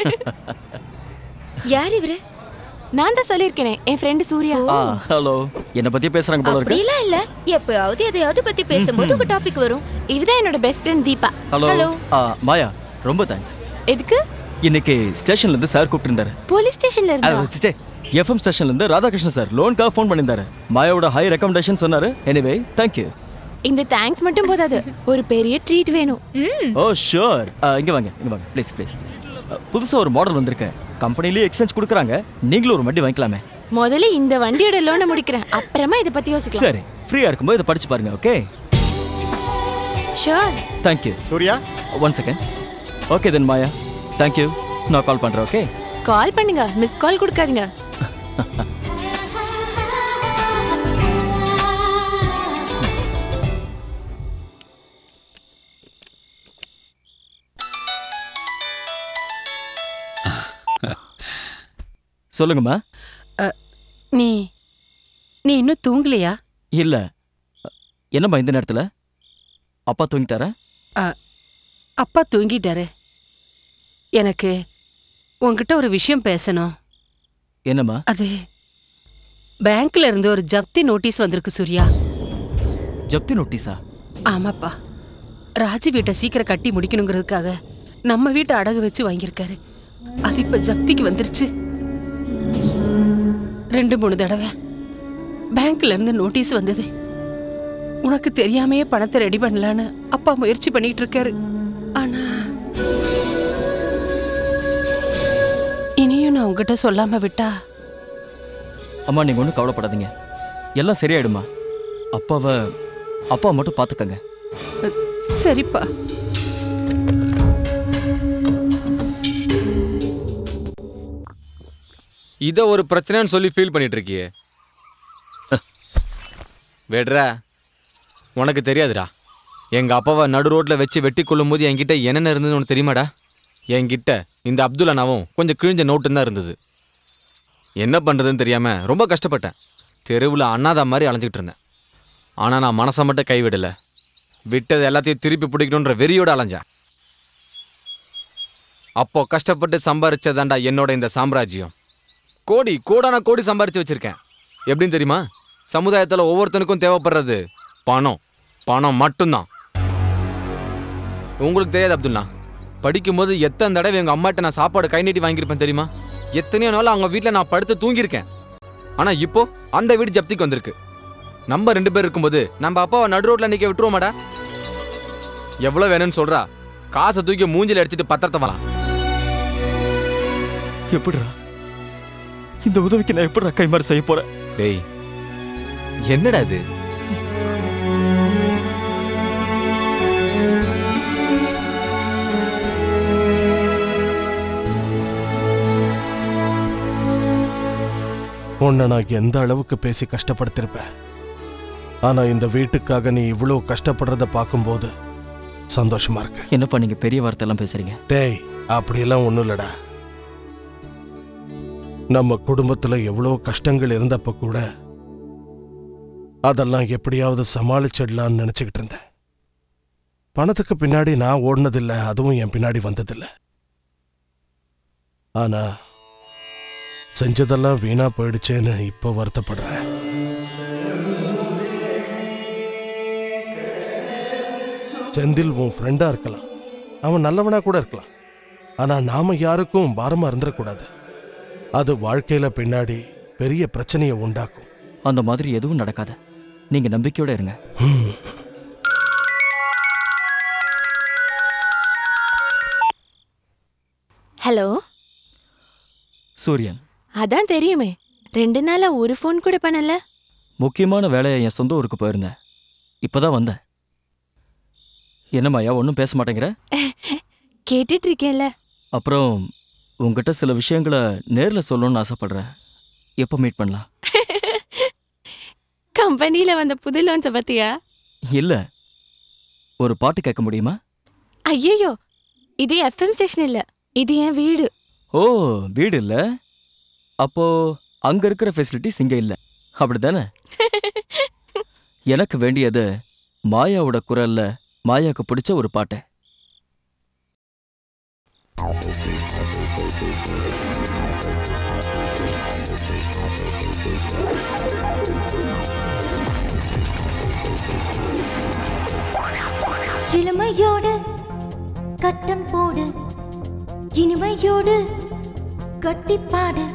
யார் இவரு நான் தான் சொல்லியிருக்கேனே என் ஃப்ரெண்டு சூர்யா ஆ ஹலோ என்ன பத்தி பேசுறாங்க போல இருக்கு அப்படிலாம் இல்ல எப்பயாவது எதையாவது பத்தி பேசும்போது உங்க டாபிக் வரும் இவதான் என்னோட பெஸ்ட் ஃப்ரெண்ட் தீபா ஹலோ ஆ மாயா ரொம்ப தேங்க்ஸ் எதுக்கு இன்னைக்கு ஸ்டேஷன்ல இருந்து சார் கூப்பிட்டு இருந்தாரு போலீஸ் ஸ்டேஷன்ல இருந்தா எஃப்எம் ஸ்டேஷன்ல இருந்து ராதாகிருஷ்ணன் சார் லோனுக்காக ஃபோன் பண்ணியிருந்தாரு மாயாவோட ஹை ரெக்கமெண்டேஷன் சொன்னாரு எனிவே தேங்க்யூ இந்த தேங்க்ஸ் மட்டும் போதாது ஒரு பெரிய ட்ரீட் வேணும் ஓ ஷூர் இங்க வாங்க இங்க வாங்க ப்ளீஸ் ப்ளீஸ் ப்ளீஸ் புதுசா ஒரு மாடல் வந்திருக்கு கம்பெனிலேயே எக்ஸ்சேஞ்ச் கொடுக்குறாங்க நீங்களும் ஒரு வண்டி வாங்கிக்கலாமே முதல்ல இந்த வண்டியோட லோனை முடிக்கிறேன் அப்புறமா இதை பத்தி யோசிக்கலாம் சரி ஃப்ரீயா இருக்கும்போது இதை படிச்சு பாருங்க okay sure thank you Surya one second okay then Maya thank you நான் கால் பண்றேன் ஓகே கால் பண்ணுங்க மிஸ் கால் கொடுக்காதீங்க சொல்லுங்கம்மா நீ நீ இன்னும் தூங்கலையா இல்ல என்னம்மா இந்த நேரத்துல அப்பா தூங்கிட்டாரா அ, அப்பா தூங்கிட்டாரு எனக்கு உன்கிட்ட ஒரு விஷயம் பேசணும் என்னம்மா அது பேங்க்ல இருந்து ஒரு ஜப்தி நோட்டீஸ் வந்திருக்கு சூர்யா ஜப்தி நோட்டீஸா ஆமாப்பா ராஜு வீட்டை சீக்கிரம் கட்டி முடிக்கணுங்கிறதுக்காக நம்ம வீட்டை அடகு வச்சு வாங்கியிருக்காரு அது இப்ப ஜப்திக்கு வந்துருச்சு ரெண்டு மூணு தடவை பேங்க்ல இருந்து நோட்டீஸ் வந்தது உனக்கு தெரியாமையே பணத்தை ரெடி பண்ணலான்னு அப்பா முயற்சி பண்ணிட்டு இருக்காரு ஆனா இனியும் நான் உங்ககிட்ட சொல்லாம விட்டா அம்மா நீங்க ஒன்றும் கவலைப்படாதீங்க எல்லாம் சரியாயிடுமா அப்பாவை அப்பா மட்டும் பார்த்துக்கங்க அ, சரிப்பா இதை ஒரு பிரச்சனைன்னு சொல்லி ஃபீல் பண்ணிட்டு இருக்கியே வேட்ரா உனக்கு தெரியாதுடா எங்க அப்பாவை நடு ரோட்ல வச்சு வெட்டி கொள்ளும் போது என்கிட்ட என்னென்ன இருந்ததுன்னு உனக்கு தெரியுமாடா என்கிட்ட இந்த அப்துல் அண்ணாவும் கொஞ்சம் கிழிஞ்ச நோட்டு தான் இருந்தது என்ன பண்றதுன்னு தெரியாம ரொம்ப கஷ்டப்பட்டேன் தெருவில் அண்ணாதா மாதிரி அலைஞ்சிக்கிட்டு இருந்தேன் ஆனால் நான் மனசை மட்டும் கைவிடலை விட்டது எல்லாத்தையும் திருப்பி பிடிக்கணுன்ற வெறியோட அலைஞ்சேன் அப்போ கஷ்டப்பட்டு சம்பாரிச்சதாண்டா என்னோட இந்த சாம்ராஜ்யம் கோடி கோடான கோடி சம்பாரிச்சு வச்சிருக்கேன் எப்படின்னு தெரியுமா சமுதாயத்தில் ஒவ்வொருத்தனுக்கும் தேவைப்படுறது பணம் பணம் மட்டும்தான் உங்களுக்கு தெரியாது அப்துல்லா படிக்கும்போது எத்தனை தடவை எங்கள் அம்மாட்ட நான் சாப்பாடு கை நீட்டி வாங்கியிருப்பேன் தெரியுமா எத்தனையோ நாள் அவங்க வீட்டில் நான் படுத்து தூங்கியிருக்கேன் ஆனால் இப்போ அந்த வீடு ஜப்திக்கு வந்திருக்கு நம்ம ரெண்டு பேர் இருக்கும்போது நம்ம அப்பாவை நடு ரோட்ல நிற்க விட்டுருவோமாடா எவ்வளோ வேணும்னு சொல்றா காசை தூக்கி மூஞ்சில அடிச்சிட்டு பத்திரத்தை வரலாம் எப்படிடா இந்த உதவிக்கு நான் எப்படிடா கைமாறு செய்ய போறேன் டேய் என்னடா இது உன்னை நான் எந்த அளவுக்கு பேசி கஷ்டப்படுத்திருப்பேன் ஆனா இந்த வீட்டுக்காக நீ இவ்வளோ கஷ்டப்படுறத பார்க்கும்போது சந்தோஷமா இருக்கு என்னப்பா நீங்க பெரிய வார்த்தையெல்லாம் பேசுறீங்க டேய் அப்படியெல்லாம் ஒன்றும் இல்லடா நம்ம குடும்பத்துல எவ்வளோ கஷ்டங்கள் இருந்தப்ப கூட அதெல்லாம் எப்படியாவது சமாளிச்சிடலான்னு நினச்சிக்கிட்டு இருந்தேன் பணத்துக்கு பின்னாடி நான் ஓடினதில்ல அதுவும் என் பின்னாடி வந்ததில்ல ஆனா செஞ்சதெல்லாம் வீணா போயிடுச்சேன்னு இப்போ வருத்தப்படுறேன் செந்தில் உன் ஃப்ரெண்டா இருக்கலாம் அவன் நல்லவனா கூட இருக்கலாம் ஆனா நாம யாருக்கும் பாரமா இருந்துடக்கூடாது அது வாழ்க்கையில பின்னாடி பெரிய பிரச்சனையை உண்டாக்கும் அந்த மாதிரி எதுவும் நடக்காது நீங்க நம்பிக்கையோட இருங்க ஹலோ சூரியன் அதான் தெரியுமே ரெண்டு நாளா ஒரு ஃபோன் கூட பண்ணல முக்கியமான வேலையை என் சொந்த ஊருக்கு போயிருந்தேன் இப்பதான் வந்தேன் என்னம்மாயா ஒன்றும் பேச மாட்டேங்கிற கேட்டுட்டு இருக்கேன்ல அப்புறம் உங்ககிட்ட சில விஷயங்களை நேரில் சொல்லணும்னு ஆசைப்படுறேன் எப்போ மீட் பண்ணலாம் கம்பெனியில வந்த புது லோன்ஸை பத்தியா இல்லை ஒரு பாட்டு கேட்க முடியுமா ஐயோ இது எஃப்எம் ஸ்டேஷன் இல்ல இது என் வீடு ஓ வீடு இல்லை அப்போ அங்கே இருக்கிற ஃபெசிலிட்டிஸ் இங்கே இல்லை அப்படிதானே எனக்கு வேண்டியது மாயாவோட குரல்ல மாயாக்கு பிடிச்ச ஒரு பாட்டு இளமையோடு கட்டம் போடு இனிமையோடு கட்டிப்பாடு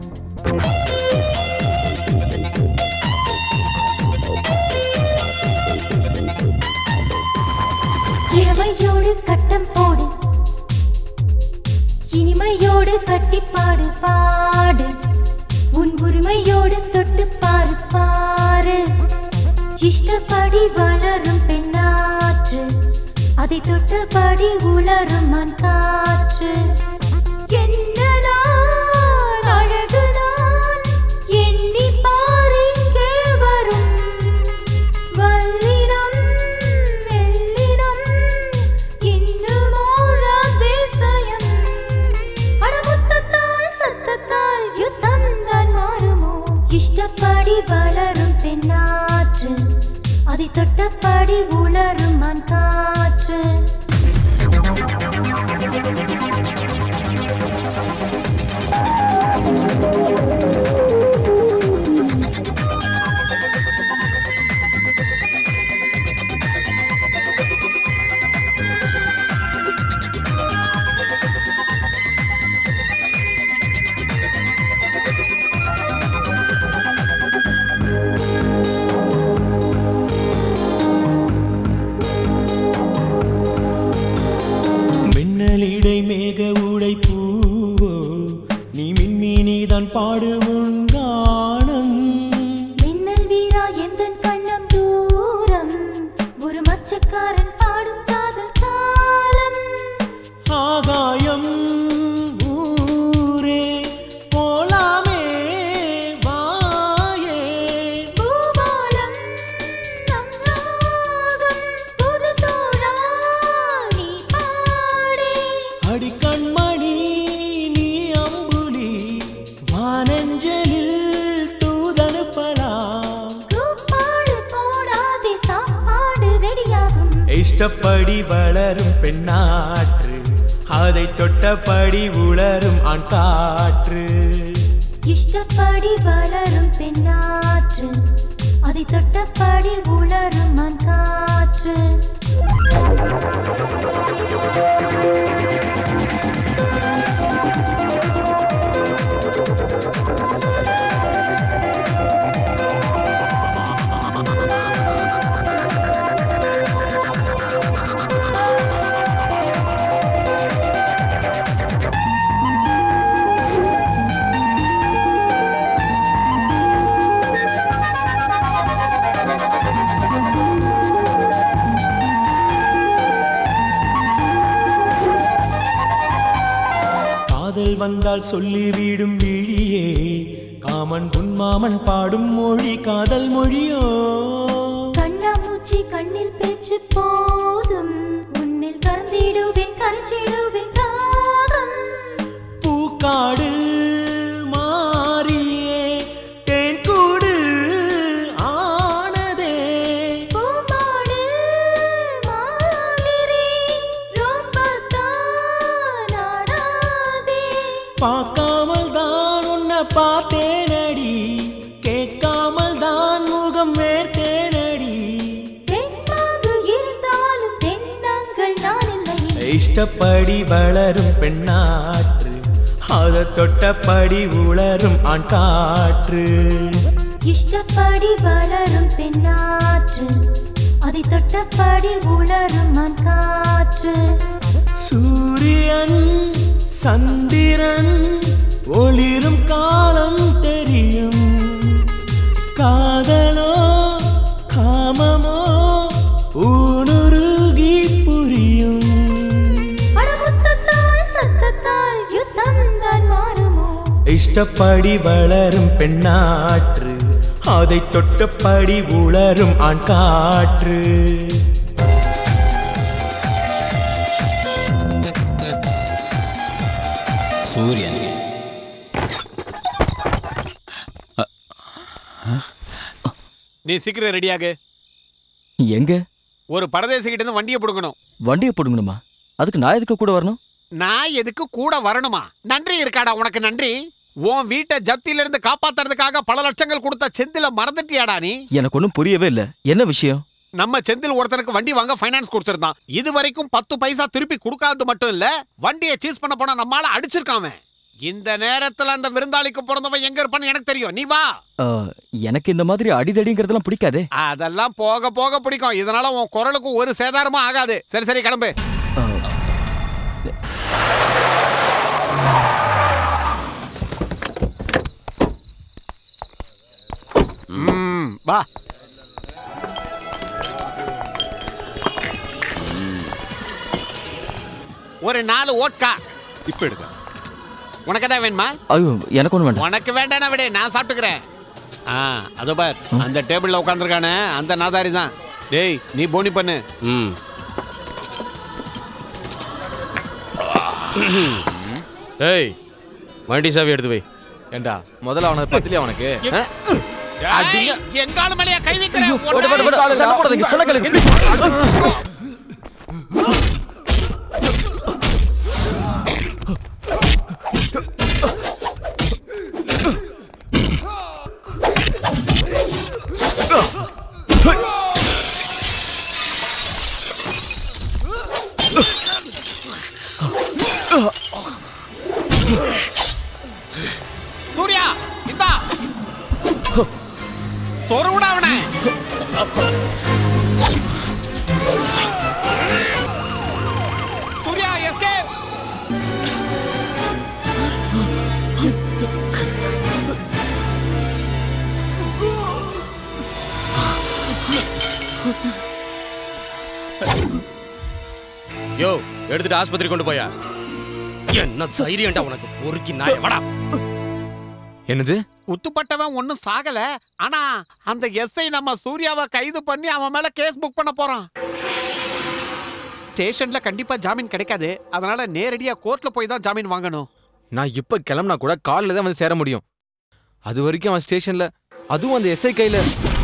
இளமையோடு கட்டம் போடு இனிமையோடு கட்டிப்பாடு பாடு உன் உரிமையோடு தொட்டு பாரு பாரு இஷ்டப்படி வளரும் பெண்ணாற்று அதை தொட்டபடி உலரும் மண் காற்று என்ன நான் அழகுதான் எண்ணி பார் இங்கே வரும் வல்லினம் மெல்லினம் இன்னுமோர் அதிசயம் அடமுத்தத்தால் சத்தத்தால் யுத்தம் தான் மாறுமோ இஷ்டப்படி வளரும் பெண்ணாற்று அதை தொட்டபடி உலரும் மண் காற்று மின்னலிடை மேக உடை பூவோ நீ மின்மினிதான் பாடுவும் கானம் மின்னல் வீரா எந்தன் கண்ணம் தூரம் ஒரு மச்சக்காரன் பாடும் காதல் காலம் ஆகாயம் ஊரே போலாமே வாயே பூபாலம் நம் ராகம் புது தோழா நீ பாடே அடி கண்மணி நீ அம்புலி வானஞ்சலில் தூதனுப்பலாம் கூப்பாடு போடாதே சாப்பாடு ரெடியாகும் இஷ்டப்படி வளரும் பெண்ணாற்று அதை தொட்டபடி உளரும் ஆண் காற்று இஷ்டப்படி வளரும் பெண்ணாற்று அதை தொட்டபடி உலரும் மண் காற்று காதல் வந்தால் சொல்லிவிடும் விழியே காமன் உன்மாமன் பாடும் மொழி காதல் மொழியோ கண்ணாமூச்சி கண்ணில் பேச்சு போதும் உன்னில் கறந்திடுவேன் கரைச்சிடுவேன் தாகம் பூக்காடு மாறியே தேன் கூடு ஆனதே பூமாடு மாதிரி ரொம்பத்தான் ஆடாதே. பார்க்காமல் தான் உன்னை பார்த்தேனடி கேட்காமல் தான் முகம் வேர்த்தேனடி பெண்ணாக இருந்தாலும் தென்னங்கள் நான் இல்லை இஷ்டப்படி வளரும் பெண்ணாற்று அதை தொட்டபடி உளரும் ஆண் காற்று இஷ்டப்படி வளரும் பெண்ணாற்று அதை தொட்டபடி உலரும் மண் காற்று சூரியன் சந்திரன் ஒளிரும் காலம் தெரியும் காதலோ காமமோ ஊனுருகி புரியும் அடமுத்தத்தால் சத்தத்தால் யுத்தம் தான் மாறுமோ இஷ்டப்படி வளரும் பெண்ணாற்று அதை தொட்டபடி உளரும் ஆண் காற்று சூரியன் நீ சீக்கிரம் ரெடியாகு எங்க ஒரு பரதேசி கிட்ட இருந்து வண்டியை பிடுங்கணும் வண்டியை போடுங்கணுமா அதுக்கு நான் எதுக்கு கூட வரணும் நான் எதுக்கு கூட வரணுமா நன்றி இருக்காடா உனக்கு நன்றி உன் வீட்டை ஜப்தியில இருந்து காப்பாத்துறதுக்காக பல லட்சங்கள் கொடுத்த செந்தில மறந்துட்டியாடா நீ எனக்கு ஒன்றும் புரியவே இல்லை என்ன விஷயம் நம்ம செந்தில் ஒருத்தனுக்கு வண்டி வாங்க ஃபைனான்ஸ் கொடுத்திருந்தான் இது வரைக்கும் பத்து பைசா திருப்பி கொடுக்காதது மட்டும் இல்ல வண்டியை சீஸ் பண்ண போனா நம்மால அடிச்சிருக்கான் அவன். இந்த நேரத்துல அந்த விருந்தாளிக்கு பிறந்தவன் எங்க இருப்பான்னு எனக்கு தெரியும் நீ வா ஆ, எனக்கு இந்த மாதிரி அடிதடிங்கிறதெல்லாம் பிடிக்காதே அதெல்லாம் போக போக பிடிக்கும் இதனால உன் குரலுக்கு ஒரு சேதாரமும் ஆகாது சரி சரி கிளம்பு ம், வா ஒரு நாலு ஓட்கா இப்ப எடுக்க உனக்கு எதாவது வேணுமா ஐயோ எனக்கு ஒன்றும் வேண்டாம் உனக்கு வேண்டாம் விட நான் சாப்பிட்டுக்கிறேன் ஆ அதோ பார் அந்த டேபிள்ல உட்காந்துருக்கானே அந்த நாதாரி தான் டேய் நீ போனி பண்ணு ம் ஏய் வண்டி சாவி எடுத்து வை ஏண்டா முதல்ல அவனுக்கு பத்திலே அவனுக்கு ஆ? ஏய், எங்கால மேலயா கை வைக்கிறேன் போடு, போடு, போடு. சண்டை போடாதீங்க, சொன்ன கேளுங்க. சூர்யா இந்தா சொருவிட அவனை சூர்யா எஸ்கேப் யோ எடுத்துட்டு ஆஸ்பத்திரி கொண்டு போயா என்ன தைரியம்டா உனக்கு பொறுக்கி நாய வாடா என்னது குத்துப்பட்டவன் ஒன்னும் சாகல ஆனா அந்த எஸ்ஐ நம்ம சூர்யாவை கைது பண்ணி அவன் மேல கேஸ் புக் பண்ண போறான் ஸ்டேஷன்ல கண்டிப்பா ஜாமீன் கிடைக்காது அதனால நேரடியா கோர்ட்ல போய் தான் ஜாமீன் வாங்கணும் நான் இப்ப கிளம்புனா கூட காலில் தான் வந்து சேர முடியும் அது வரைக்கும் அவன் ஸ்டேஷன்ல அதுவும் அந்த எஸ்ஐ கையில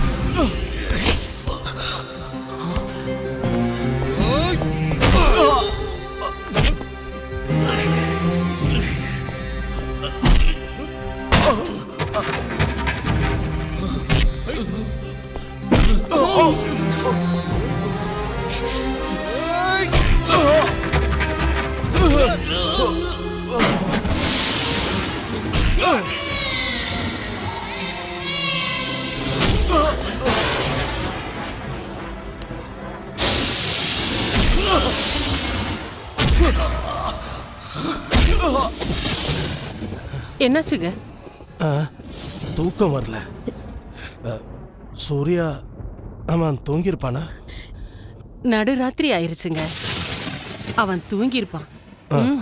என்னாச்சுங்க ஆ, தூக்கம் வரல அ, சூர்யா அவன் தூங்கியிருப்பானா நடுராத்திரி ஆயிருச்சுங்க அவன் தூங்கியிருப்பான் ம்.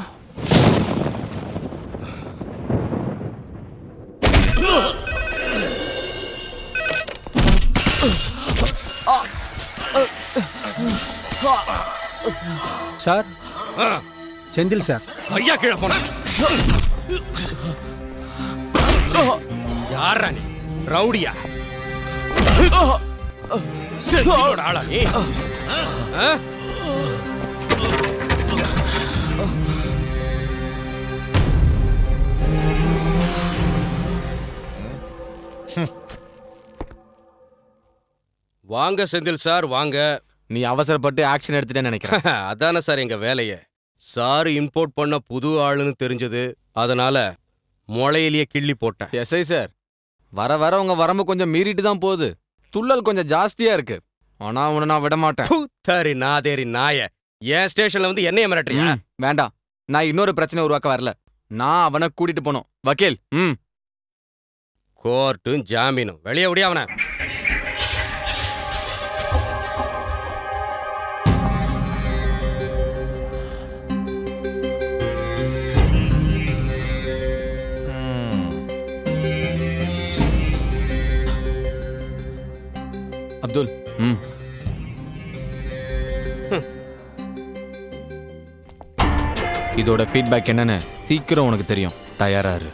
சார் செந்தில் சார் ஐயா கீழே போன யாரா நீ ரவுடியா செந்திலோட ஆளா நீ ஆ? வாங்க செந்தில் சார் வாங்க நீ அவசரப்பட்டு ஆக்ஷன் எடுத்துட்டேன்னு நினைக்கிறேன் அதானே சார் எங்க வேலையே சார் இம்போர்ட் பண்ண புது ஆளுன்னு தெரிஞ்சது அதனால முளையிலேயே கிள்ளி போட்டேன் எஸ்ஐ சார் வர வர உங்க வரம்பு கொஞ்சம் மீறிட்டு தான் போகுது துள்ளல் கொஞ்சம் ஜாஸ்தியா இருக்கு ஆனா உன்னை நான் விட மாட்டேன் தரி நாதேரி நாய என் ஸ்டேஷன்ல வந்து என்னைய மிரட்டுறியா ம், வேண்டாம் நான் இன்னொரு பிரச்சனை உருவாக்க வரல நான் அவனை கூட்டிட்டு போனோம் வக்கீல் ம் கோர்ட்டும் ஜாமீனும் வெளியே விடிய அவனை ம். அப்துல் ம் இதோட ஃபீட்பேக் என்னன்னு சீக்கிரம் உனக்கு தெரியும் தயாரா இரு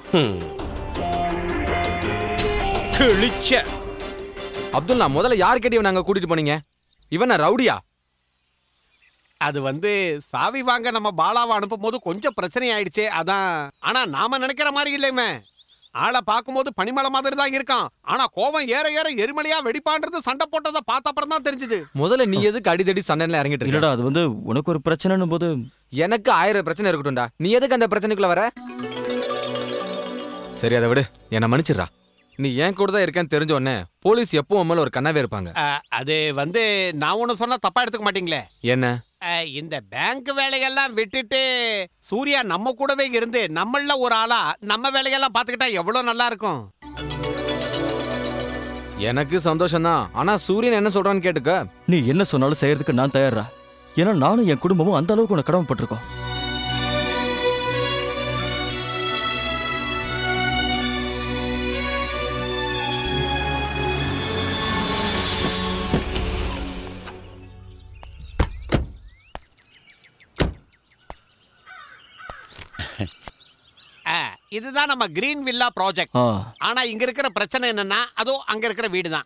கிழிச்ச அப்துல் நான் முதல்ல யார் கேட்டு இவன் அங்க கூட்டிட்டு போனீங்க இவன் நான் ரவுடியா அது வந்து சாவி வாங்க நம்ம பாலாவை அனுப்பும் போது கொஞ்சம் பிரச்சனை ஆயிடுச்சே அதான் ஆனா நாம நினைக்கிற மாதிரி இல்லைமே ஆளை பார்க்கும்போது பனிமலை மாதிரி தான் இருக்கான் ஆனா கோவம் ஏற ஏற எரிமலையா வெடிப்பான்றது சண்டை போட்டதை பார்த்த அப்புறம் தான் தெரிஞ்சது முதல்ல நீ எதுக்கு அடிதடி சண்டைல இறங்கிட்டு இருக்க இல்லடா அது வந்து உனக்கு ஒரு பிரச்சனைன்னும் போது எனக்கு ஆயிரம் பிரச்சனை இருக்கட்டும்டா நீ எதுக்கு அந்த பிரச்சனைக்குள்ள வர சரி அதை விடு என்னை மன்னிச்சிடுறா நீ ஏன் கூட தான் இருக்கேன்னு தெரிஞ்ச உடனே போலீஸ் எப்பவும் உன் மேல ஒரு கண்ணாவே இருப்பாங்க அஹ், அது வந்து நான் ஒண்ணு சொன்னா தப்பா எடுத்துக்க மாட்டீங்களே என்ன அஹ், இந்த பேங்க் வேலையெல்லாம் விட்டுட்டு சூர்யா நம்ம கூடவே இருந்து நம்மள ஒரு ஆளா நம்ம வேலையெல்லாம் பார்த்துக்கிட்டா எவ்வளவு நல்லா இருக்கும் எனக்கு சந்தோஷம்தான் ஆனா சூரியன் என்ன சொல்றான்னு கேட்டுக்க நீ என்ன சொன்னாலும் செய்யறதுக்கு நான் தயாரா ஏன்னா நானும் என் குடும்பமும் அந்த அளவுக்கு உனக்கு கடமைப்பட்டிருக்கோம் அஹ், இதுதான் நம்ம கிரீன் வில்லா ப்ராஜெக்ட் ஆ ஆனா இங்க இருக்கிற பிரச்சனை என்னன்னா அதோ அங்க இருக்கிற வீடு தான்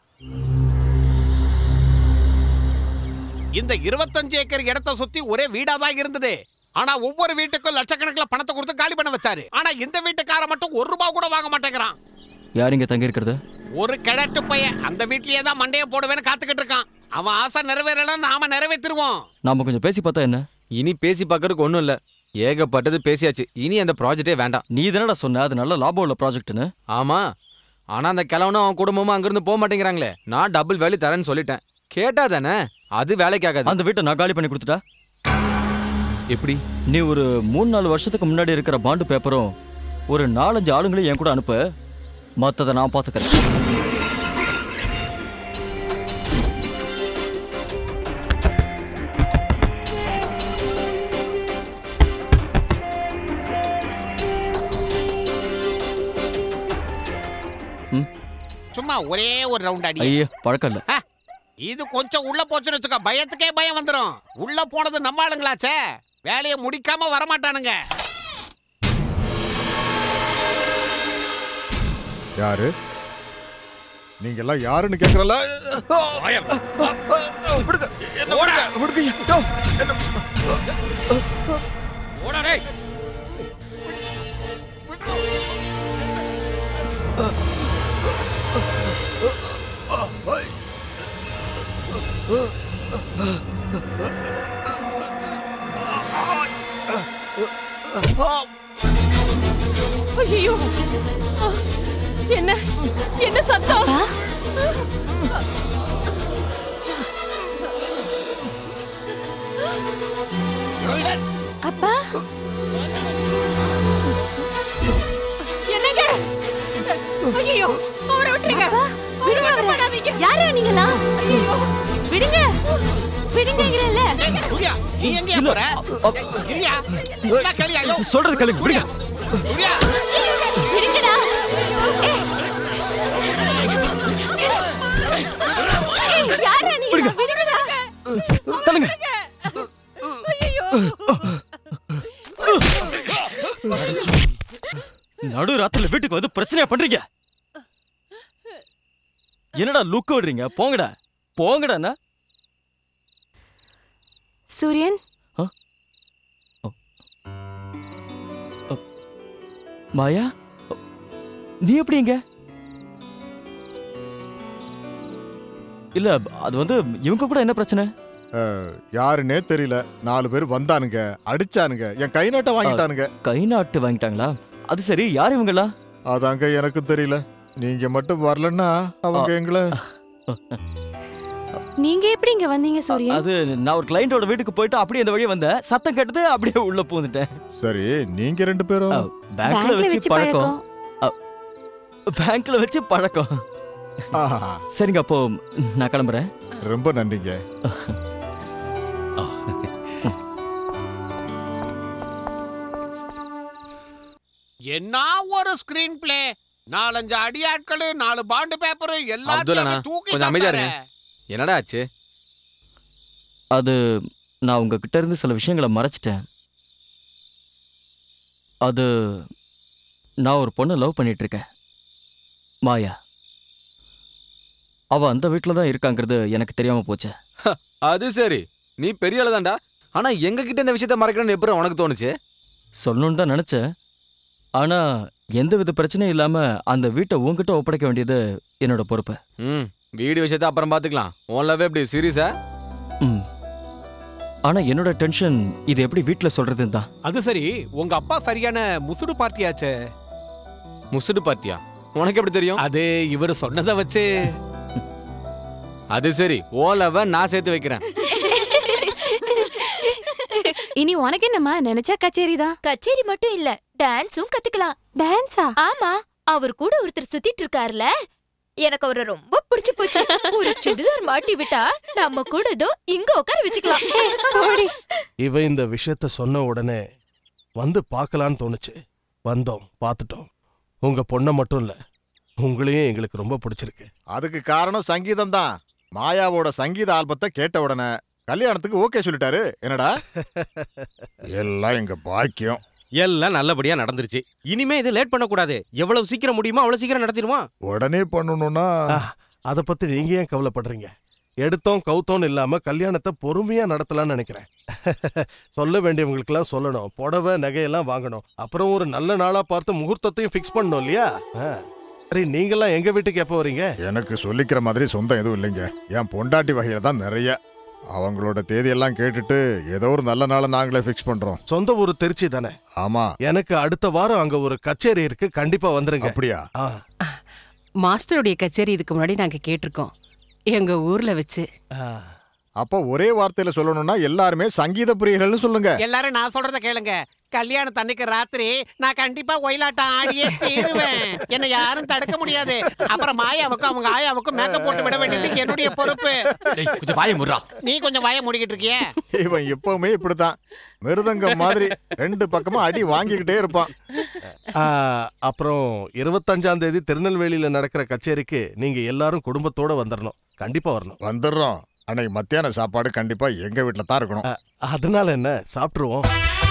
இந்த இருபத்தஞ்சு ஏக்கர் இடத்தை சுத்தி ஒரே வீடா தான் இருந்தது ஆனா ஒவ்வொரு வீட்டுக்கும் லட்சக்கணக்கில் பணத்தை கொடுத்து காலி பண்ண வச்சாரு ஆனா இந்த வீட்டுக்கார மட்டும் ஒரு ரூபாய் கூட வாங்க மாட்டேங்கிறான் யார் இங்க தங்கி இருக்கிறது ஒரு கிழட்டு பையன் அந்த வீட்லயே தான் மண்டைய போடுவேன்னு காத்துக்கிட்டு இருக்கான் அவன் ஆசை நிறைவேறலன்னு நாம நிறைவேற்றிருவோம் நாம கொஞ்சம் பேசி பார்த்தா என்ன இனி பேசி பார்க்கறதுக்கு ஒன்றும் இல்லை ஏகப்பட்டது பேசியாச்சு இனி அந்த ப்ராஜெக்டே வேண்டாம் நீ தானடா சொன்ன அது நல்ல லாபம் உள்ள ப்ராஜெக்ட்னு ஆமா ஆனா அந்த கிழவனும் அவன் குடும்பமும் அங்கிருந்து போக மாட்டேங்கிறாங்களே நான் டபுள் வேலி தரேன்னு சொல்லிட்டேன் கேட்டா தானே அது வேலைக்கு ஆகாது அந்த வீட்டை நான் காலி பண்ணி கொடுத்துட்டா எப்படி நீ ஒரு மூணு நாலு வருஷத்துக்கு முன்னாடி இருக்கிற பாண்டு பேப்பரும் ஒரு நாலஞ்சு ஆளுங்களையும் என் கூட அனுப்பு மத்ததை நான் பார்த்துக்கிறேன் சும்மா ஒரே ஒரு ரவுண்ட் அடி ஐயே பழக்கம் இல்லை ஆ, இது கொஞ்சம் உள்ள போச்சுன்னு வச்சுக்கோ பயத்துக்கே பயம் வந்துடும் உள்ள போனது நம்ம ஆளுங்களாச்சே வேலையை முடிக்காம வரமாட்டானுங்க யாரு நீங்க எல்லாம் யாருன்னு கேக்குறல ஓடா டேய் ஐயோ என்ன என்ன சத்தம் அப்பா என்னங்க ஐயோ அவரை விட்டுருங்க அவரை மட்டும் பண்ணாதீங்க யாரா நீங்களா ஐயோ விடுங்க விடுங்கங்கிறல்ல குரியா நீ எங்க போற கிரியா என்ன களியா யோ சொல்றது கழுகு விடுங்க குரியா விடுங்கடா ஏய். ஏய், யாரா நீங்க விடுங்கடா தள்ளுங்க நடு ராத்திரில வீட்டுக்கு வந்து பிரச்சனையா பண்றீங்க என்னடா லுக் விடுறீங்க போங்கடா போங்கடா சூரியன் மாயா நீ எப்படி இங்க இல்ல அது வந்து இவங்க கூட என்ன பிரச்சனை அஹ், யாருன்னே தெரியல நாலு பேர் வந்தானுங்க அடிச்சானுங்க என் கை நாட்டை வாங்கிட்டானுங்க கை நாட்டு வாங்கிட்டாங்களா அது சரி யார் இவங்களா அதாங்க எனக்கும் தெரியல நீங்க மட்டும் வரலன்னா அவங்க எங்களை நீங்க எப்படி இங்க வந்தீங்க சூரியன் அது நான் ஒரு கிளைண்டோட வீட்டுக்கு போயிட்டு அப்படியே இந்த வழியா வந்தேன் சத்தம் கேட்டது அப்படியே உள்ள பூந்துட்டேன் சரி நீங்க ரெண்டு பேரும் பேங்க்ல பேங்க்ல வச்சு வச்சு பழக்கம் பேங்க்ல வச்சு பழக்கம் சரிங்க அப்போ நான் கிளம்புறேன் ரொம்ப நன்றிங்க என்ன ஒரு ஸ்கிரீன் பிளே நாலஞ்சு அடியாட்கள் நாலு பாண்டு பேப்பர் அப்துல் எல்லாத்தையும் அண்ணா அவன் தூக்கி கொஞ்சம் அமைதியா சாப்பிட்டாரே. இருங்க என்னடா ஆச்சு அது நான் உங்ககிட்ட இருந்து சில விஷயங்களை மறைச்சிட்டேன் அது நான் ஒரு பொண்ணை லவ் பண்ணிட்டு இருக்கேன் மாயா அவ அந்த வீட்டில் தான் இருக்காங்கிறது எனக்கு தெரியாம போச்சு அது சரி நீ பெரிய ஆளு தான்டா ஆனா எங்க கிட்ட இந்த விஷயத்த மறைக்கணும்னு எப்படி உனக்கு தோணுச்சு சொல்லணும்னு தான் நினச்சேன் ஆனால் எந்த வித பிரச்சனையும் இல்லாமல் அந்த வீட்டை உன்கிட்ட ஒப்படைக்க வேண்டியது என்னோட பொறுப்பு ம் வீடு விஷயத்த அப்புறம் பார்த்துக்கலாம் உன் லவ் எப்படி சீரியஸா ம் ஆனால் என்னோட டென்ஷன் இது எப்படி வீட்டில் சொல்கிறதுன்னு தான் அது சரி உங்க அப்பா சரியான முசுடு பார்ட்டியாச்சே முசுடு பார்ட்டியா உனக்கு எப்படி தெரியும் அது இவர் சொன்னதை வச்சு அது சரி ஓ லவ் நான் சேர்த்து வைக்கிறேன் இனி உனக்கு என்னம்மா நினைச்சா கச்சேரி தான் கச்சேரி மட்டும் இல்ல டான்ஸும் கத்துக்கலாம் டான்ஸா ஆமா அவர் கூட ஒருத்தர் சுத்திட்டு இருக்காருல எனக்கு அவரை ரொம்ப பிடிச்சு போச்சு ஒரு சுடிதார் மாட்டி விட்டா நம்ம கூட இதோ இங்க உட்கார வச்சுக்கலாம் இவ இந்த விஷயத்த சொன்ன உடனே வந்து பார்க்கலான்னு தோணுச்சு வந்தோம் பார்த்துட்டோம் உங்க பொண்ணை மட்டும் இல்ல உங்களையும் எங்களுக்கு ரொம்ப பிடிச்சிருக்கு அதுக்கு காரணம் சங்கீதம் தான் மாயாவோட சங்கீத ஆல்பத்தை கேட்ட உடனே கல்யாணத்துக்கு ஓகே சொல்லிட்டாரு என்னடா எல்லாம் எங்க பாக்கியம் எல்லாம் நல்லபடியா நடந்துருச்சு இனிமே இது லேட் பண்ணக்கூடாது எவ்வளவு சீக்கிரம் முடியுமோ அவ்வளவு சீக்கிரம் நடத்திடுவான் உடனே பண்ணணும்னா அதை பத்தி நீங்க ஏன் கவலைப்படுறீங்க எடுத்தோம் கவுத்தோம் இல்லாம கல்யாணத்தை பொறுமையா நடத்தலாம்னு நினைக்கிறேன் சொல்ல வேண்டியவங்களுக்கெல்லாம் சொல்லணும் புடவை நகையெல்லாம் வாங்கணும் அப்புறம் ஒரு நல்ல நாளா பார்த்து முகூர்த்தத்தையும் ஃபிக்ஸ் பண்ணணும் இல்லையா ஆ. சரி நீங்கெல்லாம் எங்க வீட்டுக்கு எப்போ வரீங்க எனக்கு சொல்லிக்கிற மாதிரி சொந்தம் எதுவும் இல்லைங்க என் பொண்டாட்டி வகையில தான் நிறைய அவங்களோட தேதியெல்லாம் கேட்டுட்டு ஏதோ ஒரு நல்ல நாளை நாங்களே ஃபிக்ஸ் பண்றோம் சொந்த ஊர் திருச்சி தானே ஆமா எனக்கு அடுத்த வாரம் அங்க ஒரு கச்சேரி இருக்கு கண்டிப்பா வந்துருங்க அப்படியா மாஸ்டருடைய கச்சேரி இதுக்கு முன்னாடி நாங்க கேட்டிருக்கோம் எங்க ஊர்ல வச்சு அப்போ ஒரே வார்த்தையில சொல்லணும்னா எல்லாருமே சங்கீத பிரியர்கள்னு சொல்லுங்க எல்லாரும் நான் சொல்றத கேளுங்க கல்யாணம் தன்னைக்கு ராத்திரி நான் கண்டிப்பா ஒயிலாட்டம் ஆடியே தீருவேன் என்னை யாரும் தடுக்க முடியாது அப்புறம் மாயாவுக்கும் அவங்க ஆயாவுக்கும் மேக்கப் போட்டு விட வேண்டியது என்னுடைய பொறுப்பு கொஞ்சம் வாய முறா நீ கொஞ்சம் வாய மூடிக்கிட்டு இருக்கியே இவன் எப்பவுமே இப்படித்தான் மிருதங்கம் மாதிரி ரெண்டு பக்கமா அடி வாங்கிக்கிட்டே இருப்பான் ஆ, அப்புறம் இருபத்தஞ்சாம் தேதி திருநெல்வேலியில நடக்கிற கச்சேரிக்கு நீங்க எல்லாரும் குடும்பத்தோட வந்துடணும் கண்டிப்பா வரணும் வந்துடுறோம் அன்னைக்கு மத்தியான சாப்பாடு கண்டிப்பா எங்க வீட்டில் தான் இருக்கணும் அதனால என்ன சாப்பிட்டுருவோம்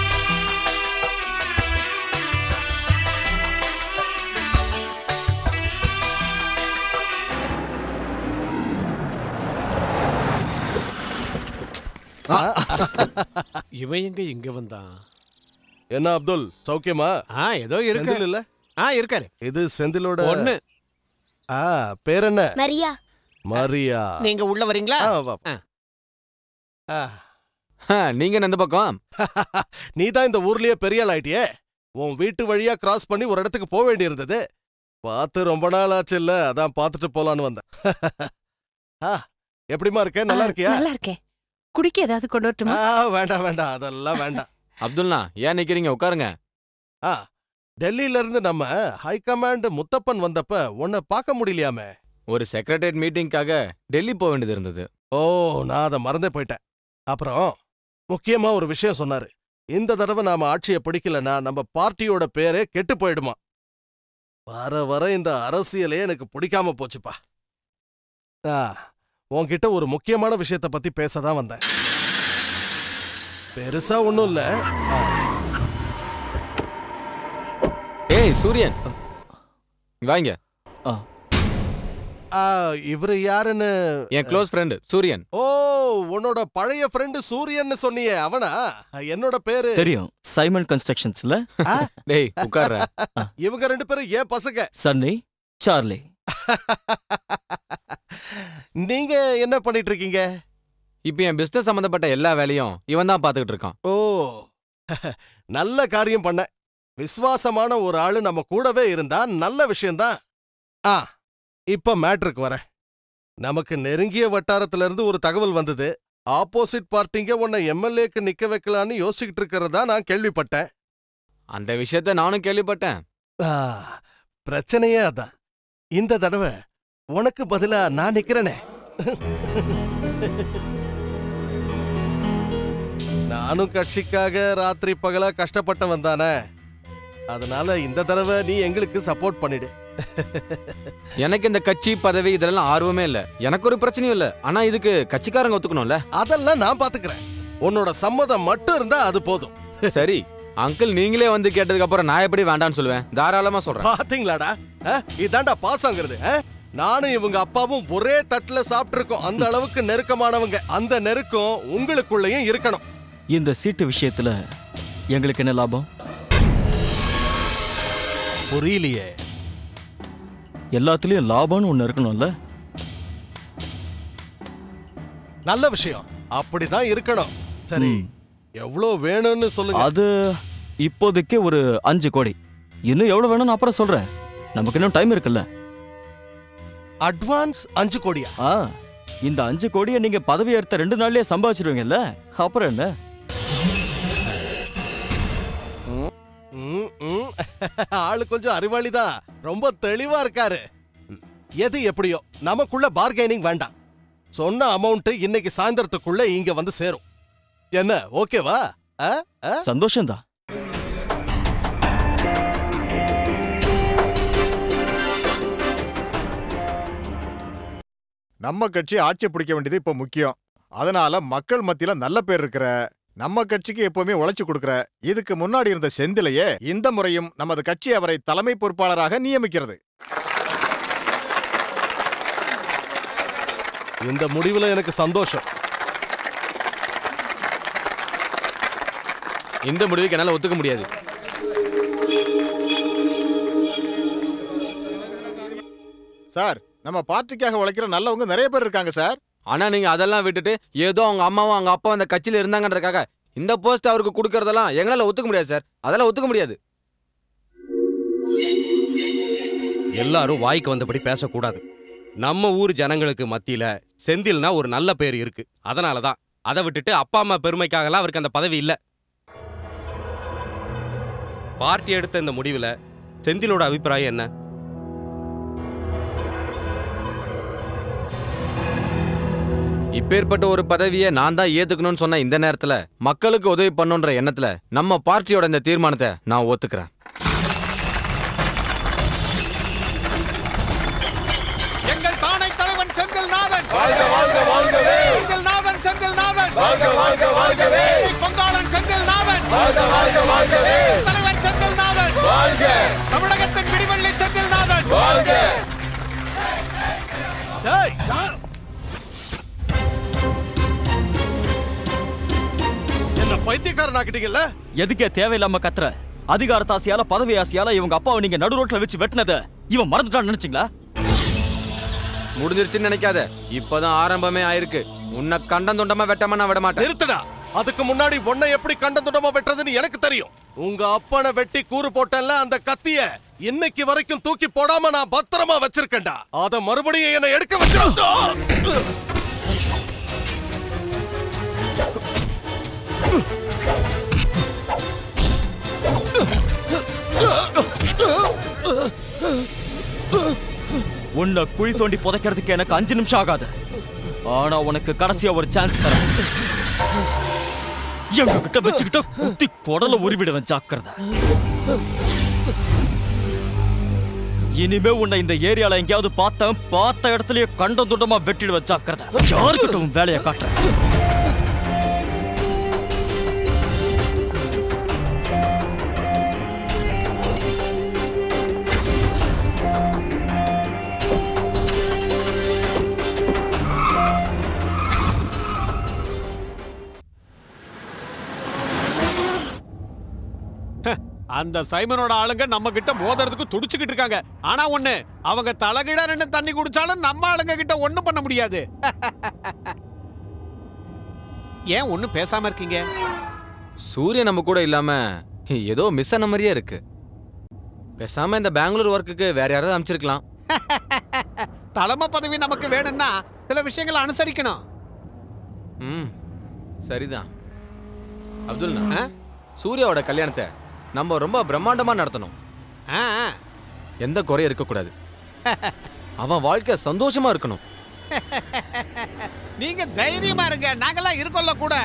இவன் எங்க இங்க வந்தான் என்ன அப்துல் சௌக்கியமா ஆ ஏதோ இருக்கு செந்தில் இல்ல ஆ இருக்காரு இது செந்திலோட பொண்ணு. ஆ பேர் என்ன மரியா மரியா நீங்க உள்ள வரீங்களா ஆ, வா. ஆ. நீங்க என்ன இந்த பக்கம் நீ தான் இந்த ஊர்லயே பெரிய ஆள் ஆயிட்டியே உன் வீட்டு வழியா கிராஸ் பண்ணி ஒரு இடத்துக்கு போக வேண்டியிருந்தது பார்த்து ரொம்ப நாள் ஆச்சு இல்ல அதான் பார்த்துட்டு போலான்னு வந்தேன் ஆ, எப்படிம்மா இருக்க நல்லா இருக்கியா நல்லா இருக்கேன் குடிக்க ஏதாவது கொண்டு வரட்டுமா ஆ, வேண்டாம் வேண்டாம் அதெல்லாம் வேண்டாம் அப்துல்னா ஏன் நிக்கிறீங்க உட்காருங்க ஆ டெல்லியில இருந்து நம்ம ஹை கமாண்ட் முத்தப்பன் வந்தப்ப உன்னை பார்க்க முடியலையாமே ஒரு செக்ரட்டரியேட் மீட்டிங்காக டெல்லி போக வேண்டியது இருந்தது ஓ நான் அதை மறந்தே போயிட்டேன் அப்புறம் முக்கியமா ஒரு விஷயம் சொன்னாரு இந்த தடவை நாம ஆட்சியை பிடிக்கலன்னா நம்ம பார்ட்டியோட பேரே கெட்டு போயிடுமா வர வர இந்த அரசியலே எனக்கு பிடிக்காம போச்சுப்பா ஆ உன்கிட்ட ஒரு முக்கியமான விஷயத்த பத்தி பேச தான் வந்தேன் பெருசா ஒண்ணும் இல்ல ஆ, ஏய் சூரியன் வாங்க ஆ, இவரு யாருன்னு என் க்ளோஸ் ஃப்ரெண்டு சூரியன் ஓ உன்னோட பழைய ஃப்ரெண்டு சூரியன்னு சொன்னியே அவனா என்னோட பேரு தெரியும் சைமன் கன்ஸ்ட்ரக்ஷன்ஸ்ல டேய் உட்கார்ற இவங்க ரெண்டு பேரும் ஏன் பசங்க சன்னி சார்லி நீங்க என்ன பண்ணிட்டு இருக்கீங்க இப்போ என் பிசினஸ் சம்பந்தப்பட்ட எல்லா வேலையும் இவன் தான் பார்த்துக்கிட்டு இருக்கான் ஓ நல்ல காரியம் பண்ண விசுவாசமான ஒரு ஆளு நம்ம கூடவே இருந்தா நல்ல விஷயம்தான் ஆ இப்ப மேட்ருக்கு வரேன் நமக்கு நெருங்கிய வட்டாரத்துல இருந்து ஒரு தகவல் வந்தது ஆப்போசிட் பார்ட்டிங்க உன்னை எம்எல்ஏக்கு நிக்க வைக்கலான்னு யோசிச்சுக்கிட்டு இருக்கிறதா நான் கேள்விப்பட்டேன் அந்த விஷயத்த நானும் கேள்விப்பட்டேன் ஆ, பிரச்சனையே அதான் இந்த தடவை உனக்கு பதிலா நான் நிக்கிறேனே நானும் கட்சிக்காக ராத்திரி பகலா கஷ்டப்பட்டவன் தானே அதனால இந்த தடவை நீ எங்களுக்கு சப்போர்ட் பண்ணிடு எனக்கு இந்த கட்சி பதவி இதெல்லாம் ஆர்வமே இல்ல எனக்கு ஒரு பிரச்சனையும் இல்ல ஆனா இதுக்கு கட்சிக்காரங்க ஒத்துக்கணும்ல அதெல்லாம் நான் பாத்துக்கிறேன் உன்னோட சம்மதம் மட்டும் இருந்தா அது போதும் சரி அங்கிள் நீங்களே வந்து கேட்டதுக்கு அப்புறம் நான் எப்படி வேண்டாம்னு சொல்லுவேன் தாராளமா சொல்றேன் பாத்தீங்களாடா அஹ், இதான்டா பாசங்கிறது அஹ்? நானும் இவங்க அப்பாவும் ஒரே தட்டுல சாப்பிட்டு இருக்கோம் அந்த அளவுக்கு நெருக்கமானவங்க அந்த நெருக்கம் உங்களுக்குள்ளேயும் இருக்கணும் இந்த சீட்டு விஷயத்துல எங்களுக்கு என்ன லாபம் புரியலையே எல்லாத்துலயும் லாபம்னு ஒண்ணு இருக்கணும்ல நல்ல விஷயம் அப்படிதான் இருக்கணும் சரி எவ்வளவு வேணும்னு சொல்லுங்க அது இப்போதைக்கு ஒரு அஞ்சு கோடி இன்னும் எவ்வளவு வேணும்னு அப்புறம் சொல்றேன் நமக்கு இன்னும் டைம் இருக்குல்ல அட்வான்ஸ் அஞ்சு கோடியா ஆ இந்த அஞ்சு கோடியை நீங்க பதவி ஏற்ற ரெண்டு நாள்லயே சம்பாதிச்சிருவீங்கல்ல அப்புறம் என்ன ம், ம். ஆளு கொஞ்சம் அறிவாளிதான் ரொம்ப தெளிவா இருக்காரு ம், எது எப்படியோ நமக்குள்ள பார்கெனிங் வேண்டாம் சொன்ன அமௌண்ட் இன்னைக்கு சாயந்தரத்துக்குள்ள இங்க வந்து சேரும் என்ன ஓகேவா ஆ? ஆ? சந்தோஷம்தான் நம்ம கட்சி ஆட்சி பிடிக்க வேண்டியது இப்போ முக்கியம் அதனால மக்கள் மத்தியில நல்ல பேர் இருக்கிற நம்ம கட்சிக்கு எப்பவுமே உழைச்சு கொடுக்கிற இதுக்கு முன்னாடி இருந்த செந்திலையே இந்த முறையும் நமது கட்சி அவரை தலைமை பொறுப்பாளராக நியமிக்கிறது இந்த முடிவுல எனக்கு சந்தோஷம் இந்த முடிவுக்கு என்னால ஒத்துக்க முடியாது சார் நம்ம பார்ட்டிக்காக உழைக்கிற நல்லவங்க நிறைய பேர் இருக்காங்க சார் ஆனா நீங்க அதெல்லாம் விட்டுட்டு ஏதோ அவங்க அம்மாவும் அவங்க அப்பாவும் அந்த கட்சியில இருந்தாங்கன்றக்காக இந்த போஸ்ட் அவருக்கு கொடுக்கறதெல்லாம் எங்களால ஒத்துக்க முடியாது சார் அதெல்லாம் ஒத்துக்க முடியாது எல்லாரும் வாய்க்கு வந்தபடி பேசக்கூடாது நம்ம ஊர் ஜனங்களுக்கு மத்தியில செந்தில்னா ஒரு நல்ல பேர் இருக்கு அதனால தான் அதை விட்டுட்டு அப்பா அம்மா பெருமைக்காகலாம் அவருக்கு அந்த பதவி இல்ல பார்ட்டி எடுத்த இந்த முடிவுல செந்திலோட அபிப்பிராயம் என்ன இப்பேற்பட்ட ஒரு பதவியை நான் தான் ஏத்துக்கணும்னு சொன்ன இந்த நேரத்துல மக்களுக்கு உதவி பண்ணுன்ற எண்ணத்துல நம்ம பார்ட்டியோட இந்த தீர்மானத்தை நான் ஒத்துக்கிறேன் எங்கள் தானை தலைவன் செந்தில் நாதன் வாழ்க, வாழ்க, வாழ்கவே. செந்தில் நாதன் செந்தில் நாதன் வாழ்க, வாழ்க, வாழ்கவே. பொங்காளன் செந்தில் நாதன் வாழ்க, வாழ்க, வாழ்கவே. தலைவன் செந்தில் நாதன் வாழ்க. தமிழகத்தின் விடிவெள்ளி செந்தில் நாதன் வாழ்க. டேய், என்ன பைத்தியக்காரன் ஆக்கிட்டீங்கல்ல எதுக்கே தேவையில்லாம கத்துற அதிகாரத்தாசியால பதவி ஆசையால இவங்க அப்பாவை நீங்க நடு ரோட்ல வச்சு வெட்டினத இவன் மறந்துட்டான்னு நினைச்சீங்களா முடிஞ்சிருச்சுன்னு நினைக்காத இப்பதான் ஆரம்பமே ஆயிருக்கு உன்னை கண்டம் துண்டமா வெட்டாம நான் விட மாட்டேன் நிறுத்துடா அதுக்கு முன்னாடி உன்னை எப்படி கண்டந்துடமா வெட்டுறதுன்னு எனக்கு தெரியும் உங்க அப்பனை வெட்டி கூறு போட்டேன்ல அந்த கத்திய இன்னைக்கு வரைக்கும் தூக்கி போடாம நான் பத்திரமா வச்சிருக்கேன்டா அத மறுபடியும் என்னை எடுக்க வச்சிருந்தா உன்னை குழி தோண்டி புதைக்கிறதுக்கு எனக்கு அஞ்சு நிமிஷம் ஆகாது ஆனா உனக்கு கடைசியா ஒரு சான்ஸ் தரேன் எங்க கிட்ட வச்சுக்கிட்ட குத்தி குடல உருவிடுவேன் ஜாக்கிரதை இனிமே உன்னை இந்த ஏரியால எங்கேயாவது பார்த்தேன் பார்த்த இடத்துலயே கண்டம் துண்டமா வெட்டிடுவேன் ஜாக்கிரதை யாருக்கிட்ட உன் வேலையை காட்டுறேன் அந்த சைமனோட ஆளுங்க நம்ம கிட்ட மோதுறதுக்கு துடிச்சுக்கிட்டு இருக்காங்க ஆனா ஒண்ணு அவங்க தலகிட ரெண்டு தண்ணி குடிச்சாலும் நம்ம ஆளுங்க கிட்ட ஒண்ணும் பண்ண முடியாது ஏன் ஒண்ணும் பேசாம இருக்கீங்க சூரியன் நம்ம கூட இல்லாம ஏதோ மிஸ் ஆன மாதிரியே இருக்கு பேசாம இந்த பெங்களூர் ஒர்க்குக்கு வேற யாராவது அமைச்சிருக்கலாம் தலைமை பதவி நமக்கு வேணும்னா சில விஷயங்களை அனுசரிக்கணும் ம் சரிதான் அப்துல்னா சூர்யாவோட கல்யாணத்தை நம்ம ரொம்ப பிரம்மாண்டமா நடத்தணும் எந்த குறையும் இருக்கக்கூடாது அவன் வாழ்க்கை சந்தோஷமா இருக்கணும் நீங்க தைரியமா இருங்க நாங்கெல்லாம் இருக்கோம்ல கூட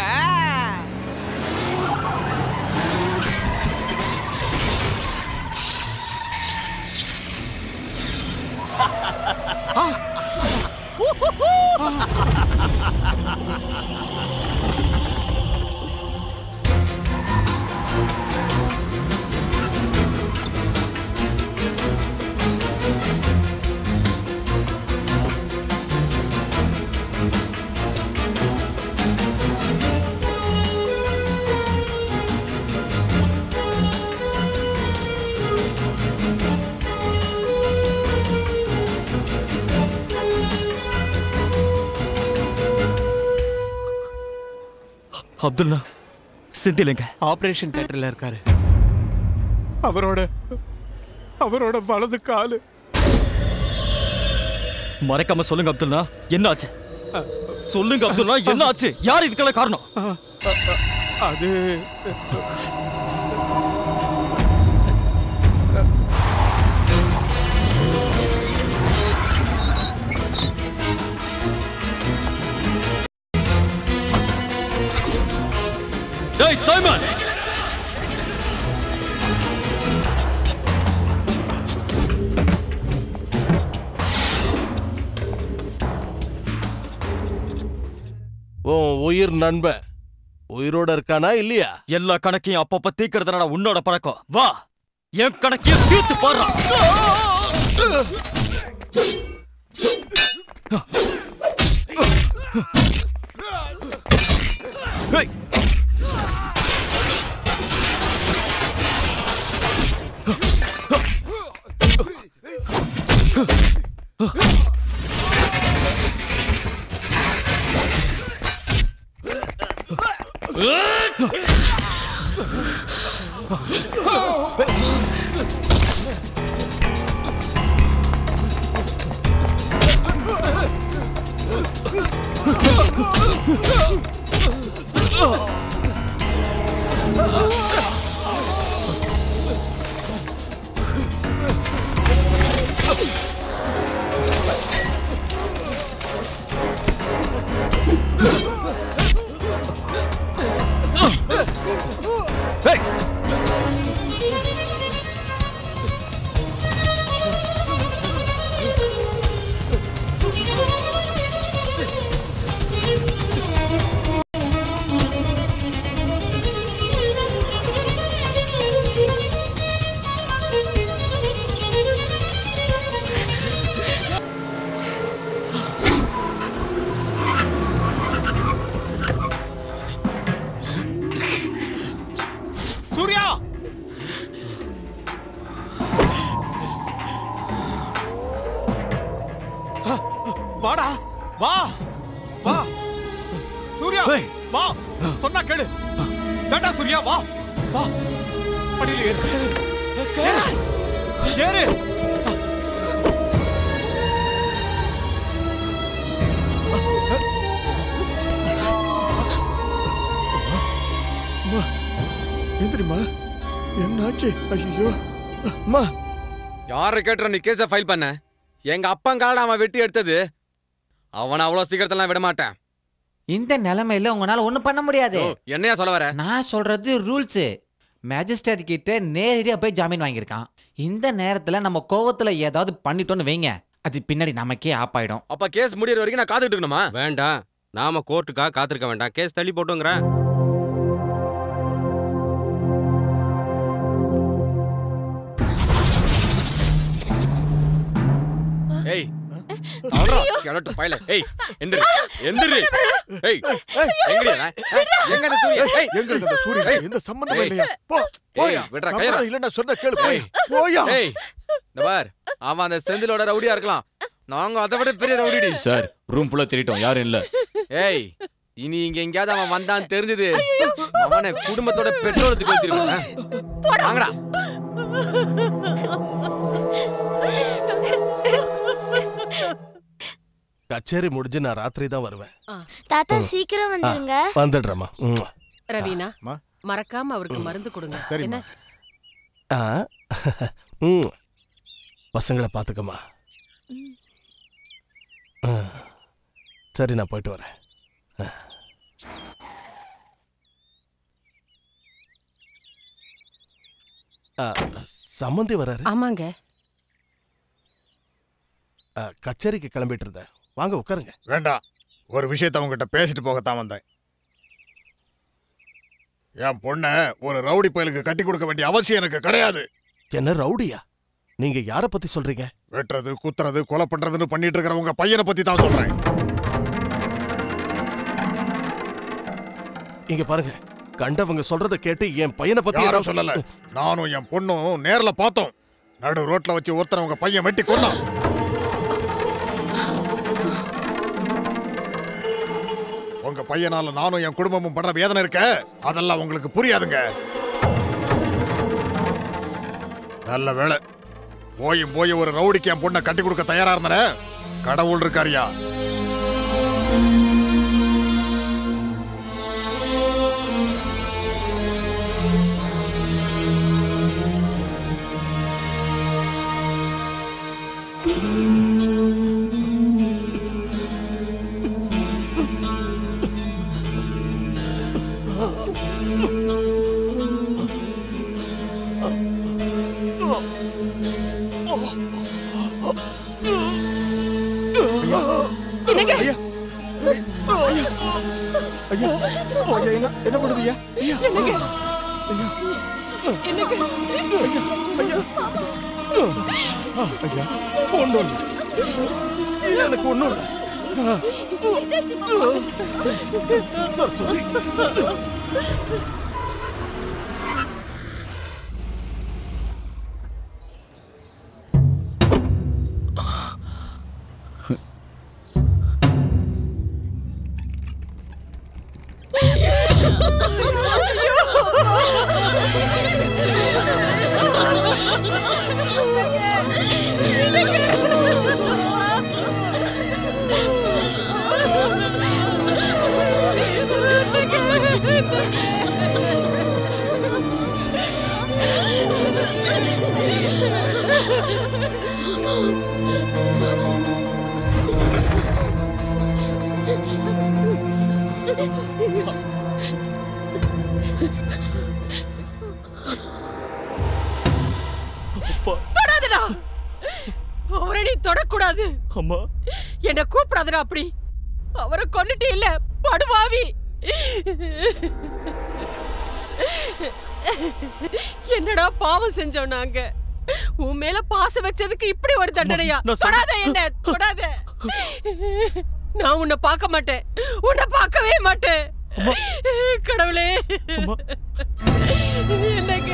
அப்துல்னா செந்திலுங்க ஆபரேஷன் தியேட்டர்ல இருக்காரு அவரோட அவரோட வலது காலு மறைக்காம சொல்லுங்க அப்துல்னா என்ன ஆச்சு சொல்லுங்க அப்துல்னா என்ன ஆச்சு யார் இதுக்கெல்லாம் காரணம் அது டேய் சைமன் உன் உயிர் நண்பன் உயிரோட இருக்கானா இல்லையா எல்லா கணக்கையும் அப்பப்ப தீக்கிறதுனால உன்னோட பழக்கம் வா என் கணக்கையும் தீர்த்து பாடுறா சூர்யா வாடா வா வா சூர்யா வா சொன்னா கேளு வேண்டாம் சூர்யா வா வா படியில ஏறு ஏறு ஏறு அம்மா எந்திரிம்மா என்னாச்சு ஐயோ அம்மா யாரை கேட்டுற நீ கேஸை ஃபைல் பண்ண எங்க அப்பங்கால அவன் வெட்டி எடுத்தது அவனை அவ்வளோ சீக்கிரத்தெல்லாம் விட மாட்டேன் இந்த நிலைமையில உங்களால ஒண்ணும் பண்ண முடியாது ஓ, என்னையா சொல்ல வர நான் சொல்றது ரூல்ஸ் மேஜிஸ்ட்ரேட் கிட்ட நேரடியா போய் ஜாமீன் வாங்கியிருக்கான் இந்த நேரத்துல நம்ம கோவத்துல ஏதாவது பண்ணிட்டோம்னு வைங்க அது பின்னாடி நமக்கே ஆப் ஆயிடும் அப்ப கேஸ் முடியற வரைக்கும் நான் காத்துட்டு இருக்கணுமா வேண்டாம் நாம கோர்ட்டுக்காக காத்திருக்க வேண்டாம் கேஸ் தள்ளி போட்டுங்கிறேன் ஏய் அவரா கிளட்டு பயல ஏய் எந்திரி எந்திரி ஏய் எங்கடி அவன்? எங்க அந்த சூரிய ஏய் எங்க இருக்கு அந்த சூரியன்? ஏய், எந்த சம்பந்தமும் ஏய், இல்லையா? போ, போயா. ஏய், விட்றா சம்மதம் கையடா இல்லைன்னா சொன்னா கேளு, போய். போயா. ஏய் இந்த பார் அவன் அந்த செந்திலோட ரவுடியா இருக்கலாம் நாங்க அதை விட பெரிய ரவுடிடி சார் ரூம் ஃபுல்லா திருட்டோம் யாரும் இல்ல ஏய் இனி இங்க எங்கேயாவது அவன் வந்தான்னு தெரிஞ்சது அவனை குடும்பத்தோட பெட்ரோலுக்கு கொளுத்திருப்பேன் வாங்கடா கச்சேரி முடிஞ்சு நான் ராத்திரி தான் வருவேன் தாத்தா ம். சீக்கிரம் வந்துருங்க ஆ, வந்துடுறேம்மா ம். ரவீனா மறக்காம அவருக்கு மருந்து கொடுங்க என்ன ஆ ம் பசங்களை பார்த்துக்கம்மா ஆ, சரி நான் போயிட்டு வரேன் ஆ. ஆ, சம்மந்தி வராரு ஆமாங்க ஆ, கச்சேரிக்கு கிளம்பிட்டு இருந்தேன் வாங்க உட்காருங்க வேண்டாம் ஒரு விஷயத்த உங்ககிட்ட பேசிட்டு போகத்தான் வந்தேன் என் பொண்ணை ஒரு ரவுடி பயலுக்கு கட்டி கொடுக்க வேண்டிய அவசியம் எனக்கு கிடையாது என்ன ரவுடியா நீங்க யார பத்தி சொல்றீங்க வெட்டுறது குத்துறது கொலை பண்றதுன்னு பண்ணிட்டு இருக்கிற உங்க பையனை பத்தி தான் சொல்றேன் இங்க பாருங்க கண்டவங்க சொல்றத கேட்டு என் பையனை பத்தி யாரும் ஏதாவது- சொல்லல நானும் என் பொண்ணும் நேர்ல பார்த்தோம் நடு ரோட்ல வச்சு ஒருத்தனை உங்க பையன் வெட்டி கொன்னான் உங்க பையனால நானும் என் குடும்பமும் படுற வேதனை இருக்க அதெல்லாம் உங்களுக்கு புரியாதுங்க நல்ல வேளை போயும் போய் ஒரு ரவுடிக்கு என் பொண்ணை கட்டி கொடுக்க தயாரா இருந்தன கடவுள் இருக்காரியா என்னங்க ஐயா ஐயா என்ன என்ன பண்ணுவீங்க ஐயா என்னங்க என்னங்க ஐயா ஒண்ணும் இல்ல எனக்கு ஒண்ணும் இல்ல சரஸ்வதி தொடாதடா அவரை நீ தொடக்கூடாது அம்மா என்ன கூப்பிடாதடா அப்படி அவரை கொன்னுட்டு இல்ல படுவாவி என்னடா பாவம் செஞ்சோம் நாங்க உன் மேல பாசம் வச்சதுக்கு இப்படி ஒரு தண்டனையா நான் சொல்ல- தொடாத என்ன தொடாத நான் உன்னை பார்க்க மாட்டேன் உன்னை பார்க்கவே மாட்டேன் கடவுளே என்னங்க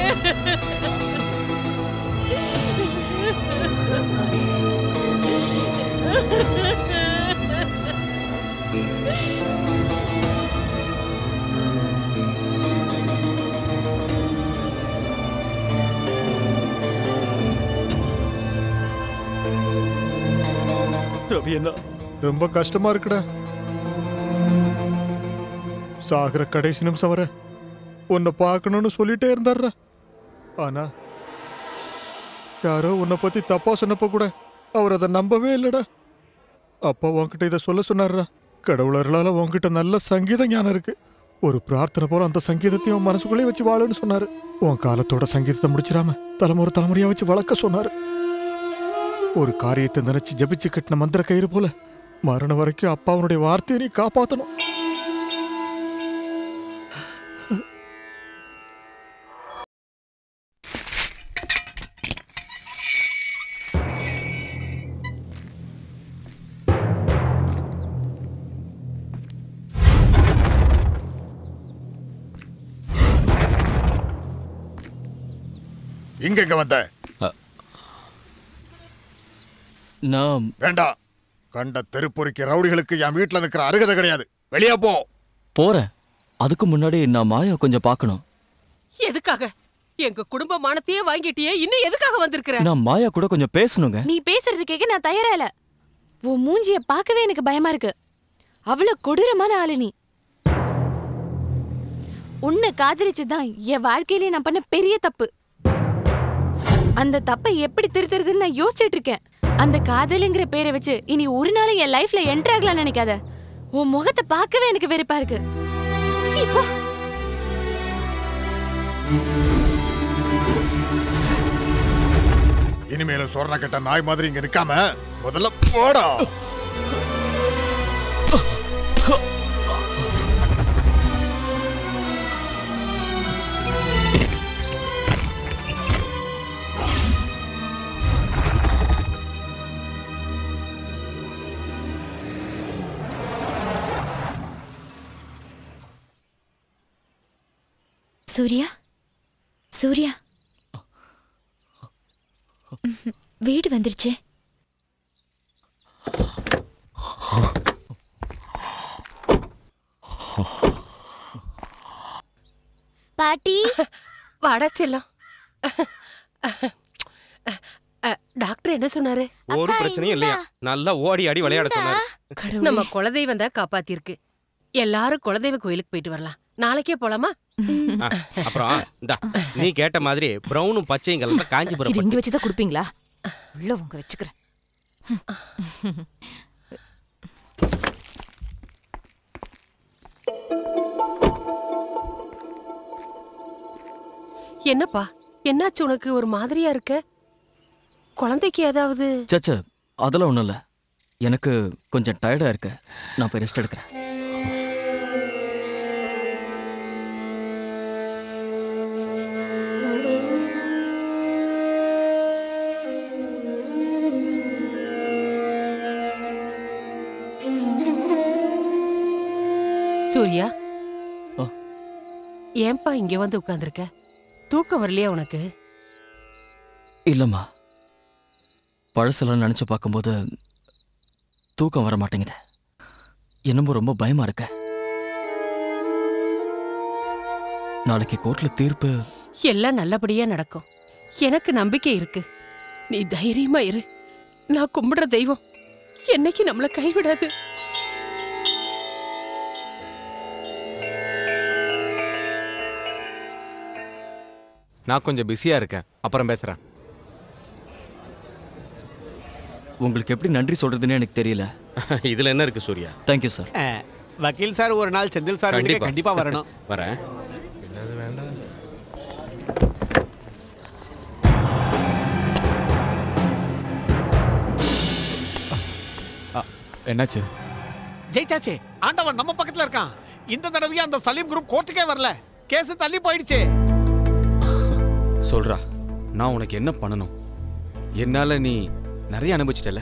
ரவி என்ன ரொம்ப கஷ்டமா இருக்குடா சாகிற கடைசி நிமிஷம் வர உன்னை பார்க்கணும்னு சொல்லிட்டே இருந்தாருடா ஆனா யாரோ உன்னை பத்தி தப்பா சொன்னப்ப கூட அவர் அதை நம்பவே இல்லடா அப்பா உன்கிட்ட இதை சொல்ல சொன்னாருடா கடவுளர்களால உன்கிட்ட நல்ல சங்கீத ஞானம் இருக்கு ஒரு பிரார்த்தனை போல அந்த சங்கீதத்தையும் உன் மனசுக்குள்ளே வச்சு வாழுன்னு சொன்னாரு உன் காலத்தோட சங்கீதத்தை முடிச்சிடாம தலைமுறை தலைமுறையா வச்சு வளர்க்க சொன்னாரு ஒரு காரியத்தை நினைச்சு ஜபிச்சு கட்டின மந்திர கயிறு போல மரணம் வரைக்கும் அப்பா அவனுடைய வார்த்தையை நீ காப்பாத்தணும் இங்க இங்க வந்த நான் வேண்டாம் கண்ட தெருப்பொறிக்கு ரவுடிகளுக்கு என் வீட்டுல நிக்கிற அருகதை கிடையாது வெளியே போ போறேன் அதுக்கு முன்னாடி நான் மாயா கொஞ்சம் பார்க்கணும் எதுக்காக எங்க குடும்ப மானத்தையே வாங்கிட்டியே இன்னும் எதுக்காக வந்திருக்கிற நான் மாயா கூட கொஞ்சம் பேசணுங்க நீ பேசுறது கேட்க நான் தயாரா இல்ல உன் மூஞ்சிய பார்க்கவே எனக்கு பயமா இருக்கு அவ்வளவு கொடூரமான ஆளு நீ உன்னை காதலிச்சுதான் என் வாழ்க்கையிலே நான் பண்ண பெரிய தப்பு அந்த தப்பை எப்படி திருத்துறதுன்னு நான் யோசிச்சுட்டு இருக்கேன் அந்த காதலுங்கிற பேரை வச்சு இனி ஒரு நாள் என் லைஃப்ல என்டர் ஆகலாம் நினைக்காத உன் முகத்தை பார்க்கவே எனக்கு வெறுப்பா இருக்கு சீ போ இனிமேலும் சொரண கட்ட நாய் மாதிரி இங்க நிக்காம முதல்ல போடா சூர்யா சூர்யா ம்ஹும். வீடு வந்துருச்சே பாட்டி வாடா செல்லம் டாக்டர் என்ன சொன்னாரு ஒரு பிரச்சனையும் இல்லையா நல்லா ஓடி ஆடி விளையாட சொன்னாரு நம்ம குலதெய்வம் தான் காப்பாத்திருக்கு எல்லாரும் குலதெய்வ கோயிலுக்கு போயிட்டு வரலாம் நாளைக்கே போலாமா ஆ, அப்புறம் இந்தா நீ கேட்ட மாதிரி பிரவுனும் பச்சையும் கலந்த காஞ்சிபுரம் இது பட்டு. இங்க வச்சுதான் குடுப்பீங்களா உள்ள உங்க வச்சுக்கிறேன் என்னப்பா என்னாச்சு உனக்கு ஒரு மாதிரியா இருக்க குழந்தைக்கு ஏதாவது சச்ச அதெல்லாம் ஒன்றும் இல்லை எனக்கு கொஞ்சம் டயர்டாக இருக்கு நான் போய் ரெஸ்ட் எடுக்கிறேன் சூர்யா ஆ. ஏன்பா இங்க வந்து உட்கார்ந்திருக்க தூக்கம் வரலையா உனக்கு இல்லைம்மா பழசெல்லாம் நினச்சி பார்க்கும்போது தூக்கம் வர மாட்டேங்குது என்னமோ ரொம்ப பயமா இருக்க நாளைக்கு கோர்ட்ல தீர்ப்பு எல்லாம் நல்லபடியா நடக்கும் எனக்கு நம்பிக்கை இருக்கு நீ தைரியமா இரு நான் கும்பிடுற தெய்வம் என்னைக்கு நம்மள கைவிடாது நான் கொஞ்சம் பிஸியா இருக்கேன் அப்புறம் பேசுறேன் உங்களுக்கு எப்படி நன்றி சொல்றதுன்னு எனக்கு தெரியல இதுல என்ன இருக்கு சூர்யா தேங்க்யூ சார் அஹ், வக்கீல் சார் ஒரு நாள் செந்தில் சார் வீட்டுக்கு கண்டிப்பா வரணும் வரேன் என்னாச்சு ஜெயிச்சாச்சு ஆண்டவன் நம்ம பக்கத்துல இருக்கான் இந்த தடவையும் அந்த சலீம் குரூப் கோர்ட்டுக்கே வரல கேஸ் தள்ளி போயிடுச்சு சொல்றா நான் உனக்கு என்ன பண்ணணும் என்னால நீ நிறைய அனுபவிச்சிட்டல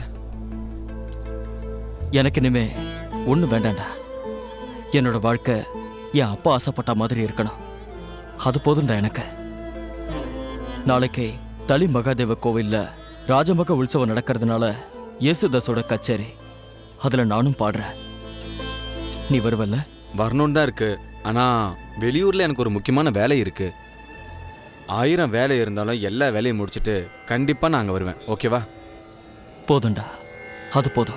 எனக்கு இனிமே ஒன்றும் வேண்டாம்டா என்னோட வாழ்க்கை என் அப்பா ஆசைப்பட்ட மாதிரி இருக்கணும் அது போதும்டா எனக்கு நாளைக்கு தளி மகாதேவ கோவில்ல ராஜமக உற்சவம் நடக்கிறதுனால இயேசுதாஸோட கச்சேரி அதுல நானும் பாடுறேன் நீ வருவல்ல வரணும்னு தான் இருக்கு ஆனா வெளியூர்ல எனக்கு ஒரு முக்கியமான வேலை இருக்கு ஆயிரம் வேலை இருந்தாலும் எல்லா வேலையும் முடிச்சிட்டு கண்டிப்பா நான் அங்க வருவேன் ஓகேவா போதும்டா அது போதும்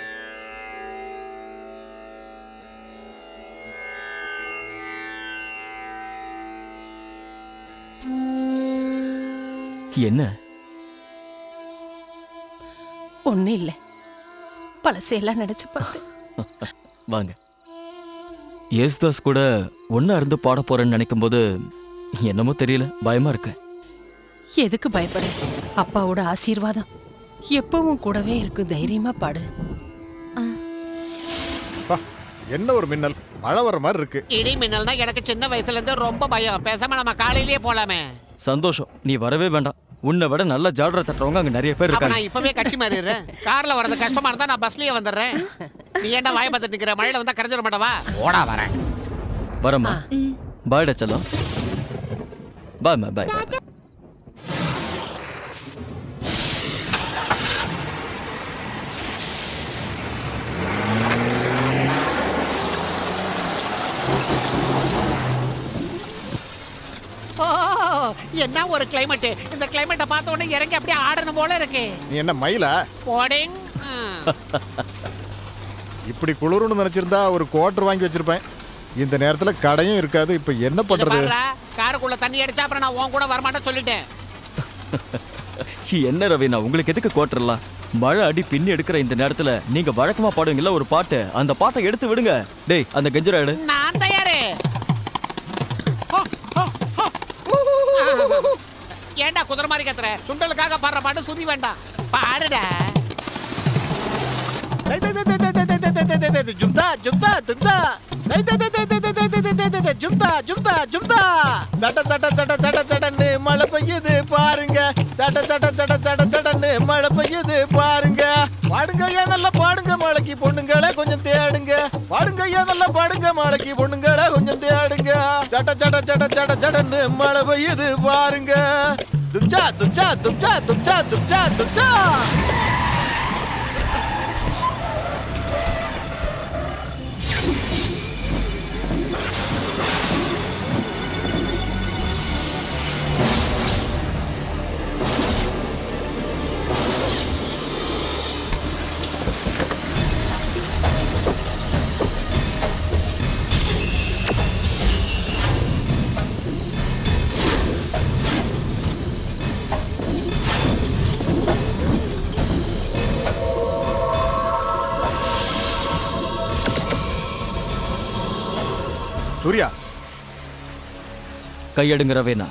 என்ன ஒண்ணும் இல்ல பழசையெல்லாம் நினைச்சு பார்த்து வாங்க யேசுதாஸ் கூட ஒன்னா இருந்து பாட போறேன்னு நினைக்கும் போது என்னமோ தெரியல பயமா இருக்கு எதுக்கு பயப்பட அப்பாவோட ஆசீர்வாதம் எப்பவும் கூடவே இருக்கும் தைரியமா பாடு என்ன ஒரு மின்னல் மழை வர மாதிரி இருக்கு இடி மின்னல்னா எனக்கு சின்ன வயசுல இருந்து ரொம்ப பயம் பேசாம நம்ம காலையிலேயே போலாமே சந்தோஷம் நீ வரவே வேண்டாம் உன்னை விட நல்ல ஜாலரை தட்டுறவங்க அங்க நிறைய பேர் அப்ப இருக்காங்க நான் இப்பவே கட்சி மாறிடுறேன் கார்ல வர்றது கஷ்டமா இருந்தா நான் பஸ்லயே வந்துடுறேன் நீ ஏன்டா வாய பார்த்துட்டு நிக்கிற மழையில வந்தா கரைஞ்சிட மாட்டவா ஓடா வரேன் வரம்மா பாய்டா செல்லம் பாய்மா பாய் பாய் ஓ என்ன ஒரு கிளைமேட் இந்த கிளைமேட்டை பார்த்த உடனே இறங்கி அப்படியே ஆடணும் போல இருக்கு நீ என்ன மயிலா போடிங் இப்படி குளிர்னு நினைச்சிருந்தா ஒரு குவார்டர் வாங்கி வச்சிருப்பேன் இந்த நேரத்துல கடையும் இருக்காது இப்ப என்ன பண்றது பாருடா காருக்குள்ள தண்ணி அடிச்சா அப்புறம் நான் உன் கூட வரமாட்டேன்னு சொல்லிட்டேன் என்ன ரவினா உங்களுக்கு எதுக்கு கோட்டர்லாம் மழை அடி பின்னி எடுக்கிற இந்த நேரத்துல நீங்க வழக்கமா பாடுவீங்கல்ல ஒரு பாட்டு அந்த பாட்டை எடுத்து விடுங்க டேய் அந்த கெஞ்சரா எடு நான் தயாரு ஏன்டா குதிரை மாதிரி கத்துற சுண்டலுக்காக பாடுற பாட்டு சுதி வேண்டாம் பாடுடா ஜும்தா ஜும்தா ஜும்தா ஜும்தா ஜும்தா ஜும்தா சட்ட சட்ட சட்ட சட்ட சடன்னு மழை பெய்யுது பாருங்க சட்ட சட்ட சட்ட சட்ட சடன்னு மழை பெய்யுது பாருங்க பாடுங்க ஏன் நல்லா பாடுங்க மழைக்கு பொண்ணுங்களே கொஞ்சம் தேடுங்க பாடுங்க ஐயா நல்லா பாடுங்க மாலைக்கு பொண்ணுங்களா கொஞ்சம் தேடுங்க சட சட சட சட சடன்னு மழை பெய்யுது பாருங்க துப்சா துப்சா துப்சா துப்சா துப்சா துப்சா சூர்யா கையெடுங்கிற வேணா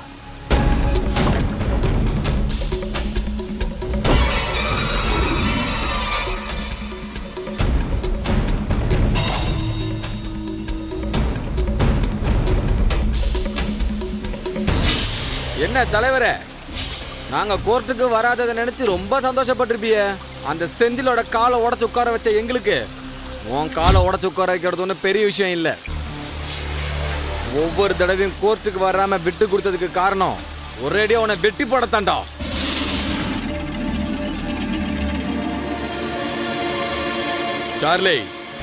என்ன தலைவரே நாங்க கோர்ட்டுக்கு வராததை நினைச்சு ரொம்ப சந்தோஷப்பட்டிருப்பியே அந்த செந்திலோட காலை உடச்சு உட்கார வச்ச எங்களுக்கு உன் காலை உடச்சு உட்கார வைக்கிறது ஒன்றும் பெரிய விஷயம் இல்லை ஒவ்வொரு தடவையும் கோர்ட்டுக்கு வராம விட்டு கொடுத்ததுக்கு காரணம் ஒரேடியா உன்னை வெட்டி போடத்தாண்டா சார்லி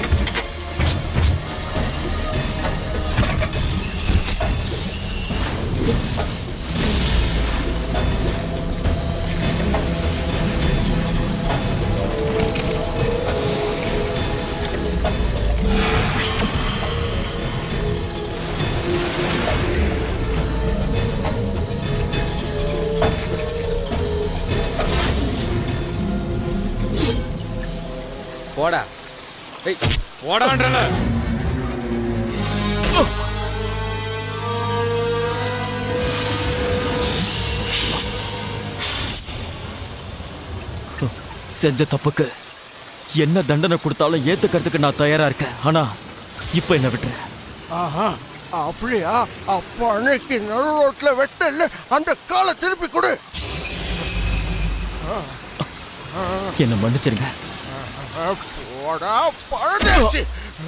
போடா ஏய் போடான்றல செஞ்ச தப்புக்கு என்ன தண்டனை கொடுத்தாலும் ஏத்துக்கிறதுக்கு நான் தயாரா இருக்கேன் ஆனா இப்ப என்ன விட்டுரு ஆஹா அப்படியா அப்ப அன்னைக்கு நடு ரோட்ல வெட்டல அந்த காலை திருப்பி கொடு என்ன மன்னிச்சிருங்க போடா பரதேசி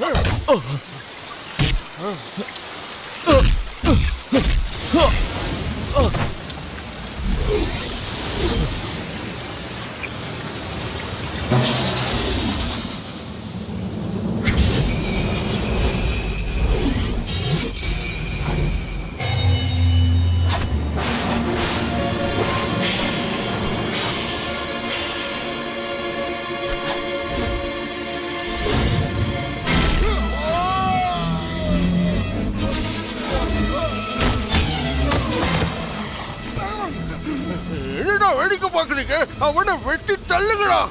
என்னடா வேடிக்கை பாக்குறீங்க அவனை வெட்டி தள்ளுங்கடா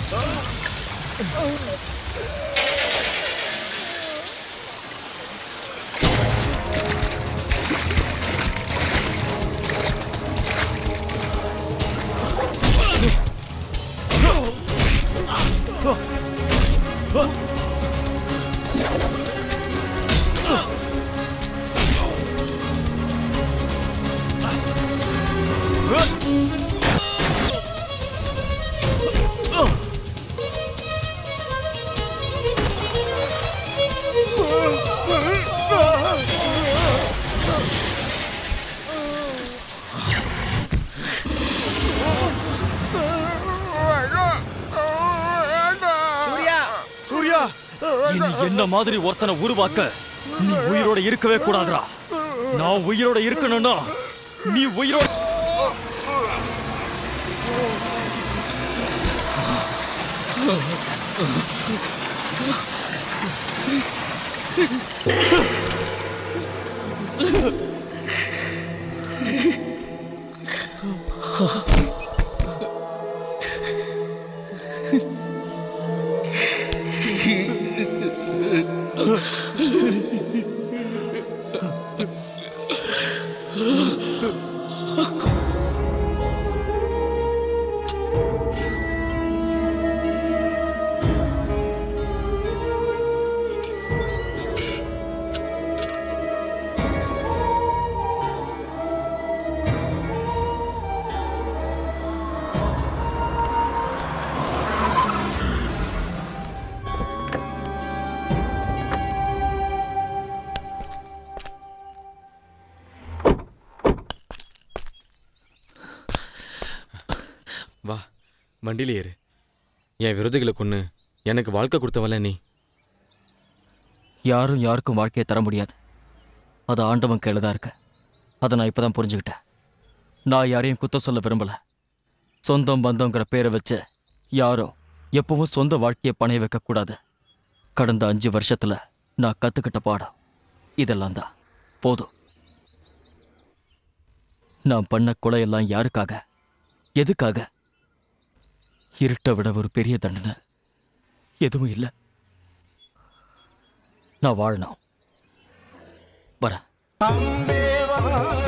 சூர்யா சூர்யா இனி என்ன மாதிரி ஒருத்தனை உருவாக்க நீ உயிரோட இருக்கவே கூடாதுடா நான் உயிரோட இருக்கணும்னா நீ உயிரோட வா வண்டியில ஏறு என் விரோதிகளை கொன்னு எனக்கு வாழ்க்கை கொடுத்தவல நீ யாரும் யாருக்கும் வாழ்க்கையை தர முடியாது அது ஆண்டவன் கையில தான் இருக்கு அதை நான் இப்பதான் புரிஞ்சுக்கிட்டேன் நான் யாரையும் குத்த சொல்ல விரும்பல சொந்தம் பந்தங்கிற பேரை வச்சு யாரும் எப்பவும் சொந்த வாழ்க்கையை பணைய வைக்க கூடாது கடந்த அஞ்சு வருஷத்துல நான் கத்துக்கிட்ட பாடம் இதெல்லாம் தான் போதும் நான் பண்ண கொலையெல்லாம் யாருக்காக எதுக்காக இருட்டை விட ஒரு பெரிய தண்டனை எதுவும் இல்லை நான் வாழணும் வரேன்